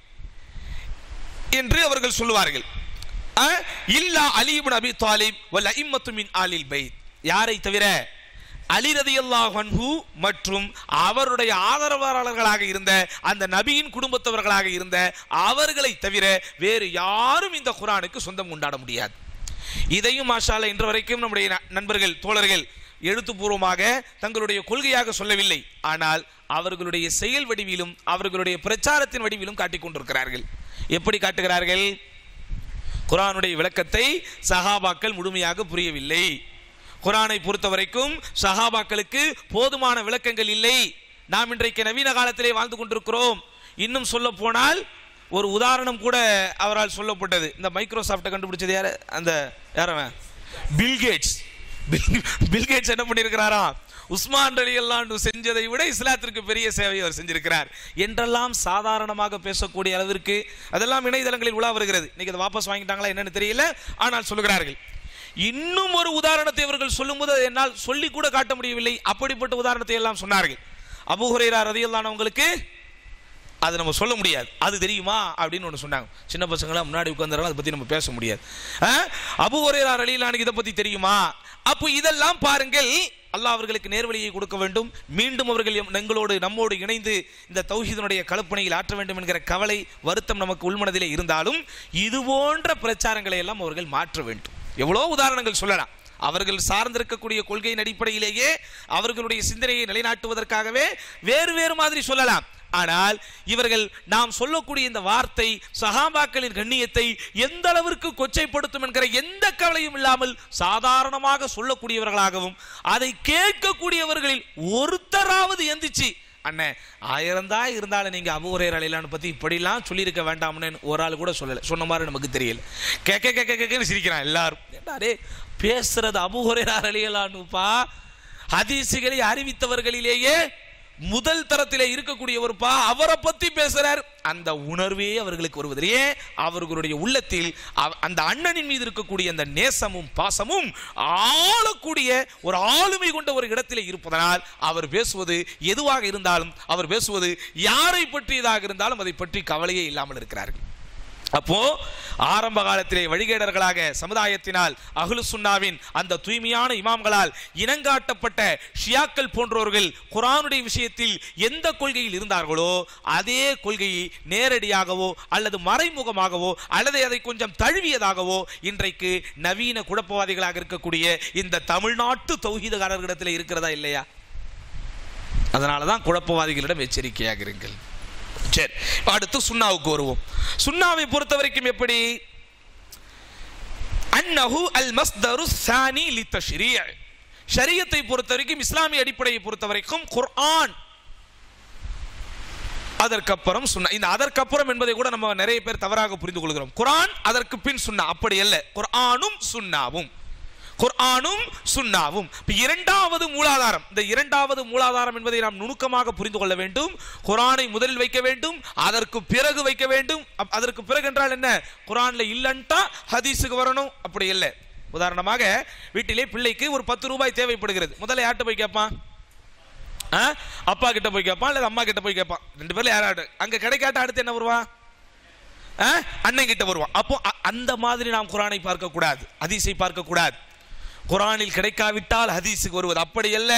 என்று அவர்கள் சொல்லுவார்கள் அஹ், இல்லா அலி இப்னு அபி தாலிப் வல் அஇம்மத்து மின் ஆலில் பைத் யாரை தவிர அலி ரதியல்லாஹு அன்ஹு மற்றும் அவருடைய ஆதரவாளர்களாக இருந்த அந்த நபியின் குடும்பத்தவர்களாக இருந்த அவர்களை தவிர வேறு யாரும் இந்த குர்ஆனுக்கு சொந்தம் கொண்டாட முடியாது இதையும் மாஷால இன்று வரைக்கும் நம்முடைய ந- நண்பர்கள் தோழர்கள் எழுத்துப்பூர்வமாக தங்களுடைய கொள்கையாக சொல்லவில்லை ஆனால் அவர்களுடைய செயல் வடிவிலும் அவர்களுடைய பிரச்சாரத்தின் வடிவிலும் காட்டிக் கொண்டிருக்கிறார்கள் எப்படி காட்டுகிறார்கள் குரானுடைய விளக்கத்தை சஹாபாக்கள் முழுமையாக புரியவில்லை குரானை பொறுத்த வரைக்கும் சஹாபாக்களுக்கு போதுமான விளக்கங்கள் இல்லை நாம் இன்றைக்கு நவீன காலத்திலே வாழ்ந்து கொண்டிருக்கிறோம் இன்னும் சொல்ல போனால் ஒரு உதாரணம் கூட அவரால் சொல்லப்பட்டது இந்த மைக்ரோசாஃப்ட்டை கண்டுபிடிச்சது யாரு அந்த யாரவன் பில்கேட்ஸ் பில்கேட்ஸ் என்ன பண்ணியிருக்கிறாராம் உஸ்மான் அலி அல்லாண்டு செஞ்சதை விட இஸ்லாத்திற்கு பெரிய சேவை அவர் செஞ்சிருக்கிறார் என்றெல்லாம் சாதாரணமாக பேசக்கூடிய அளவிற்கு அதெல்லாம் இணையதளங்களில் உலா வருகிறது இன்னைக்கு அதை வாபஸ் வாங்கிட்டாங்களா என்னன்னு தெரியல ஆனால் சொல்லுகிறார்கள் இன்னும் ஒரு உதாரணத்தை அவர்கள் சொல்லும்போது அதை என்னால் சொல்லி கூட காட்ட முடியவில்லை அப்படிப்பட்ட உதாரணத்தை எல்லாம் சொன்னார்கள் அபு ஹுரைரா ரதியல்லானவங்களுக்கு அது நம்ம சொல்ல முடியாது அது தெரியுமா அப்படின்னு ஒன்று சொன்னாங்க சின்ன பசங்களாம் முன்னாடி உட்காந்துறாங்க அதை பற்றி நம்ம பேச முடியாது ஆ? அபு ஒரேரா அலிலானுக்கு இதை பற்றி தெரியுமா அப்போ இதெல்லாம் பாருங்கள் அல்லாஹ் அவர்களுக்கு நேர்வழியை கொடுக்க வேண்டும் மீண்டும் அவர்கள் எம்- எங்களோடு நம்மோடு இணைந்து இந்த தௌஹீதனுடைய கலப்பணியில் ஆற்ற வேண்டும் என்கிற கவலை வருத்தம் நமக்கு உள்மனதிலே இருந்தாலும் இது போன்ற பிரச்சாரங்களை எல்லாம் அவர்கள் மாற்ற வேண்டும் எவ்வளோ உதாரணங்கள் சொல்லலாம் அவர்கள் சார்ந்திருக்கக்கூடிய கொள்கையின் அடிப்படையிலேயே அவர்களுடைய சிந்தனையை நிலைநாட்டுவதற்காகவே வேறு வேறு மாதிரி சொல்லலாம் ஆனால் இவர்கள் நாம் சொல்லக்கூடிய இந்த வார்த்தை சஹாபாக்களின் கண்ணியத்தை எந்த அளவிற்கு கொச்சைப்படுத்தும் என்கிற எந்த கவலையும் இல்லாமல் சாதாரணமாக சொல்லக்கூடியவர்களாகவும் அதை கேட்கக்கூடியவர்களில் ஒருத்தராவது எந்திச்சு அண்ணே ஆயிரம் தான் இருந்தாலும் நீங்க அபூரையர் அலையிலான்னு பத்தி இப்படிலாம் சொல்லியிருக்க வேண்டாம்னு ஒரு ஆள் கூட சொல்லல சொன்ன மாதிரி நமக்கு தெரியல கேட்க கேட்க கேட்கன்னு சிரிக்கிறான் எல்லாரும் ஏண்டாரே பேசுறது அபூஹுரையர் அலையலான்னுப்பா ஹதீசுகளை அறிவித்தவர்களிலேயே முதல் தரத்திலே இருக்கக்கூடியவர்ப்பா அவரை பத்தி பேசுறார் அந்த உணர்வே அவர்களுக்கு வருவதிலேயே அவர்களுடைய உள்ளத்தில் அவ- அந்த அண்ணனின் மீது இருக்கக்கூடிய அந்த நேசமும் பாசமும் ஆளக்கூடிய ஒரு ஆளுமை கொண்ட ஒரு இடத்திலே இருப்பதனால் அவர் பேசுவது எதுவாக இருந்தாலும் அவர் பேசுவது யாரை பற்றியதாக இருந்தாலும் அதை பற்றி கவலையே இல்லாமல் இருக்கிறார்கள் அப்போ ஆரம்ப காலத்திலே வழிகேடர்களாக சமுதாயத்தினால் அஹ்லு சுன்னாவின் அந்த தூய்மையான இமாம்களால் இனங்காட்டப்பட்ட ஷியாக்கள் போன்றவர்கள் குர்ஆனுடைய விஷயத்தில் எந்த கொள்கையில் இருந்தார்களோ அதே கொள்கையை நேரடியாகவோ அல்லது மறைமுகமாகவோ அல்லது அதை கொஞ்சம் தழுவியதாகவோ இன்றைக்கு நவீன குழப்பவாதிகளாக இருக்கக்கூடிய இந்த தமிழ்நாட்டு தௌஹீதகாரர்களிடத்தில் இருக்கிறதா இல்லையா அதனால தான் குழப்பவாதிகளிடம் எச்சரிக்கையாக இருங்கள் சரி இப்ப அடுத்து சுண்ணாவுக்கு வருவோம் சுண்ணாவை பொறுத்த வரைக்கும் எப்படி அன்னஹு அல் மஸ்தரு சானி லி தஷ்ரீ ஷரியத்தை பொறுத்த வரைக்கும் இஸ்லாமிய அடிப்படையை பொறுத்த வரைக்கும் குர்ஆன் அதற்கப்புறம் சுன்னா இந்த அதற்கப்புறம் என்பதை கூட நம்ம நிறைய பேர் தவறாக புரிந்து கொள்கிறோம் குர்ஆன் அதற்கு பின் சுன்னா அப்படி அல்ல குர்ஆனும் சுன்னாவும் குர்ஆனும் சுன்னாவும் இப்ப இரண்டாவது மூலாதாரம் இந்த இரண்டாவது மூலாதாரம் என்பதை நாம் நுணுக்கமாக புரிந்து கொள்ள வேண்டும் குர்ஆனை முதலில் வைக்க வேண்டும் அதற்கு பிறகு வைக்க வேண்டும் அப்- அதற்கு பிறகு என்றால் என்ன குர்ஆன்ல இல்லன்ட்டா ஹதீஸுக்கு வரணும் அப்படி இல்லை உதாரணமாக வீட்டிலே பிள்ளைக்கு ஒரு பத்து ரூபாய் தேவைப்படுகிறது முதல்ல யார்கிட்ட போய் கேட்பான் ஆ? அப்பா கிட்ட போய் கேட்பான் அல்லது அம்மா கிட்ட போய் கேட்பான் ரெண்டு பேர்ல யாராவது அங்க கிடைக்காட்ட அடுத்து என்ன வருவான் ஆ? அண்ணன் கிட்ட வருவான் அப்போ அ- அந்த மாதிரி நாம் குரானை பார்க்க கூடாது ஹதீஸை பார்க்க கூடாது குரானில் கிடைக்காவிட்டால் ஹதீஸுக்கு வருவது அப்படி அல்ல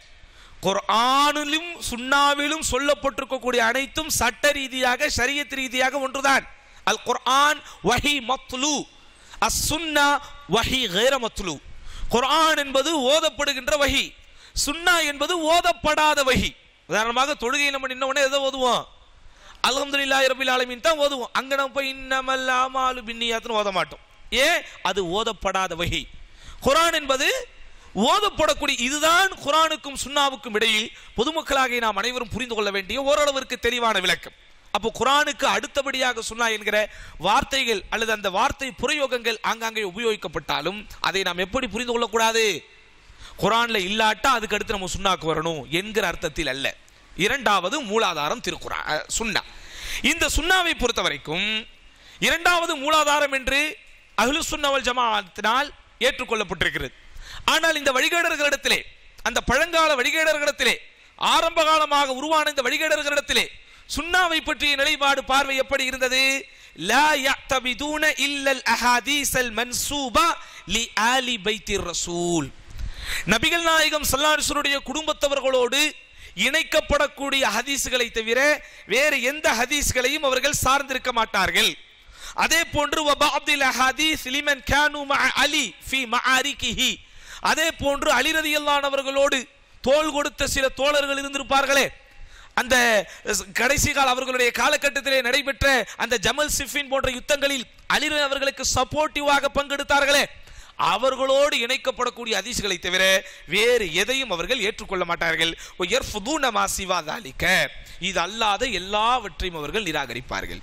குர்ஆனிலும் சுன்னாவிலும் சொல்லப்பட்டிருக்கக்கூடிய அனைத்தும் சட்ட ரீதியாக ஷரியத் ரீதியாக ஒன்றுதான் அல் குர்ஆன் வஹி மத்லு அஸ் சுன்னா வஹி கைர மத்லு குர்ஆன் என்பது ஓதப்படுகின்ற வஹி சுன்னா என்பது ஓதப்படாத வஹி உதாரணமாக தொழுகை நம்ம நின்ன உடனே எதை ஓதுவோம் அல்ஹம்துலில்லாஹி ரபில் ஆலமீன் தான் ஓதுவோம் அங்க நம்ம போய் இன்னமல் அமாலு பின்னியாத்துன்னு ஓத மாட்டோம் ஏன் அது ஓதப்படாத வகை குர்ஆன் என்பது ஓதப்படக்கூடிய இதுதான் குர்ஆனுக்கும் சுன்னாவுக்கும் இடையில் பொதுமக்களாகிய நாம் அனைவரும் புரிந்து கொள்ள வேண்டிய ஓரளவிற்கு தெளிவான விளக்கம் அப்போ குர்ஆனுக்கு அடுத்தபடியாக சுன்னா என்கிற வார்த்தைகள் அல்லது அந்த வார்த்தை பிரயோகங்கள் ஆங்காங்கே உபயோகிக்கப்பட்டாலும் அதை நாம் எப்படி புரிந்து கொள்ளக்கூடாது குரான்ல இல்லாட்டா அதுக்கு அடுத்து நம்ம சுன்னாக்கு வரணும் என்கிற அர்த்தத்தில் அல்ல இரண்டாவது மூலாதாரம் திருக்குறா அஹ், சுன்னா இந்த சுன்னாவை பொறுத்த வரைக்கும் இரண்டாவது மூலாதாரம் என்று அஹ்லு சுன்னவல் ஜமாத்தினால் ஏற்றுக்கொள்ளப்பட்டிருக்கிறது ஆனால் இந்த வழிகேடர்களிடத்திலே அந்த பழங்கால வழிகேடர்களிடத்திலே ஆரம்ப காலமாக உருவான இந்த வழிகேடர்களிடத்திலே சுன்னாவை பற்றிய நிலைப்பாடு பார்வை எப்படி இருந்தது லா யக்தபிதூன இல்லல் அஹாதீஸல் மன்சூபா லி ஆலி பைத்திர் ரசூல் நபிகள் நாயகம் சல்லாசுடைய குடும்பத்தவர்களோடு இணைக்கப்படக்கூடிய ஹதீஸ்களை தவிர வேறு எந்த ஹதீஸ்களையும் அவர்கள் சார்ந்திருக்க மாட்டார்கள் அதே போன்று வபாப்தில் ஹதீஸ் லிமன் கானு மஅ அலி ஃபி மஆரிகிஹி அதே போன்று அலி ரலியல்லாஹு அவர்களோடு தோள் கொடுத்த சில தோழர்கள் இருந்திருப்பார்களே அந்த கடைசி கால அவர்களுடைய காலகட்டத்திலே நடைபெற்ற அந்த ஜமல் சிஃபின் போன்ற யுத்தங்களில் அலி அவர்களுக்கு சப்போர்ட்டிவாக பங்கெடுத்தார்களே அவர்களோடு இணைக்கப்படக்கூடிய அதிசுகளை தவிர வேறு எதையும் அவர்கள் ஏற்றுக்கொள்ள மாட்டார்கள் யர்ஃபுதூன மா சிவா தாலிக. இது அல்லாத எல்லாவற்றையும் அவர்கள் நிராகரிப்பார்கள்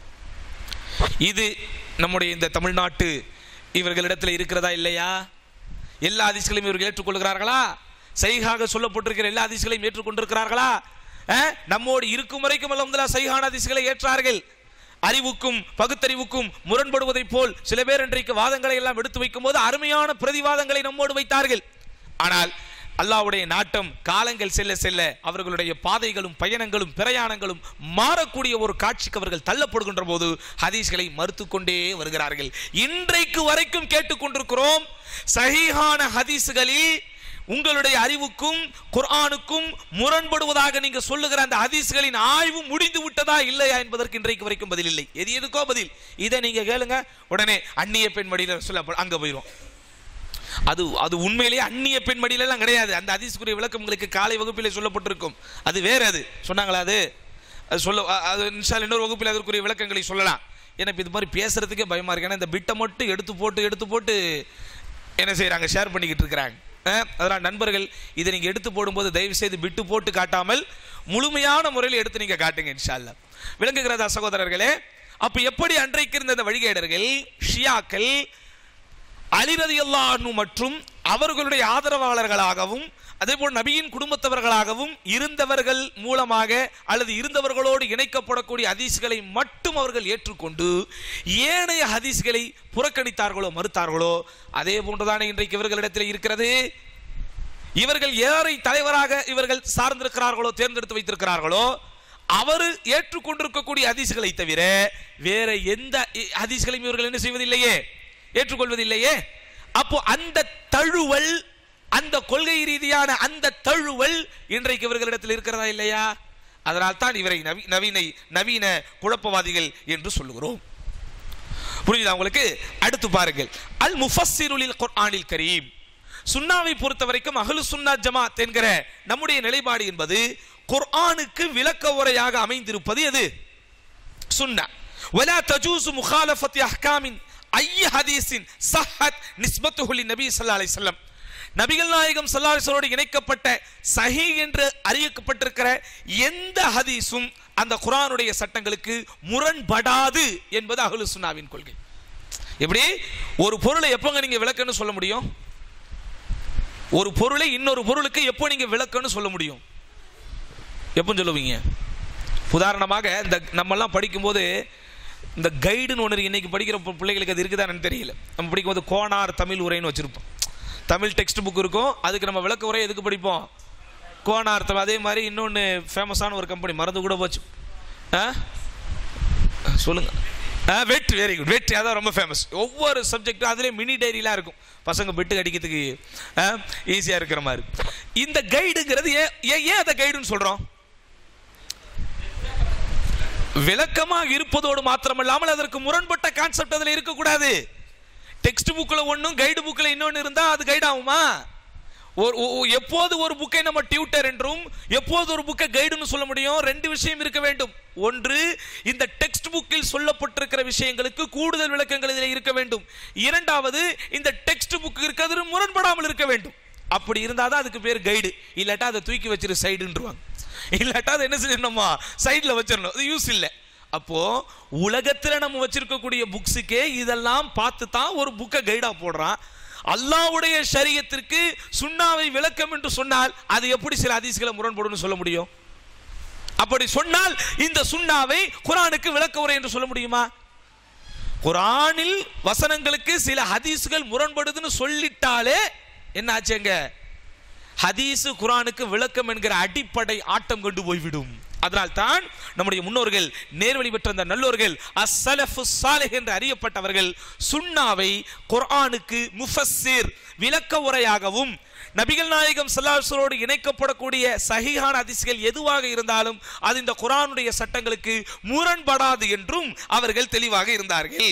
இது நம்முடைய இந்த தமிழ்நாட்டு இவர்களிடத்தில் இருக்கிறதா இல்லையா எல்லா அதிசயங்களையும் இவர்கள் ஏற்றுக்கொள்கிறார்களா சைகாக சொல்லப்பட்டிருக்கிற எல்லா அதிசயங்களையும் ஏற்றுக்கொண்டிருக்கிறார்களா அஹ்? நம்மோடு இருக்கும் வரைக்கும் அல்ஹம்துலில்லாஹ் சைகான அதிசயங்களை ஏற்றார்கள் அறிவுக்கும் பகுத்தறிவுக்கும் முரண்படுவதைப் போல் சில பேர் இன்றைக்கு வாதங்களை எல்லாம் எடுத்து வைக்கும் போது அருமையான பிரதிவாதங்களை நம்மோடு வைத்தார்கள் ஆனால் அல்லாஹ்வுடைய நாட்டம் காலங்கள் செல்ல செல்ல அவர்களுடைய பாதைகளும் பயணங்களும் பிரயாணங்களும் மாறக்கூடிய ஒரு காட்சிக்கு அவர்கள் தள்ளப்படுகின்ற போது ஹதீஸ்களை மறுத்துக் கொண்டே வருகிறார்கள் இன்றைக்கு வரைக்கும் கேட்டுக்கொண்டிருக்கிறோம் சஹீஹான ஹதீஸ்களில் உங்களுடைய அறிவுக்கும் குர்ஆனுக்கும் முரண்படுவதாக நீங்க சொல்லுகிற அந்த ஹதீஸ்களின் ஆய்வு முடிந்து விட்டதா இல்லையா என்பதற்கு இன்றைக்கு வரைக்கும் பதில் இல்லை எது எதுக்கோ பதில் இதை நீங்க கேளுங்க உடனே அந்நிய பெண் மடியில சொல்ல அங்க போயிடும் அது அது உண்மையிலேயே அந்நிய பெண் மடியில எல்லாம் கிடையாது அந்த ஹதீஸ்க்குரிய விளக்கம் உங்களுக்கு காலை வகுப்பிலே சொல்லப்பட்டிருக்கும் அது வேற அது சொன்னாங்களா அது அது சொல்ல அ- அது இன்ஷா இன்னொரு வகுப்பில் அதற்குரிய விளக்கங்களை சொல்லலாம் எனக்கு இது மாதிரி பேசுறதுக்கே பயமா இருக்கு ஏன்னா இந்த பிட்டை மட்டும் எடுத்து போட்டு எடுத்து போட்டு என்ன செய்றாங்க ஷேர் பண்ணிக்கிட்டு இருக்கிறாங்க அஹ், அதனால் நண்பர்கள் இதை நீங்க எடுத்து போடும்போது தயவு செய்து பிட்டு போட்டு காட்டாமல் முழுமையான முறையில் எடுத்து நீங்க காட்டுங்க இன்ஷா அல்லாஹ் விளங்குகிறதா சகோதரர்களே அப்ப எப்படி அன்றைக்கு இருந்த இந்த வழிகேடர்கள் ஷியாக்கள் அலிரதியல்லானு மற்றும் அவர்களுடைய ஆதரவாளர்களாகவும் அதேபோல் நபியின் குடும்பத்தவர்களாகவும் இருந்தவர்கள் மூலமாக அல்லது இருந்தவர்களோடு இணைக்கப்படக்கூடிய ஹதீஸ்களை மட்டும் அவர்கள் ஏற்றுக்கொண்டு ஏனைய ஹதீஸ்களை புறக்கணித்தார்களோ மறுத்தார்களோ அதே போன்றுதானே இன்றைக்கு இவர்களிடத்தில் இருக்கிறது இவர்கள் யாரை தலைவராக இவர்கள் சார்ந்திருக்கிறார்களோ தேர்ந்தெடுத்து வைத்திருக்கிறார்களோ அவர் ஏற்றுக்கொண்டிருக்கக்கூடிய ஹதீஸ்களை தவிர வேற எந்த இ- ஹதீஸ்களையும் இவர்கள் என்ன செய்வதில்லையே ஏற்றுக்கொள்வதில்லையே அப்போ அந்த தழுவல் அந்த கொள்கை ரீதியான அந்த தழுவல் இன்றைக்கு இவர்களிடத்தில் இருக்கிறதா இல்லையா அதனால் தான் இவரை நவி நவீன நவீன குழப்பவாதிகள் என்று சொல்லுகிறோம் புரியுதா உங்களுக்கு அடுத்து பாருங்கள் அல் முஃபஸ்ஸிருலில் குர்ஆனில் கரீம் சுன்னாவை பொறுத்த வரைக்கும் அஹ்லு சுன்னா ஜமாத் என்கிற நம்முடைய நிலைப்பாடு என்பது குர்ஆனுக்கு விளக்க உரையாக அமைந்திருப்பது எது சுன்னா ولا تجوز مخالفة أحكام أي حديث صحت نسبته للنبي صلى الله عليه وسلم நபிகள் நாயகம் ஸல்லல்லாஹு அலைஹி வஸல்லமோடு இணைக்கப்பட்ட சஹி என்று அறிவிக்கப்பட்டிருக்கிற எந்த ஹதீஸும் அந்த குரானுடைய சட்டங்களுக்கு முரண்படாது என்பது அஹ்லு சுன்னாவின் கொள்கை எப்படி ஒரு பொருளை எப்போங்க நீங்க விளக்கன்னு சொல்ல முடியும் ஒரு பொருளை இன்னொரு பொருளுக்கு எப்போ நீங்க விளக்கன்னு சொல்ல முடியும் எப்போ சொல்லுவீங்க உதாரணமாக இந்த நம்மெல்லாம் படிக்கும்போது இந்த கைடுன்னு ஒன்று இருக்கு. இன்னைக்கு படிக்கிற பு- பிள்ளைகளுக்கு அது இருக்குதான்னு தெரியல நம்ம படிக்கும்போது கோனார் தமிழ் உரைன்னு வச்சிருப்போம் தமிழ் டெக்ஸ்ட் புக் இருக்கும் அதுக்கு நம்ம விளக்க உரை எதுக்கு படிப்போம் கோனார் தமிழ் அதே மாதிரி இன்னொன்று ஃபேமஸான ஒரு கம்பெனி மறந்து கூட போச்சு ஆ சொல்லுங்க ஆ வெற்றி வெரி குட் வெற்றி அதான் ரொம்ப ஃபேமஸ் ஒவ்வொரு சப்ஜெக்ட்டும் அதுலேயே மினி டைரிலாம் இருக்கும் பசங்க பெட்டு அடிக்கிறதுக்கு ஈஸியாக இருக்கிற மாதிரி இந்த கைடுங்கிறது ஏன் ஏன் ஏன் அதை கைடுன்னு சொல்கிறோம் விளக்கமாக இருப்பதோடு மாத்திரமல்லாமல் அதற்கு முரண்பட்ட கான்செப்ட் அதில் இருக்கக்கூடாது டெக்ஸ்ட் புக்கில் ஒன்றும் கைடு புக்கில் இன்னொன்று இருந்தால் அது கைட் ஆகுமா ஒரு ஒ- ஒ- எப்போது ஒரு புக்கை நம்ம டியூட்டர் என்றும் எப்போது ஒரு புக்கை கைடுன்னு சொல்ல முடியும் ரெண்டு விஷயம் இருக்க வேண்டும் ஒன்று இந்த டெக்ஸ்ட் புக்கில் சொல்லப்பட்டிருக்கிற விஷயங்களுக்கு கூடுதல் விளக்கங்கள் இதில் இருக்க வேண்டும் இரண்டாவது இந்த டெக்ஸ்ட் புக் இருக்கிறது முரண்படாமல் இருக்க வேண்டும் அப்படி இருந்தால் தான் அதுக்கு பேர் கைடு இல்லாட்டா அதை தூக்கி வச்சிரு சைடுன்றவாங்க இல்லாட்டா அதை என்ன செஞ்சிடணுமா சைடில் வச்சிடணும் அது யூஸ் இல்லை அப்போ உலகத்துல நம்ம வச்சிருக்கக்கூடிய புக்ஸுக்கே இதெல்லாம் பார்த்து தான் ஒரு புக்கை கைடா போடுறான் அல்லாஹ்வுடைய ஷரியத்திற்கு சுண்ணாவை விளக்கம் என்று சொன்னால் அது எப்படி சில ஹதீஸ்களை முரண்படும்னு சொல்ல முடியும் அப்படி சொன்னால் இந்த சுண்ணாவை குரானுக்கு விளக்க உரை என்று சொல்ல முடியுமா குரானில் வசனங்களுக்கு சில ஹதீஸ்கள் முரண்படுதுன்னு சொல்லிட்டாலே என்ன ஆச்சுங்க ஹதீஸ் குரானுக்கு விளக்கம் என்கிற அடிப்படை ஆட்டம் கொண்டு போய்விடும் அதனால் தான் நம்முடைய முன்னோர்கள் நேர்வழி பெற்ற அந்த நல்லோர்கள் அஸ்ஸலஃபு சாலிஹ் என்று அறியப்பட்டவர்கள் சுன்னாவை குர்ஆனுக்கு முஃபஸ்ஸிர் விளக்க உரையாகவும் நபிகள் நாயகம் ஸல்லல்லாஹு இணைக்கப்படக்கூடிய சஹீஹான ஹதீஸ்கள் எதுவாக இருந்தாலும் அது இந்த குர்ஆனுடைய சட்டங்களுக்கு முரண்படாது என்றும் அவர்கள் தெளிவாக இருந்தார்கள்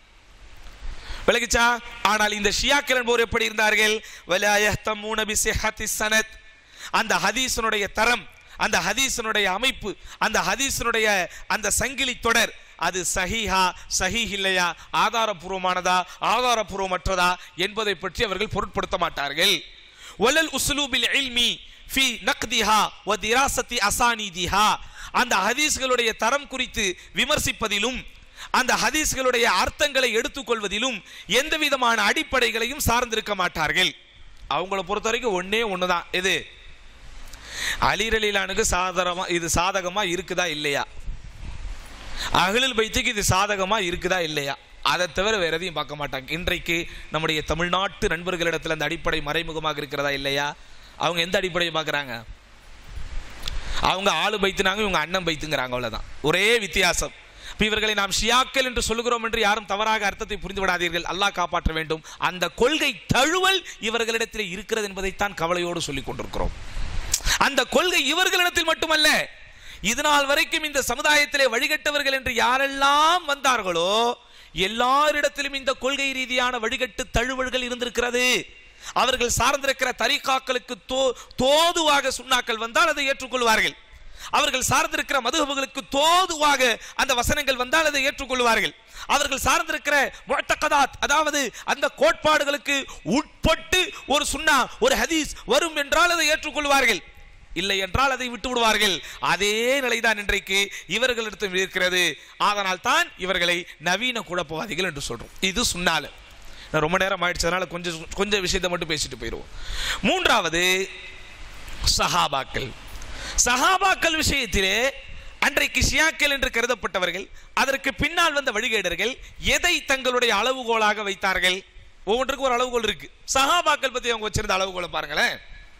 விளங்குச்சா ஆனால் இந்த ஷியாக்கள் என்பவர் எப்படி இருந்தார்கள் வலா யஹ்தமூன பிசிஹத்தி சனத் அந்த ஹதீஸினுடைய தரம் அந்த ஹதீஸினுடைய அமைப்பு அந்த ஹதீஸினுடைய அந்த சங்கிலி தொடர் அது சஹீஹா சஹீஹ் இல்லையா ஆதாரபூர்வமானதா ஆதாரபூர்வமற்றதா என்பதை பற்றி அவர்கள் பொருட்படுத்த மாட்டார்கள் வலல் உஸ்லூபில் இல்மி ஃபி நக்திஹா வ திராசத்தி அசானிதிஹா அந்த ஹதீஸ்களுடைய தரம் குறித்து விமர்சிப்பதிலும் அந்த ஹதீஸ்களுடைய அர்த்தங்களை எடுத்துக்கொள்வதிலும் எந்த விதமான அடிப்படைகளையும் சார்ந்திருக்க மாட்டார்கள் அவங்கள பொறுத்த வரைக்கும் ஒன்னே ஒண்ணுதான் எது அலிரலிலானுக்கு சாதகமா இது சாதகமா இருக்குதா இல்லையா அகலில் பைத்துக்கு இது சாதகமா இருக்குதா இல்லையா அதை தவிர வேற எதையும் பார்க்க மாட்டாங்க இன்றைக்கு நம்முடைய தமிழ்நாட்டு நண்பர்களிடத்தில் அந்த அடிப்படை மறைமுகமாக இருக்கிறதா இல்லையா அவங்க எந்த அடிப்படையை பார்க்குறாங்க அவங்க ஆளு பைத்துனாங்க இவங்க அண்ணன் பைத்துங்கிறாங்க அவ்வளவுதான் ஒரே வித்தியாசம் இப்ப இவர்களை நாம் ஷியாக்கள் என்று சொல்லுகிறோம் என்று யாரும் தவறாக அர்த்தத்தை புரிந்து விடாதீர்கள் அல்லாஹ் காப்பாற்ற வேண்டும் அந்த கொள்கை தழுவல் இவர்களிடத்தில் இருக்கிறது என்பதைத்தான் கவலையோடு சொல்லிக் கொண்டிருக்கிறோம் அந்த கொள்கை இவர்களிடத்தில் மட்டுமல்ல இதனால் வரைக்கும் இந்த சமுதாயத்திலே வழிகட்டவர்கள் என்று யாரெல்லாம் வந்தார்களோ எல்லாரிடத்திலும் இந்த கொள்கை ரீதியான வழிகட்டு தழுவல்கள் இருந்திருக்கிறது அவர்கள் சார்ந்திருக்கிற தரிகாக்களுக்கு தோ தோதுவாக சுண்ணாக்கள் வந்தால் அதை ஏற்றுக்கொள்வார்கள் அவர்கள் சார்ந்திருக்கிற மதுகபுகளுக்கு தோதுவாக அந்த வசனங்கள் வந்தால் அதை ஏற்றுக்கொள்வார்கள் அவர்கள் சார்ந்திருக்கிற முஅத்தகதாத் அதாவது அந்த கோட்பாடுகளுக்கு உட்பட்டு ஒரு சுன்னா ஒரு ஹதீஸ் வரும் என்றால் அதை ஏற்றுக்கொள்வார்கள் இல்லை என்றால் அதை விட்டு விடுவார்கள் அதே நிலைதான் இன்றைக்கு இவர்களிடத்தில் இருக்கிறது அதனால் தான் இவர்களை நவீன குழப்பவாதிகள் என்று சொல்றோம் இது சுன்னால நான் ரொம்ப நேரம் ஆயிடுச்சு அதனால கொஞ்சம் கொஞ்சம் விஷயத்தை மட்டும் பேசிட்டு போயிடுவோம் மூன்றாவது சஹாபாக்கள் சஹாபாக்கள் விஷயத்திலே அன்றைக்கு ஷியாக்கள் என்று கருதப்பட்டவர்கள் அதற்கு பின்னால் வந்த வழிகேடர்கள் எதை தங்களுடைய அளவுகோலாக வைத்தார்கள் ஒவ்வொன்றுக்கும் ஒரு அளவுகோல் இருக்கு சஹாபாக்கள் பத்தி அவங்க வச்சிருந்த அளவுகோலை பாருங்களேன்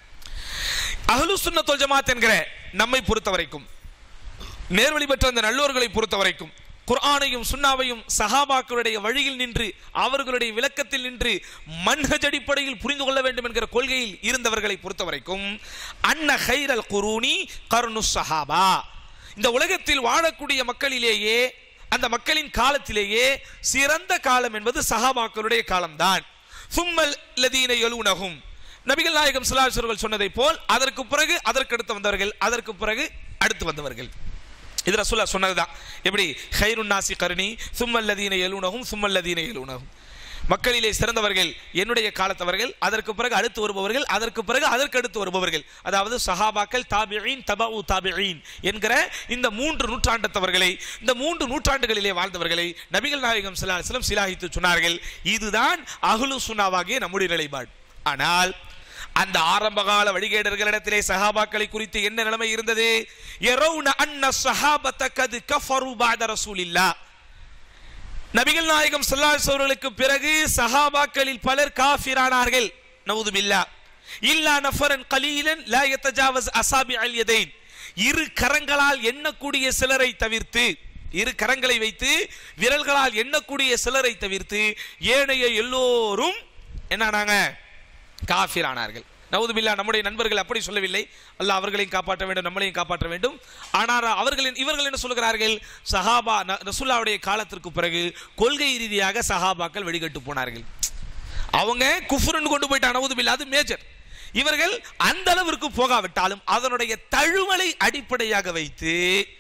அஹ்லு சுன்னத்துல் ஜமாத் என்கிற நம்மை பொறுத்த வரைக்கும் நேர்வழி பெற்ற அந்த நல்லோர்களை பொறுத்த வரைக்கும் குர்ஆனையும் சுன்னாவையும் சஹாபாக்களுடைய வழியில் நின்று அவர்களுடைய விளக்கத்தில் நின்று மன்ஹஜ் அடிப்படையில் புரிந்து கொள்ள வேண்டும் என்கிற கொள்கையில் இருந்தவர்களை பொறுத்த வரைக்கும் அன்ன ஹைரல் குரூனி கருணு சஹாபா இந்த உலகத்தில் வாழக்கூடிய மக்களிலேயே அந்த மக்களின் காலத்திலேயே சிறந்த காலம் என்பது சஹாபாக்களுடைய காலம்தான் சும்மல் லதீன எழுனகும் நபிகள் நாயகம் சுல்லாசர்கள் சொன்னதை போல் அதற்கு பிறகு அதற்கு அடுத்து வந்தவர்கள் அதற்கு பிறகு அடுத்து வந்தவர்கள் இது ரசூல்லா சொன்னதுதான் எப்படி ஹைருன் நாசி கருணி சும்மல்லதீன எழுனகும் சும்மல்லதீன எழுனகும் மக்களிலே சிறந்தவர்கள் என்னுடைய காலத்தவர்கள் அதற்கு பிறகு அடுத்து வருபவர்கள் அதற்கு பிறகு அதற்கு அடுத்து வருபவர்கள் அதாவது சஹாபாக்கள் தாபிஈன் தபஉ தாபிஈன் என்கிற இந்த மூன்று நூற்றாண்டத்தவர்களை இந்த மூன்று நூற்றாண்டுகளிலே வாழ்ந்தவர்களை நபிகள் நாயகம் ஸல்லல்லாஹு அலைஹி வஸல்லம் சிலாகித்து சொன்னார்கள் இதுதான் அஹ்லு சுன்னாவாகிய நம்முடைய நிலைப்பாடு ஆனால் அந்த ஆரம்பகால வழிகேடர்களிடத்திலே சஹாபாக்களை குறித்து என்ன நிலைமை இருந்தது யரவுன அன்ன ஸஹாபத கது கஃபரு பஅத ரசூலில்லாஹ் நபிகள் நாயகம் ஸல்லல்லாஹு அவர்களுக்கு பிறகு சஹாபாக்களில் பலர் காஃபிரானார்கள் நவுது பில்லா இல்லா நஃபரன் கலீலன் லா யதஜாவஸ் அசாபி அல் யதைன் இரு கரங்களால் எண்ணக்கூடிய சிலரை தவிர்த்து இரு கரங்களை வைத்து விரல்களால் எண்ணக்கூடிய சிலரை தவிர்த்து ஏனைய எல்லோரும் என்னானாங்க காஃபிரானார்கள் நவுது பில்லா நம்முடைய நண்பர்கள் அப்படி சொல்லவில்லை அல்லாஹ் அவர்களையும் காப்பாற்ற வேண்டும் நம்மளையும் காப்பாற்ற வேண்டும் ஆனால் அவர்களின் இவர்கள் என்ன சொல்கிறார்கள் சஹாபா ந- ரசூலுல்லாவுடைய காலத்திற்கு பிறகு கொள்கை ரீதியாக சஹாபாக்கள் வெடிகட்டு போனார்கள் அவங்க குஃபுருன்னு கொண்டு போயிட்டாங்க நவுது பில்லா அது மேஜர் இவர்கள் அந்த அளவிற்கு போகாவிட்டாலும் அதனுடைய தழுவலை அடிப்படையாக வைத்து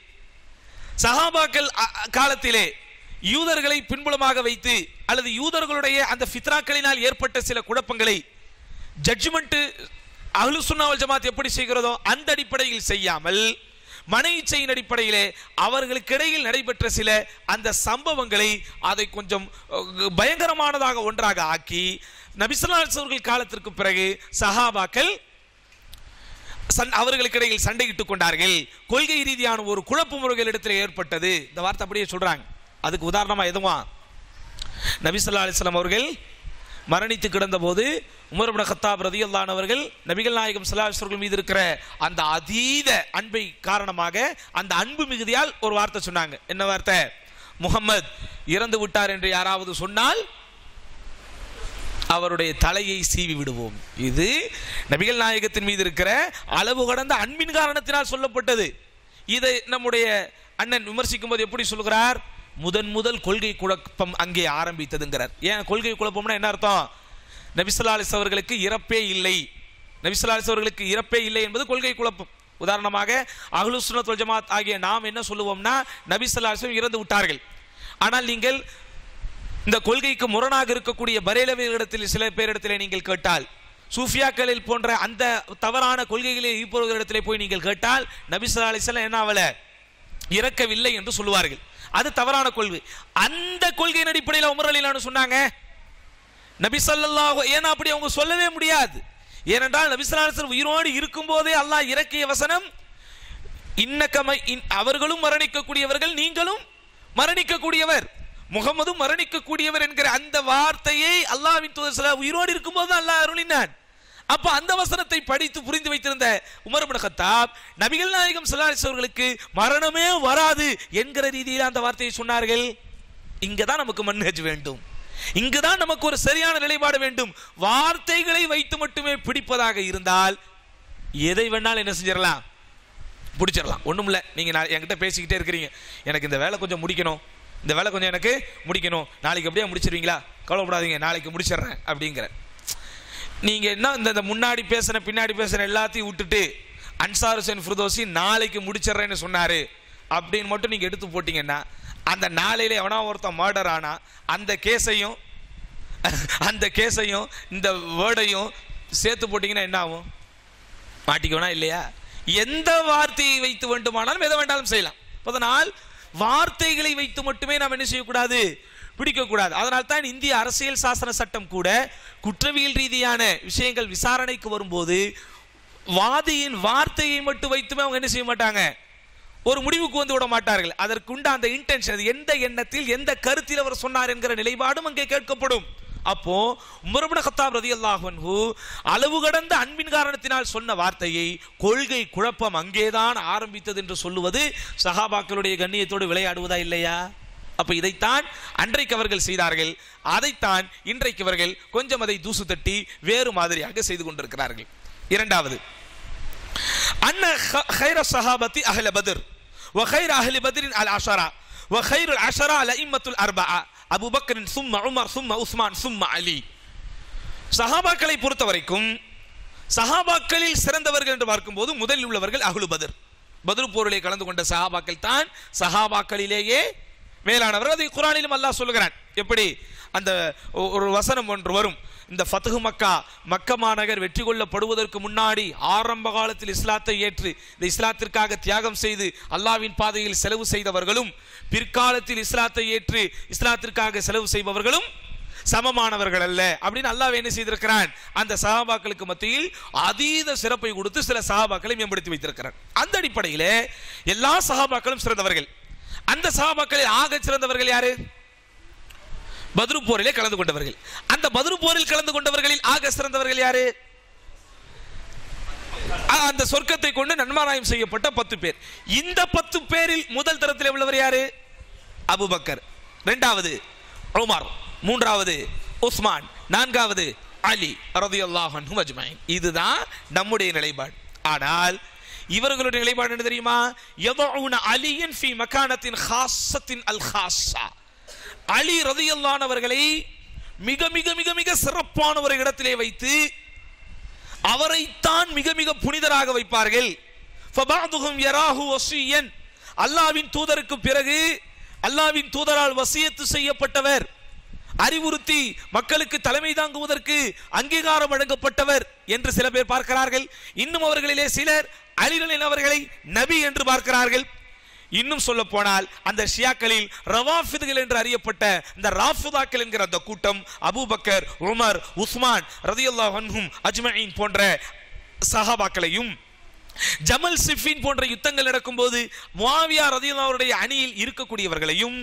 சஹாபாக்கள் அ- அ- காலத்திலே யூதர்களை பின்புலமாக வைத்து அல்லது யூதர்களுடைய அந்த ஃபித்ராக்களினால் ஏற்பட்ட சில குழப்பங்களை ஜட்ஜ்மெண்ட் அஹ்லு சுன்னா வல் ஜமாத் எப்படி செய்கிறதோ அந்த அடிப்படையில் செய்யாமல் மன இச்சையின் அடிப்படையிலே அவர்களுக்கு இடையில் நடைபெற்ற சில அந்த சம்பவங்களை அதை கொஞ்சம் அஹ், பயங்கரமானதாக ஒன்றாக ஆக்கி நபிசல்லாஸ் அவர்கள் காலத்திற்கு பிறகு சஹாபாக்கள் சண் அவர்களுக்கு இடையில் சண்டையிட்டுக் கொண்டார்கள் கொள்கை ரீதியான ஒரு குழப்பு முறைகளிடத்தில் ஏற்பட்டது இந்த வார்த்தை அப்படியே சொல்றாங்க அதுக்கு உதாரணமா எதுவா நபி ஸல்லல்லாஹு அலைஹி வஸல்லம் அவர்கள் மரணித்து கிடந்தபோது உமர் இப்னு கத்தாப் ரதியல்லான் அவர்கள் நபிகள் நாயகம் ஸல்லல்லாஹு அலைஹி வஸல்லம் மீது இருக்கிற அந்த அதீத அன்பை காரணமாக அந்த அன்பு மிகுதியால் ஒரு வார்த்தை சொன்னாங்க என்ன வார்த்தை முகம்மது இறந்து விட்டார் என்று யாராவது சொன்னால் அவருடைய தலையை சீவி விடுவோம் இது நபிகள் நாயகத்தின் மீது இருக்கிற அளவு கடந்த அன்பின் காரணத்தினால் சொல்லப்பட்டது இதை நம்முடைய அண்ணன் விமர்சிக்கும் போது எப்படி சொல்கிறார் முதன் முதல் கொள்கை குழப்பம் அங்கே ஆரம்பித்ததுங்கிறார் ஏன் கொள்கை குழப்பம்னா என்ன அர்த்தம் நபிசல்லாலிஸ் அவர்களுக்கு இறப்பே இல்லை நபிசல்லாலிஸ் அவர்களுக்கு இறப்பே இல்லை என்பது கொள்கை குழப்பம் உதாரணமாக அஹ்லு சுன்னத் வல் ஜமாத் ஆகிய நாம் என்ன சொல்லுவோம்னா நபிசல்லாலிஸும் இறந்து விட்டார்கள் ஆனால் நீங்கள் இந்த கொள்கைக்கு முரணாக இருக்கக்கூடிய பரேலவிகளிடத்தில் சில பேரிடத்திலே நீங்கள் கேட்டால் சூஃபியாக்களில் போன்ற அந்த தவறான கொள்கைகளில் இருப்பவர்களிடத்திலே போய் நீங்கள் கேட்டால் நபிசல்லா அலிஸ்லாம் என்ன ஆகல இறக்கவில்லை என்று சொல்லுவார்கள் அது தவறான கொள்கை அந்த கொள்கையின் அடிப்படையில் உமர் அலிலான்னு சொன்னாங்க நபி ஸல்லல்லாஹு ஏன்னா அப்படி அவங்க சொல்லவே முடியாது ஏனென்றால் நபி ஸல்லல்லாஹு அலைஹி வஸல்லம் உயிரோடு இருக்கும்போதே அல்லாஹ் இறக்கிய வசனம் இன்னக்கம இன் அவர்களும் மரணிக்கக்கூடியவர்கள் நீங்களும் மரணிக்கக்கூடியவர் முகமதும் மரணிக்கக்கூடியவர் என்கிற அந்த வார்த்தையை அல்லாஹ்வின் தூதர் ஸல்லல்லாஹு உயிரோடு இருக்கும்போது அல்லாஹ் அருளினான் அப்ப அந்த வசனத்தை படித்து புரிந்து வைத்திருந்த உமர் இப்னு கத்தாப் நபிகள் நாயகம் ஸல்லல்லாஹு அலைஹி அவர்களுக்கு மரணமே வராது என்கிற ரீதியில் அந்த வார்த்தையை சொன்னார்கள் இங்கதான் நமக்கு மன்ஹஜ் வேண்டும் இங்குதான் நமக்கு ஒரு சரியான நிலைப்பாடு வேண்டும் வார்த்தைகளை வைத்து மட்டுமே பிடிப்பதாக இருந்தால் எதை வேணாலும் என்ன செஞ்சிடலாம் பிடிச்சிடலாம் ஒன்றும் இல்லை நீங்கள் நான் என்கிட்ட பேசிக்கிட்டே இருக்கிறீங்க எனக்கு இந்த வேலை கொஞ்சம் முடிக்கணும் இந்த வேலை கொஞ்சம் எனக்கு முடிக்கணும் நாளைக்கு அப்படியே முடிச்சிருவீங்களா கவலைப்படாதீங்க நாளைக்கு முடிச்சிடுறேன் அப்படிங்கிற நீங்கள் என்ன இந்த இந்த முன்னாடி பேசுன பின்னாடி பேசுன எல்லாத்தையும் விட்டுட்டு அன்சார் ஹுசேன் ஃபிர்தோசி நாளைக்கு முடிச்சிடுறேன்னு சொன்னார் அப்படின்னு மட்டும் நீங்கள் எடுத்து போட்டீங்கன்னா அந்த நாளையில எவனா ஒருத்தன் மர்டர் ஆனா அந்த கேஸையும் அந்த கேஸையும் இந்த வேர்டையும் சேர்த்து போட்டீங்கன்னா என்ன ஆகும் மாட்டிக்கோனா இல்லையா எந்த வார்த்தையை வைத்து வேண்டுமானாலும் எதை வேண்டாலும் செய்யலாம் அதனால் வார்த்தைகளை வைத்து மட்டுமே நாம் என்ன செய்யக்கூடாது பிடிக்கக்கூடாது அதனால் தான் இந்திய அரசியல் சாசன சட்டம் கூட குற்றவியல் ரீதியான விஷயங்கள் விசாரணைக்கு வரும்போது வாதியின் வார்த்தையை மட்டும் வைத்துமே அவங்க என்ன செய்ய மாட்டாங்க ஒரு முடிவுக்கு வந்து விட மாட்டார்கள் அதற்குண்ட அந்த இன்டென்ஷன் அது எந்த எண்ணத்தில் எந்த கருத்தில் அவர் சொன்னார் என்கிற நிலைப்பாடும் அங்கே கேட்கப்படும் அப்போ உமர்பின் கத்தாப் ரதியல்லாஹு அன்ஹு அளவு கடந்த அன்பின் காரணத்தினால் சொன்ன வார்த்தையை கொள்கை குழப்பம் அங்கேதான் ஆரம்பித்தது என்று சொல்லுவது சஹாபாக்களுடைய கண்ணியத்தோடு விளையாடுவதா இல்லையா அப்ப இதைத்தான் அன்றைக்கு அவர்கள் செய்தார்கள் அதைத்தான் இன்றைக்கு அவர்கள் கொஞ்சம் அதை தூசு தட்டி வேறு மாதிரியாக செய்து கொண்டிருக்கிறார்கள் இரண்டாவது أن خ- خير الصحابة أهل بدر وخير أهل بدر العشرة وخير العشرة الأئمة الأربعة أبو بكر ثم عمر ثم عثمان ثم علي சஹாபாக்களை பொறுத்த வரைக்கும் சஹாபாக்களில் சிறந்தவர்கள் என்று பார்க்கும்போது முதலில் உள்ளவர்கள் அஹ்லு பத்ர் பத்ர் போரிலே கலந்து கொண்ட சஹாபாக்கள் தான் சஹாபாக்களிலேயே மேலானவர்கள் அதை குரானிலும் அல்லாஹ் சொல்லுகிறான் எப்படி அந்த ஒ- ஒரு வசனம் ஒன்று வரும் இந்த ஃபத்ஹு மக்கா மக்க மாநகர் வெற்றி கொள்ளப்படுவதற்கு முன்னாடி ஆரம்ப காலத்தில் இஸ்லாத்தை ஏற்று இந்த இஸ்லாத்திற்காக தியாகம் செய்து அல்லாவின் பாதையில் செலவு செய்தவர்களும் பிற்காலத்தில் இஸ்லாத்தை ஏற்று இஸ்லாத்திற்காக செலவு செய்பவர்களும் சமமானவர்கள் அல்ல அப்படின்னு அல்லாஹ் என்ன செய்திருக்கிறான் அந்த சஹாபாக்களுக்கு மத்தியில் அதீத சிறப்பை கொடுத்து சில சஹாபாக்களை மேம்படுத்தி வைத்திருக்கிறான் அந்த அடிப்படையிலே எல்லா சஹாபாக்களும் சிறந்தவர்கள் அந்த சஹாபாக்களில் ஆக சிறந்தவர்கள் யாரு பத்ரு போரிலே கலந்து கொண்டவர்கள் அந்த பத்ரு போரில் கலந்து கொண்டவர்களில் ஆக சிறந்தவர்கள் யாரு ஆ, அந்த சொர்க்கத்தை கொண்டு நன்மாராயம் செய்யப்பட்ட பத்து பேர் இந்த பத்து பேரில் முதல் தரத்தில் உள்ளவர் யாரு அபுபக்கர் இரண்டாவது உமர் மூன்றாவது உஸ்மான் நான்காவது அலி ரலியல்லாஹு அன்ஹும் அஜ்மஈன் இதுதான் நம்முடைய நிலைப்பாடு ஆனால் இவர்களுடைய நிலைப்பாடு என்ன தெரியுமா யதஊன அலியன் ஃபி மகானத்தின் ஹாஸத்தின் அல் ஹாஸா அலி ரதியல்லானவர்களை மிக மிக மிக மிக சிறப்பான ஒரு இடத்திலே வைத்து அவரைத்தான் மிக மிக புனிதராக வைப்பார்கள் ஃபபாதுஹும் யராஹு வசியன் அல்லாவின் தூதருக்கு பிறகு அல்லாவின் தூதரால் வசியத்து செய்யப்பட்டவர் அறிவுறுத்தி மக்களுக்கு தலைமை தாங்குவதற்கு அங்கீகாரம் வழங்கப்பட்டவர் என்று சில பேர் பார்க்கிறார்கள் இன்னும் அவர்களிலே சிலர் அலிரலின் அவர்களை நபி என்று பார்க்கிறார்கள் இன்னும் சொல்ல போனால் அந்த ஷியாக்களில் ரவாஃபிதுகள் என்று அறியப்பட்ட இந்த ராஃபிதாக்கள் என்கிற அந்த கூட்டம் அபூபக்கர் உமர் உஸ்மான் ரதியுல்லாஹ் அன்ஹும் அஜ்மஈன் போன்ற சஹாபாக்களையும் ஜமல் சிஃபின் போன்ற யுத்தங்கள் நடக்கும்போது முவாவியா ரதியுல்லாவுடைய அணியில் இருக்கக்கூடியவர்களையும்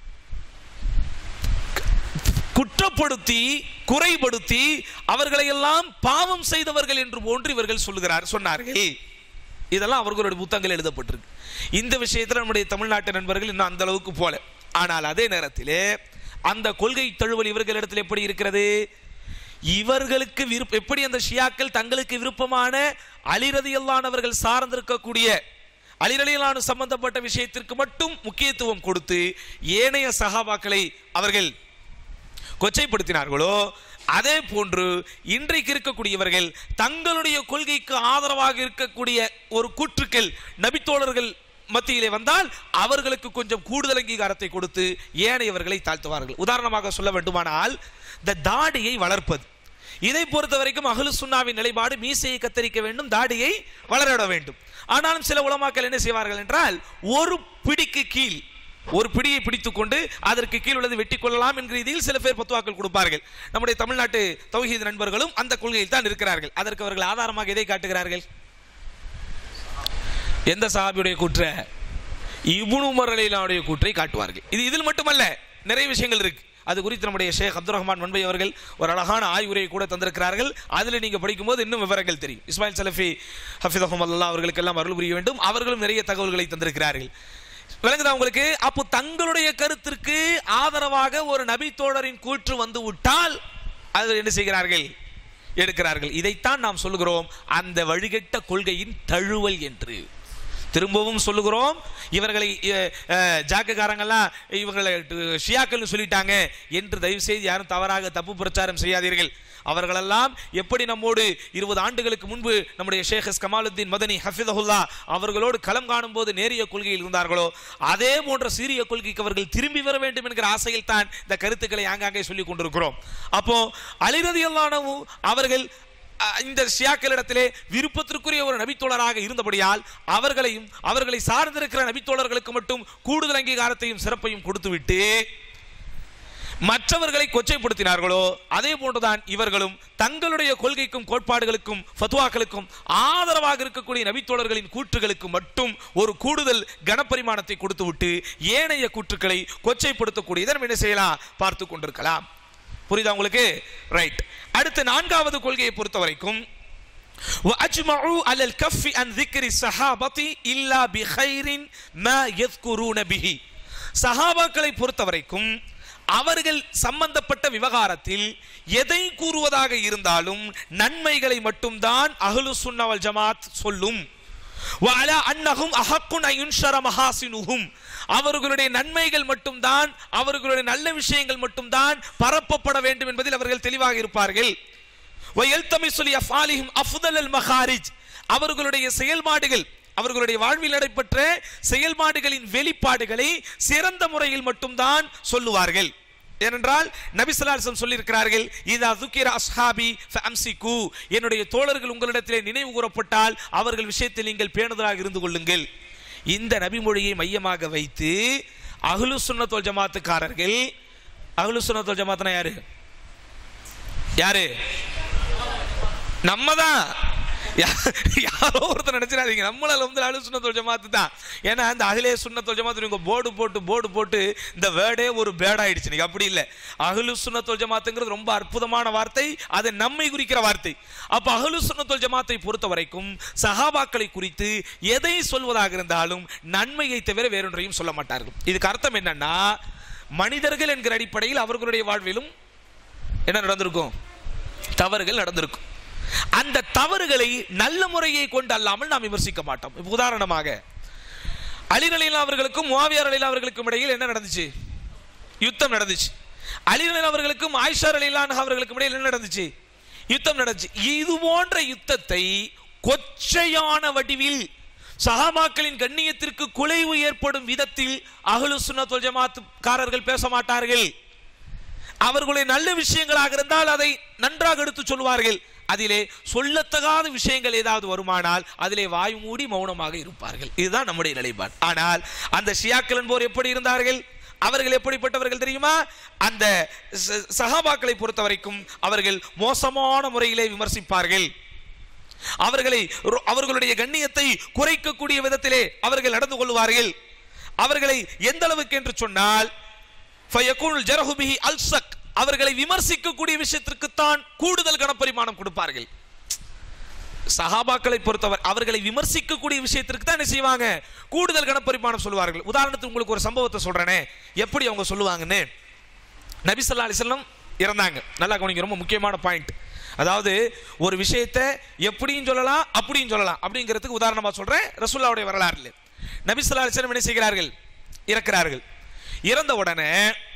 குற்றப்படுத்தி குறைபடுத்தி அவர்களை எல்லாம் பாவம் செய்தவர்கள் என்று போன்று இவர்கள் சொல்லுகிறார் சொன்னார்கள் இதெல்லாம் அவர்களுடைய புத்தகங்கள் எழுதப்பட்டிருக்கு இந்த விஷயத்தில் நம்முடைய தமிழ்நாட்டு நண்பர்கள் இன்னும் அந்த அளவுக்கு போல ஆனால் அதே நேரத்திலே அந்த கொள்கை தழுவல் இவர்களிடத்தில் எப்படி இருக்கிறது இவர்களுக்கு விருப்ப எப்படி அந்த ஷியாக்கள் தங்களுக்கு விருப்பமான அலிரதியல்லானவர்கள் சார்ந்திருக்கக்கூடிய அலிரலியலான சம்பந்தப்பட்ட விஷயத்திற்கு மட்டும் முக்கியத்துவம் கொடுத்து ஏனைய சகாபாக்களை அவர்கள் கொச்சைப்படுத்தினார்களோ அதே போன்று இன்றைக்கு இருக்கக்கூடியவர்கள் தங்களுடைய கொள்கைக்கு ஆதரவாக இருக்கக்கூடிய ஒரு கூற்றுக்கள் நபித்தோழர்கள் மத்தியிலே வந்தால் அவர்களுக்கு கொஞ்சம் கூடுதல் அங்கீகாரத்தை கொடுத்து ஏனையவர்களை தாழ்த்துவார்கள் உதாரணமாக சொல்ல வேண்டுமானால் இந்த தாடியை வளர்ப்பது இதை பொறுத்த வரைக்கும் அகலு சுன்னாவின் நிலைப்பாடு மீசையை கத்தரிக்க வேண்டும் தாடியை வளரவிட வேண்டும் ஆனாலும் சில உலமாக்கள் என்ன செய்வார்கள் என்றால் ஒரு பிடிக்கு கீழ் ஒரு பிடியை பிடித்துக் கொண்டு அதற்கு கீழ் உள்ளது வெட்டி கொள்ளலாம் என்கிற ரீதியில் சில பேர் பத்துவாக்கள் கொடுப்பார்கள் நம்முடைய தமிழ்நாட்டு தௌஹீத் நண்பர்களும் அந்த கொள்கையில் தான் இருக்கிறார்கள் அதற்கு அவர்கள் ஆதாரமாக எதை காட்டுகிறார்கள் எந்த சஹாபியுடைய கூற்ற இபுனு உமர் அலிலாவுடைய கூற்றை காட்டுவார்கள் இது இதில் மட்டுமல்ல நிறைய விஷயங்கள் இருக்கு அது குறித்து நம்முடைய ஷேக் அப்துல் ரஹ்மான் மன்பை அவர்கள் ஒரு அழகான ஆய்வுரையை கூட தந்திருக்கிறார்கள் அதில் நீங்கள் படிக்கும்போது இன்னும் விவரங்கள் தெரியும் இஸ்மாயில் சலஃபி ஹஃபித் அல்லா அவர்களுக்கெல்லாம் அருள் புரிய வேண்டும் அவர்களும் நிறைய தகவல்களை தந்திருக்கிறார்கள் விளங்குதா உங்களுக்கு அப்போ தங்களுடைய கருத்திற்கு ஆதரவாக ஒரு நபி தோழரின் கூற்று வந்து விட்டால் அது என்ன செய்கிறார்கள் எடுக்கிறார்கள் இதைத்தான் நாம் சொல்லுகிறோம் அந்த வழிகட்ட கொள்கையின் தழுவல் என்று திரும்பவும் சொல்லுகிறோம் இவர்களை அஹ், அஹ், ஜாக்கக்காரங்கெல்லாம் இவங்களை அஹ், ஷியாக்கள்னு சொல்லிட்டாங்க என்று தயவு செய்து யாரும் தவறாக தப்பு பிரச்சாரம் செய்யாதீர்கள் அவர்களெல்லாம் எப்படி நம்மோடு இருபது ஆண்டுகளுக்கு முன்பு நம்முடைய ஷேக் எஸ் கமாலுத்தீன் மதனி ஹஃபிதஹுல்லா அவர்களோடு களம் காணும் போது நேரிய கொள்கையில் இருந்தார்களோ அதே போன்ற சீரிய கொள்கைக்கு அவர்கள் திரும்பி வர வேண்டும் என்கிற ஆசையில் தான் இந்த கருத்துக்களை ஆங்காங்கே சொல்லிக் கொண்டிருக்கிறோம் அப்போ அலிரதியல்லானவு அவர்கள் அஹ், இந்த ஷியாக்களிடத்திலே விருப்பத்திற்குரிய ஒரு நபித்தோழராக இருந்தபடியால் அவர்களையும் அவர்களை சார்ந்திருக்கிற நபித்தோழர்களுக்கு மட்டும் கூடுதல் அங்கீகாரத்தையும் சிறப்பையும் கொடுத்துவிட்டு மற்றவர்களை கொச்சைப்படுத்தினார்களோ அதே போன்றுதான் இவர்களும் தங்களுடைய கொள்கைக்கும் கோட்பாடுகளுக்கும் ஃபத்வாக்களுக்கும் ஆதரவாக இருக்கக்கூடிய நபித்தோழர்களின் கூற்றுகளுக்கு மட்டும் ஒரு கூடுதல் கனப்பரிமாணத்தை கொடுத்துவிட்டு ஏனைய கூற்றுக்களை கொச்சைப்படுத்தக்கூடியதை நம்ம என்ன செய்யலாம் பார்த்து கொண்டிருக்கலாம் புரியுதா உங்களுக்கு ரைட் அடுத்து நான்காவது கொள்கையை பொறுத்த வரைக்கும் وأجمعوا على الكف عن ذكر الصحابة إلا بخير ما يذكرون به சஹாபாக்களை பொறுத்த வரைக்கும் அவர்கள் சம்பந்தப்பட்ட விவகாரத்தில் எதை கூறுவதாக இருந்தாலும் நன்மைகளை மட்டும்தான் அஹ்லு சுன்னவல் ஜமாத் சொல்லும் வஅலா அன்னஹும் அஹக்குன் அயுன்ஷர மஹாசினுஹும் அவர்களுடைய நன்மைகள் மட்டும்தான் அவர்களுடைய நல்ல விஷயங்கள் மட்டும்தான் பரப்பப்பட வேண்டும் என்பதில் அவர்கள் தெளிவாக இருப்பார்கள் வயல்தமிசுலி அஃபாலிஹிம் அஃதல் அல் மஹாரிஜ் அவர்களுடைய செயல்பாடுகள் அவர்களுடைய வாழ்வில் நடைபெற்ற செயல்பாடுகளின் வெளிப்பாடுகளை சிறந்த முறையில் மட்டும்தான் சொல்லுவார்கள் ஏனென்றால் நபிசலாசம் சொல்லியிருக்கிறார்கள் இதா துக்கிர அஸ்ஹாபி ஃபஅம்சிகு என்னுடைய தோழர்கள் உங்களிடத்திலே நினைவு கூறப்பட்டால் அவர்கள் விஷயத்தில் நீங்கள் பேணுதலாக இருந்து கொள்ளுங்கள் இந்த நபிமொழியை மையமாக வைத்து அஹ்லு சுன்னத்துல் ஜமாத்துக்காரர்கள் அஹ்லு சுன்னத்துல் ஜமாத்னா யாரு யாரு நம்ம தான் யாரோ ஒருத்தர் நினைச்சிடாதீங்க நம்மளால வந்து அழு சுண்ணத்தோல் ஜமாத்து தான் ஏன்னா அந்த அகிலே சுண்ணத்தோல் ஜமாத்து இவங்க போர்டு போட்டு போர்டு போட்டு இந்த வேர்டே ஒரு பேட் ஆயிடுச்சு நீங்க அப்படி இல்லை அகலு சுண்ணத்தோல் ஜமாத்துங்கிறது ரொம்ப அற்புதமான வார்த்தை அது நம்மை குறிக்கிற வார்த்தை அப்ப அகலு சுண்ணத்தோல் ஜமாத்தை பொறுத்த வரைக்கும் சஹாபாக்களை குறித்து எதை சொல்வதாக இருந்தாலும் நன்மையை தவிர வேறொன்றையும் சொல்ல மாட்டார்கள் இதுக்கு அர்த்தம் என்னன்னா மனிதர்கள் என்கிற அடிப்படையில் அவர்களுடைய வாழ்விலும் என்ன நடந்திருக்கும் தவறுகள் நடந்திருக்கும் அந்த தவறுகளை நல்ல முறையை கொண்டு அல்லாமல் நாம் விமர்சிக்க மாட்டோம் இப்ப உதாரணமாக அலிரலில் அவர்களுக்கும் முவாவியார் அலிலா அவர்களுக்கும் இடையில் என்ன நடந்துச்சு யுத்தம் நடந்துச்சு அலிரலில் அவர்களுக்கும் ஆயிஷா அலிலான் அவர்களுக்கும் இடையில் என்ன நடந்துச்சு யுத்தம் நடந்துச்சு இது போன்ற யுத்தத்தை கொச்சையான வடிவில் சஹாபாக்களின் கண்ணியத்திற்கு குலைவு ஏற்படும் விதத்தில் அஹ்லு சுன்னத்துல் ஜமாத்துக்காரர்கள் பேச மாட்டார்கள் அவர்களுடைய நல்ல விஷயங்களாக இருந்தால் அதை நன்றாக எடுத்து சொல்வார்கள் அதிலே சொல்லத்தகாத விஷயங்கள் ஏதாவது வருமானால் அதிலே வாய் மூடி மௌனமாக இருப்பார்கள் இதுதான் நம்முடைய நிலைப்பாடு ஆனால் அந்த ஷியாக்கள் என்போர் எப்படி இருந்தார்கள் அவர்கள் எப்படிப்பட்டவர்கள் தெரியுமா அந்த ச- சஹாபாக்களை பொறுத்த வரைக்கும் அவர்கள் மோசமான முறையிலே விமர்சிப்பார்கள் அவர்களை ரொ- அவர்களுடைய கண்ணியத்தை குறைக்கக்கூடிய விதத்திலே அவர்கள் நடந்து கொள்வார்கள் அவர்களை எந்த அளவுக்கு என்று சொன்னால் ஃபயகுல் ஜரஹு பிஹி அல்சக் அவர்களை விமர்சிக்கக்கூடிய விஷயத்திற்குத்தான் கூடுதல் கனப்பரிமாணம் கொடுப்பார்கள் சஹாபாக்களை பொறுத்தவர் அவர்களை விமர்சிக்கக்கூடிய விஷயத்திற்கு தான் என்ன செய்வாங்க கூடுதல் கனப்பரிமாணம் சொல்வார்கள் உதாரணத்துக்கு உங்களுக்கு ஒரு சம்பவத்தை சொல்றேனே எப்படி அவங்க சொல்லுவாங்கன்னு நபி ஸல்லல்லாஹு அலைஹி வஸல்லம் இறந்தாங்க நல்லா கவனிங்க ரொம்ப முக்கியமான பாயிண்ட் அதாவது ஒரு விஷயத்தை எப்படியும் சொல்லலாம் அப்படியும் சொல்லலாம் அப்படிங்கிறதுக்கு உதாரணமா சொல்றேன் ரசூல்லாவுடைய வரலாறுல நபி ஸல்லல்லாஹு அலைஹி வஸல்லம் என்ன செய்கிறார்கள் இறக்கிறார்கள் இறந்த உடனே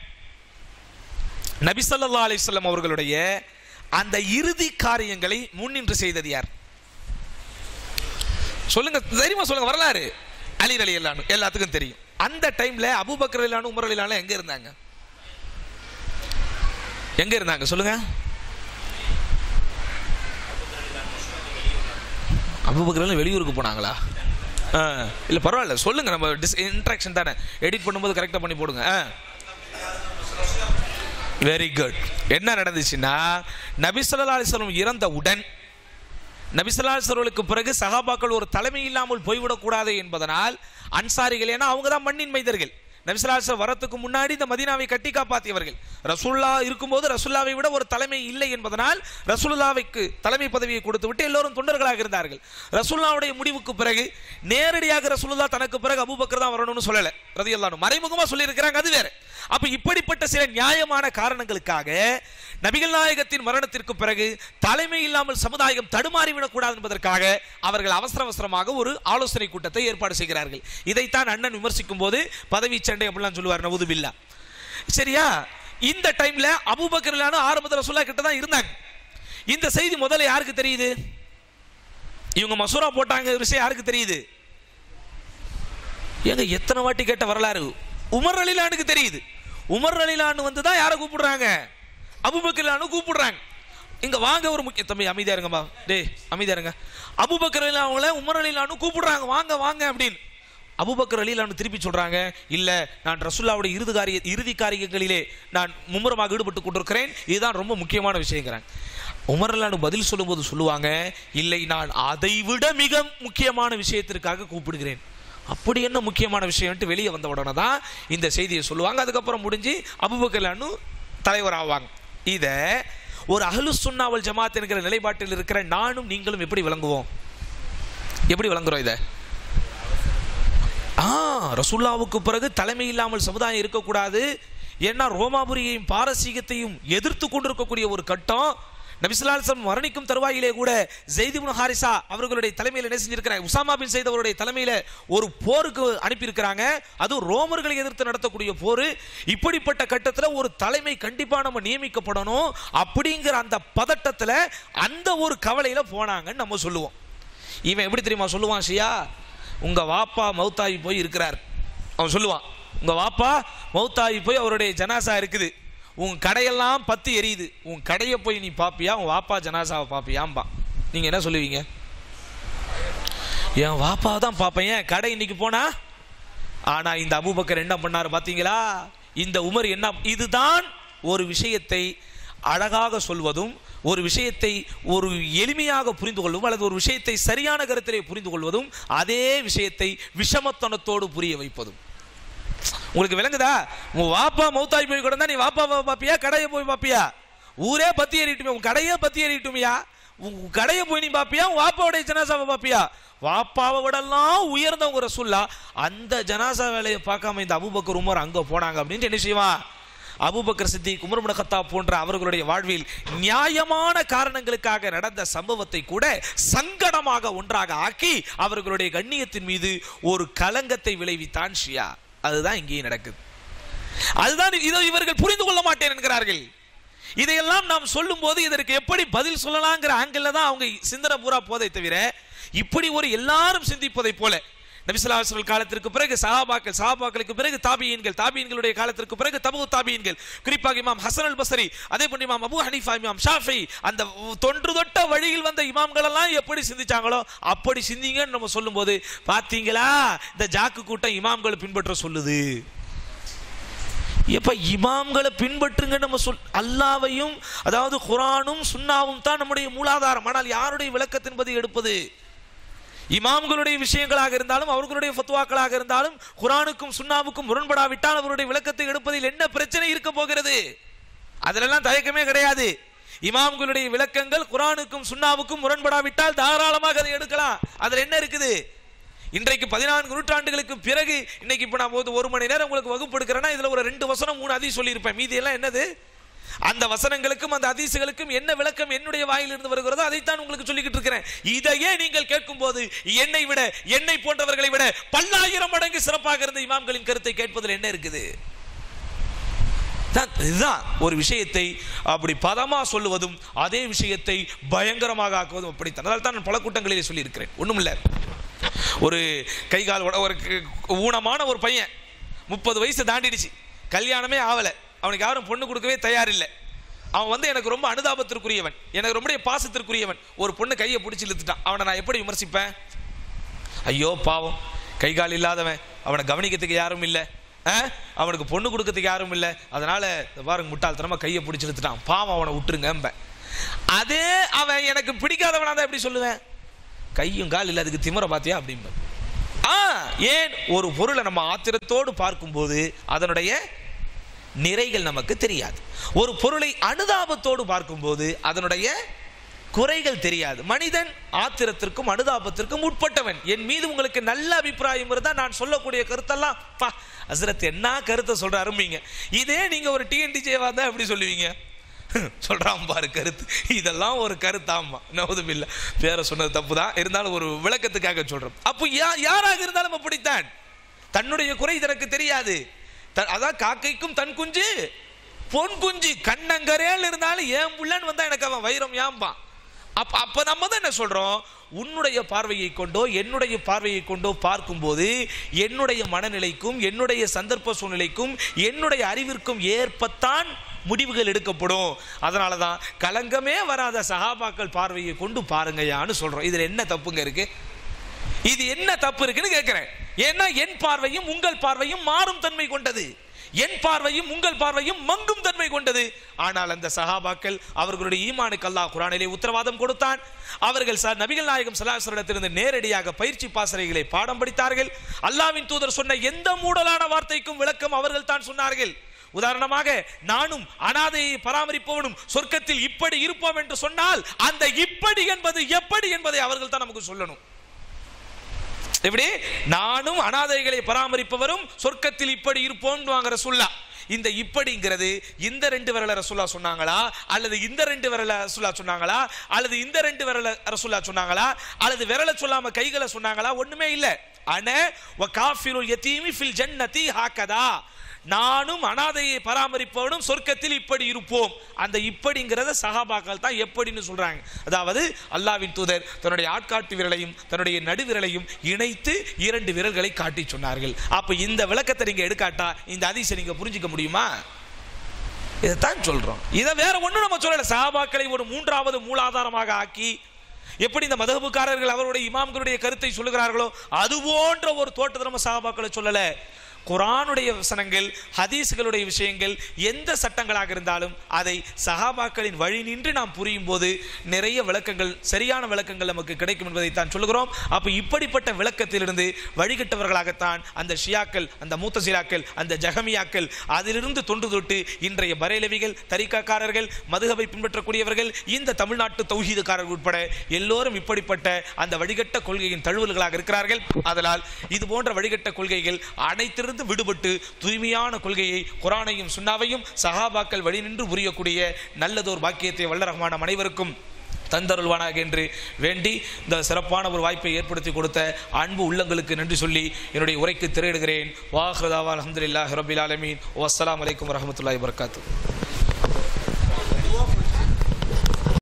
நபி ஸல்லல்லாஹு அலைஹி வஸல்லம் அவர்களுடைய அந்த இறுதி காரியங்களை முன்னின்று செய்தது யார் சொல்லுங்க தைரியமா சொல்லுங்க வரலாறு அலி அலி எல்லானு எல்லாத்துக்கும் தெரியும் அந்த டைம்ல அபூபக்கர் அலிலானு உமர் அலிலானு எங்க இருந்தாங்க எங்க இருந்தாங்க சொல்லுங்க அபூபக்கர் அலி வெளியூருக்கு போனாங்களா ஆ, இல்ல பரவாயில்ல சொல்லுங்க நம்ம டிஸ் இன்ட்ராக்ஷன் தானே எடிட் பண்ணும்போது கரெக்டா பண்ணி போடுங்க ஆ வெரி குட் என்ன நடந்துச்சுன்னா நபி ஸல்லல்லாஹு அலைஹி வஸல்லம் இறந்த உடன் நபி ஸல்லல்லாஹு அலைஹி வஸல்லுக்கு பிறகு சஹாபாக்கள் ஒரு தலைமை இல்லாமல் போய்விடக்கூடாது என்பதனால் அன்சாரிகள் ஏன்னா அவங்க தான் மண்ணின் மைதர்கள் நபி ஸல்லல்லாஹு அலைஹி வஸல்லம் வரத்துக்கு முன்னாடி இந்த மதீனாவை கட்டி காப்பாற்றியவர்கள் ரசூல்லா இருக்கும்போது ரசூல்லாவை விட ஒரு தலைமை இல்லை என்பதனால் ரசூலுல்லாவைக்கு தலைமை பதவியை கொடுத்து விட்டு எல்லோரும் தொண்டர்களாக இருந்தார்கள் ரசூலுல்லாவுடைய முடிவுக்கு பிறகு நேரடியாக ரசூலுல்லா தனக்கு பிறகு அபூபக்கர் தான் வரணும்னு சொல்லல ரதியல்லாஹு அன்ஹு. மறைமுகமா சொல்லியிருக்கிறாங்க அது வேற அப்ப இப்படிப்பட்ட சில நியாயமான காரணங்களுக்காக நபிகள் நாயகத்தின் மரணத்திற்கு பிறகு தலைமை இல்லாமல் சமுதாயம் தடுமாறிவிடக் கூடாது என்பதற்காக அவர்கள் அவசர அவசரமாக ஒரு ஆலோசனை கூட்டத்தை ஏற்பாடு செய்கிறார்கள் இதைத்தான் அண்ணன் விமர்சிக்கும் போது பதவி சண்டை அப்படிலாம் சொல்லுவார் நவுதுபில்லா சரியா இந்த டைம்ல அபூபக்கர்லான ஆரம்பத்தில் சொல்ல கிட்ட தான் இருந்தாங்க இந்த செய்தி முதல்ல யாருக்கு தெரியுது இவங்க மசூரா போட்டாங்க விஷயம் யாருக்கு தெரியுது ஏங்க எத்தனை வாட்டி கேட்ட வரலாறு உமர் அலிலானுக்கு தெரியுது உமர் அலிலானு வந்து தான் யாரை கூப்பிடுறாங்க அபுபக்கர்லானு கூப்பிடுறாங்க இங்க வாங்க ஒரு முக்கிய தம்பி அமைதியா இருங்கம்மா டேய் அமைதியா இருங்க அபுபக்கர் அலிலா அவங்கள உமர் அலிலானு கூப்பிடுறாங்க வாங்க வாங்க அப்படின்னு அபுபக்கர் அலிலானு திருப்பி சொல்றாங்க இல்ல நான் ரசுல்லாவுடைய இறுதி காரிய இறுதி காரியங்களிலே நான் மும்முரமாக ஈடுபட்டு கொண்டிருக்கிறேன் இதுதான் ரொம்ப முக்கியமான விஷயங்கிறாங்க உமர் அலிலானு பதில் சொல்லும்போது சொல்லுவாங்க இல்லை நான் அதை விட மிக முக்கியமான விஷயத்திற்காக கூப்பிடுகிறேன் அப்படி என்ன முக்கியமான விஷயம்ட்டு வெளியே வந்த உடனே தான் இந்த செய்தியை சொல்லுவாங்க அதுக்கப்புறம் முடிஞ்சு அபுபக்கர்லானு தலைவர் ஆவாங்க இதை ஒரு அஹ்லு சுன்னாவல் ஜமாத் என்கிற நிலைப்பாட்டில் இருக்கிற நானும் நீங்களும் எப்படி விளங்குவோம் எப்படி விளங்குறோம் இதை ஆ ரசுல்லாவுக்கு பிறகு தலைமை இல்லாமல் சமுதாயம் இருக்கக்கூடாது ஏன்னா ரோமாபுரியையும் பாரசீகத்தையும் எதிர்த்து கொண்டிருக்கக்கூடிய ஒரு கட்டம் நபிசுல்லாசம் மரணிக்கும் தருவாயிலே கூட ஜெய்திபுன் ஹாரிசா அவர்களுடைய தலைமையில் என்ன செஞ்சிருக்கிறாங்க உசாமா பின் செய்த அவருடைய தலைமையில் ஒரு போருக்கு அனுப்பியிருக்கிறாங்க அதுவும் ரோமர்களை எதிர்த்து நடத்தக்கூடிய போர் இப்படிப்பட்ட கட்டத்தில் ஒரு தலைமை கண்டிப்பாக நம்ம நியமிக்கப்படணும் அப்படிங்கிற அந்த பதட்டத்தில் அந்த ஒரு கவலையில் போனாங்கன்னு நம்ம சொல்லுவோம் இவன் எப்படி தெரியுமா சொல்லுவான் ஷியா உங்க வாப்பா மௌத்தாகி போய் இருக்கிறார் அவன் சொல்லுவான் உங்க வாப்பா மௌத்தாகி போய் அவருடைய ஜனாசா இருக்குது உன் கடையெல்லாம் பத்தி எரியுது உன் கடையை போய் நீ பாப்பியா உன் வாப்பா ஜனாசாவை பாப்பியாம்பா நீங்க என்ன சொல்லுவீங்க என் வாப்பா தான் பார்ப்பேன் ஏன் கடை இன்னைக்கு போனா ஆனா இந்த அபூபக்கர் என்ன பண்ணாரு பாத்தீங்களா இந்த உமர் என்ன இதுதான் ஒரு விஷயத்தை அழகாக சொல்வதும் ஒரு விஷயத்தை ஒரு எளிமையாக புரிந்து கொள்வதும் அல்லது ஒரு விஷயத்தை சரியான கருத்திலே புரிந்து கொள்வதும் அதே விஷயத்தை விஷமத்தனத்தோடு புரிய வைப்பதும் உங்களுக்கு விளங்குதா உன் வாப்பா மௌத்தாய் போய் கிடந்தா நீ வாப்பா பாப்பியா கடையை போய் பாப்பியா ஊரே பத்தி ஏறிட்டுமே உன் கடையே பத்தி ஏறிட்டுமையா உன் கடையை போய் நீ பாப்பியா உன் வாப்பாவுடைய ஜனாசாவை பாப்பியா வாப்பாவை விடலாம் உயர்ந்தவங்க ரசூல்லா அந்த ஜனாசா வேலையை பார்க்காம இந்த அபூபக்கர் உமர் அங்க போனாங்க அப்படின்ட்டு என்ன செய்வான் Abu Bakr Siddiq Umar ibn Khattab போன்ற அவர்களுடைய வாழ்வில் நியாயமான காரணங்களுக்காக நடந்த சம்பவத்தை கூட சங்கடமாக ஒன்றாக ஆக்கி அவர்களுடைய கண்ணியத்தின் மீது ஒரு கலங்கத்தை விளைவித்தான் ஷியா அதுதான் இங்கேயும் நடக்குது அதுதான் இதை இவர்கள் புரிந்து கொள்ள மாட்டேன் என்கிறார்கள் இதையெல்லாம் நாம் சொல்லும்போது இதற்கு எப்படி பதில் சொல்லலாங்கிற ஆங்கிள் தான் அவங்க சிந்தனை பூரா போதை தவிர இப்படி ஒரு எல்லாரும் சிந்திப்பதை போல நபிசுல்லாஸ்வல் காலத்திற்கு பிறகு சஹாபாக்கள் சஹாபாக்களுக்கு பிறகு தாபியன்கள் தாபியன்களுடைய காலத்திற்கு பிறகு தபு தாபியன்கள் குறிப்பாக இமாம் ஹசன் அல் பசரி அதே போன்று இமாம் அபு ஹனீஃபா இமாம் ஷாஃபி அந்த தொன்று தொட்ட வழியில் வந்த இமாம்கள் எல்லாம் எப்படி சிந்திச்சாங்களோ அப்படி சிந்திங்கன்னு நம்ம சொல்லும்போது பாத்தீங்களா இந்த ஜாக்கு கூட்டம் இமாம்களை பின்பற்ற சொல்லுது எப்ப இமாம்களை பின்பற்றுங்க நம்ம சொல் அல்லாவையும் அதாவது குரானும் சுன்னாவும் தான் நம்முடைய மூலாதாரம் ஆனால் யாருடைய விளக்கத்தின்படி எடுப்பது இமாம்களுடைய விஷயங்களாக இருந்தாலும் அவர்களுடைய ஃபத்வாக்களாக இருந்தாலும் குரானுக்கும் சுன்னாவுக்கும் முரண்படாவிட்டால் அவருடைய விளக்கத்தை எடுப்பதில் என்ன பிரச்சனை இருக்க போகிறது அதிலெல்லாம் தயக்கமே கிடையாது இமாம்களுடைய விளக்கங்கள் குரானுக்கும் சுன்னாவுக்கும் முரண்படாவிட்டால் தாராளமாக அதை எடுக்கலாம் அதில் என்ன இருக்குது இன்றைக்கு பதினான்கு நூற்றாண்டுகளுக்கு பிறகு இன்னைக்கு இப்போ நான் ஒரு மணி நேரம் உங்களுக்கு வகுப்பு எடுக்கிறேன்னா இதுல ஒரு ரெண்டு வசனம் மூணு அதி சொல்லியிருப்பேன் மீதி எல்லாம் என்னது அந்த வசனங்களுக்கும் அந்த அதிசுகளுக்கும் என்ன விளக்கம் என்னுடைய வாயிலிருந்து வருகிறதோ அதைத்தான் உங்களுக்கு சொல்லிக்கிட்டு இருக்கிறேன் இதையே நீங்கள் கேட்கும் போது என்னை விட என்னை போன்றவர்களை விட பல்லாயிரம் மடங்கு சிறப்பாக இருந்த இமாம்களின் கருத்தை கேட்பதில் என்ன இருக்குது இதுதான் ஒரு விஷயத்தை அப்படி பதமா சொல்லுவதும் அதே விஷயத்தை பயங்கரமாக ஆக்குவதும் அப்படித்தான் அதனால தான் நான் பல கூட்டங்களிலே சொல்லியிருக்கிறேன் ஒன்றும் இல்லை ஒரு கை கால் ஒரு ஊனமான ஒரு பையன் முப்பது வயசு தாண்டிடுச்சு கல்யாணமே ஆகலை அவனுக்கு யாரும் பொண்ணு கொடுக்கவே தயாரில்லை அவன் வந்து எனக்கு ரொம்ப அனுதாபத்திற்குரியவன் எனக்கு ரொம்ப பாசத்திற்குரியவன் ஒரு பொண்ணு கையை பிடிச்சி இழுத்துட்டான் அவனை நான் எப்படி விமர்சிப்பேன் ஐயோ பாவம் கை கால் இல்லாதவன் அவனை கவனிக்கிறதுக்கு யாரும் இல்லை அவனுக்கு பொண்ணு கொடுக்கறதுக்கு யாரும் இல்லை அதனால பாருங்க முட்டாள்தனமா கையை பிடிச்சி இழுத்துட்டான் பாவம் அவனை விட்டுருங்க அதே அவன் எனக்கு பிடிக்காதவனா தான் எப்படி சொல்லுவேன் கையும் கால் இல்லை அதுக்கு திமிர பாத்தியா அப்படிம்ப ஆ ஏன் ஒரு பொருளை நம்ம ஆத்திரத்தோடு பார்க்கும்போது அதனுடைய நிறைகள் நமக்கு தெரியாது ஒரு பொருளை அனுதாபத்தோடு பார்க்கும்போது அதனுடைய குறைகள் தெரியாது மனிதன் ஆத்திரத்திற்கும் அனுதாபத்திற்கும் உட்பட்டவன் என் மீது உங்களுக்கு நல்ல அபிப்பிராயம் இருந்தால் நான் சொல்லக்கூடிய கருத்தெல்லாம் பா அசரத் என்ன கருத்தை சொல்ற அரும்பிங்க இதே நீங்க ஒரு டிஎன்டிஜேவா தான் எப்படி சொல்லுவீங்க சொல்றான் பாரு கருத்து இதெல்லாம் ஒரு கருத்தாமா நவதுமில்ல பேரை சொன்னது தப்பு தான் இருந்தாலும் ஒரு விளக்கத்துக்காக சொல்றோம் அப்போ யாராக இருந்தாலும் அப்படித்தான் தன்னுடைய குறை தனக்கு தெரியாது அதான் காக்கைக்கும் தன் குஞ்சு பொன் குஞ்சு கண்ணங்கரேல் இருந்தாலும் ஏன் புள்ளன்னு வந்தா எனக்கு அவன் வைரம் ஏம்பான் அப்ப அப்ப நம்ம தான் என்ன சொல்றோம் உன்னுடைய பார்வையை கொண்டோ என்னுடைய பார்வையை கொண்டோ பார்க்கும்போது என்னுடைய மனநிலைக்கும் என்னுடைய சந்தர்ப்ப சூழ்நிலைக்கும் என்னுடைய அறிவிற்கும் ஏற்பத்தான் முடிவுகள் எடுக்கப்படும் அதனால தான் கலங்கமே வராத சகாபாக்கள் பார்வையை கொண்டு பாருங்கயான்னு சொல்றோம் இதுல என்ன தப்புங்க இருக்கு இது என்ன தப்பு இருக்குன்னு கேட்கிறேன் ஏன்னா என் பார்வையும் உங்கள் பார்வையும் மாறும் தன்மை கொண்டது என் பார்வையும் உங்கள் பார்வையும் மங்கும் தன்மை கொண்டது ஆனால் அந்த சஹாபாக்கள் அவர்களுடைய ஈமானுக்கு அல்லாஹ் குரானிலே உத்தரவாதம் கொடுத்தான் அவர்கள் சார் நபிகள் நாயகம் சலாசரிடத்திலிருந்து நேரடியாக பயிற்சி பாசறைகளை பாடம் படித்தார்கள் அல்லாவின் தூதர் சொன்ன எந்த மூடலான வார்த்தைக்கும் விளக்கம் அவர்கள் தான் சொன்னார்கள் உதாரணமாக நானும் அனாதையை பராமரிப்பவனும் சொர்க்கத்தில் இப்படி இருப்போம் என்று சொன்னால் அந்த இப்படி என்பது எப்படி என்பதை அவர்கள் தான் நமக்கு சொல்லணும் எப்படி நானும் அனாதைகளை பராமரிப்பவரும் சொர்க்கத்தில் இப்படி இருப்போம் வாங்குற சொல்லா இந்த இப்படிங்கிறது இந்த ரெண்டு விரல ரசுல்லா சொன்னாங்களா அல்லது இந்த ரெண்டு விரல ரசுல்லா சொன்னாங்களா அல்லது இந்த ரெண்டு விரல ரசுல்லா சொன்னாங்களா அல்லது விரல சொல்லாம கைகளை சொன்னாங்களா ஒண்ணுமே இல்ல அன வ காஃபிருல் யதீமி ஃபில் ஜன்னதி ஹாக்கதா நானும் அனாதையை பராமரிப்பவனும் சொர்க்கத்தில் இப்படி இருப்போம் அந்த இப்படிங்கிறத சஹாபாக்கள் தான் எப்படின்னு சொல்றாங்க அதாவது அல்லாவின் தூதர் தன்னுடைய ஆட்காட்டு விரலையும் தன்னுடைய நடுவிரலையும் இணைத்து இரண்டு விரல்களை காட்டி சொன்னார்கள் அப்ப இந்த விளக்கத்தை நீங்க எடுக்காட்டா இந்த அதிசை நீங்க புரிஞ்சுக்க முடியுமா இதைத்தான் சொல்றோம் இதை வேற ஒண்ணும் நம்ம சொல்லல சஹாபாக்களை ஒரு மூன்றாவது மூலாதாரமாக ஆக்கி எப்படி இந்த மதகுக்காரர்கள் அவருடைய இமாம்களுடைய கருத்தை சொல்லுகிறார்களோ அது போன்ற ஒரு தோட்டத்தை நம்ம சஹாபாக்களை சொல்லல குரானுடைய வசனங்கள் ஹதீஸ்களுடைய விஷயங்கள் எந்த சட்டங்களாக இருந்தாலும் அதை சஹாபாக்களின் வழி நின்று நாம் புரியும் போது நிறைய விளக்கங்கள் சரியான விளக்கங்கள் நமக்கு கிடைக்கும் என்பதை தான் சொல்லுகிறோம் அப்ப இப்படிப்பட்ட விளக்கத்திலிருந்து வழிகட்டவர்களாகத்தான் அந்த ஷியாக்கள் அந்த மூத்தசிராக்கள் அந்த ஜஹமியாக்கள் அதிலிருந்து தொன்று தொட்டு இன்றைய பரேலவிகள் தரிகாக்காரர்கள் மதுகவை பின்பற்றக்கூடியவர்கள் இந்த தமிழ்நாட்டு தௌஹீதுக்காரர்கள் உட்பட எல்லோரும் இப்படிப்பட்ட அந்த வழிகட்ட கொள்கையின் தழுவல்களாக இருக்கிறார்கள் அதனால் இது போன்ற வழிகட்ட கொள்கைகள் அனைத்திலிருந்து விடுபட்டு தூய்மையான கொள்கையை குரானையும் சுண்ணாவையும் சஹாபாக்கள் வழி நின்று புரியக்கூடிய நல்லதோர் பாக்கியத்தை வல்ல ரஹ்மான் நம் அனைவருக்கும் தந்தருள்வானாக என்று வேண்டி இந்த சிறப்பான ஒரு வாய்ப்பை ஏற்படுத்தி கொடுத்த அன்பு உள்ளங்களுக்கு நன்றி சொல்லி என்னுடைய உரைக்கு திரையிடுகிறேன் வாஹ்ரதாவா அலமதுல்லாஹ் ரபில் ஆலமீன் வஸ்ஸலாமு அலைக்கும் வரஹ்மத்துல்லாஹி வபரகாத்துஹு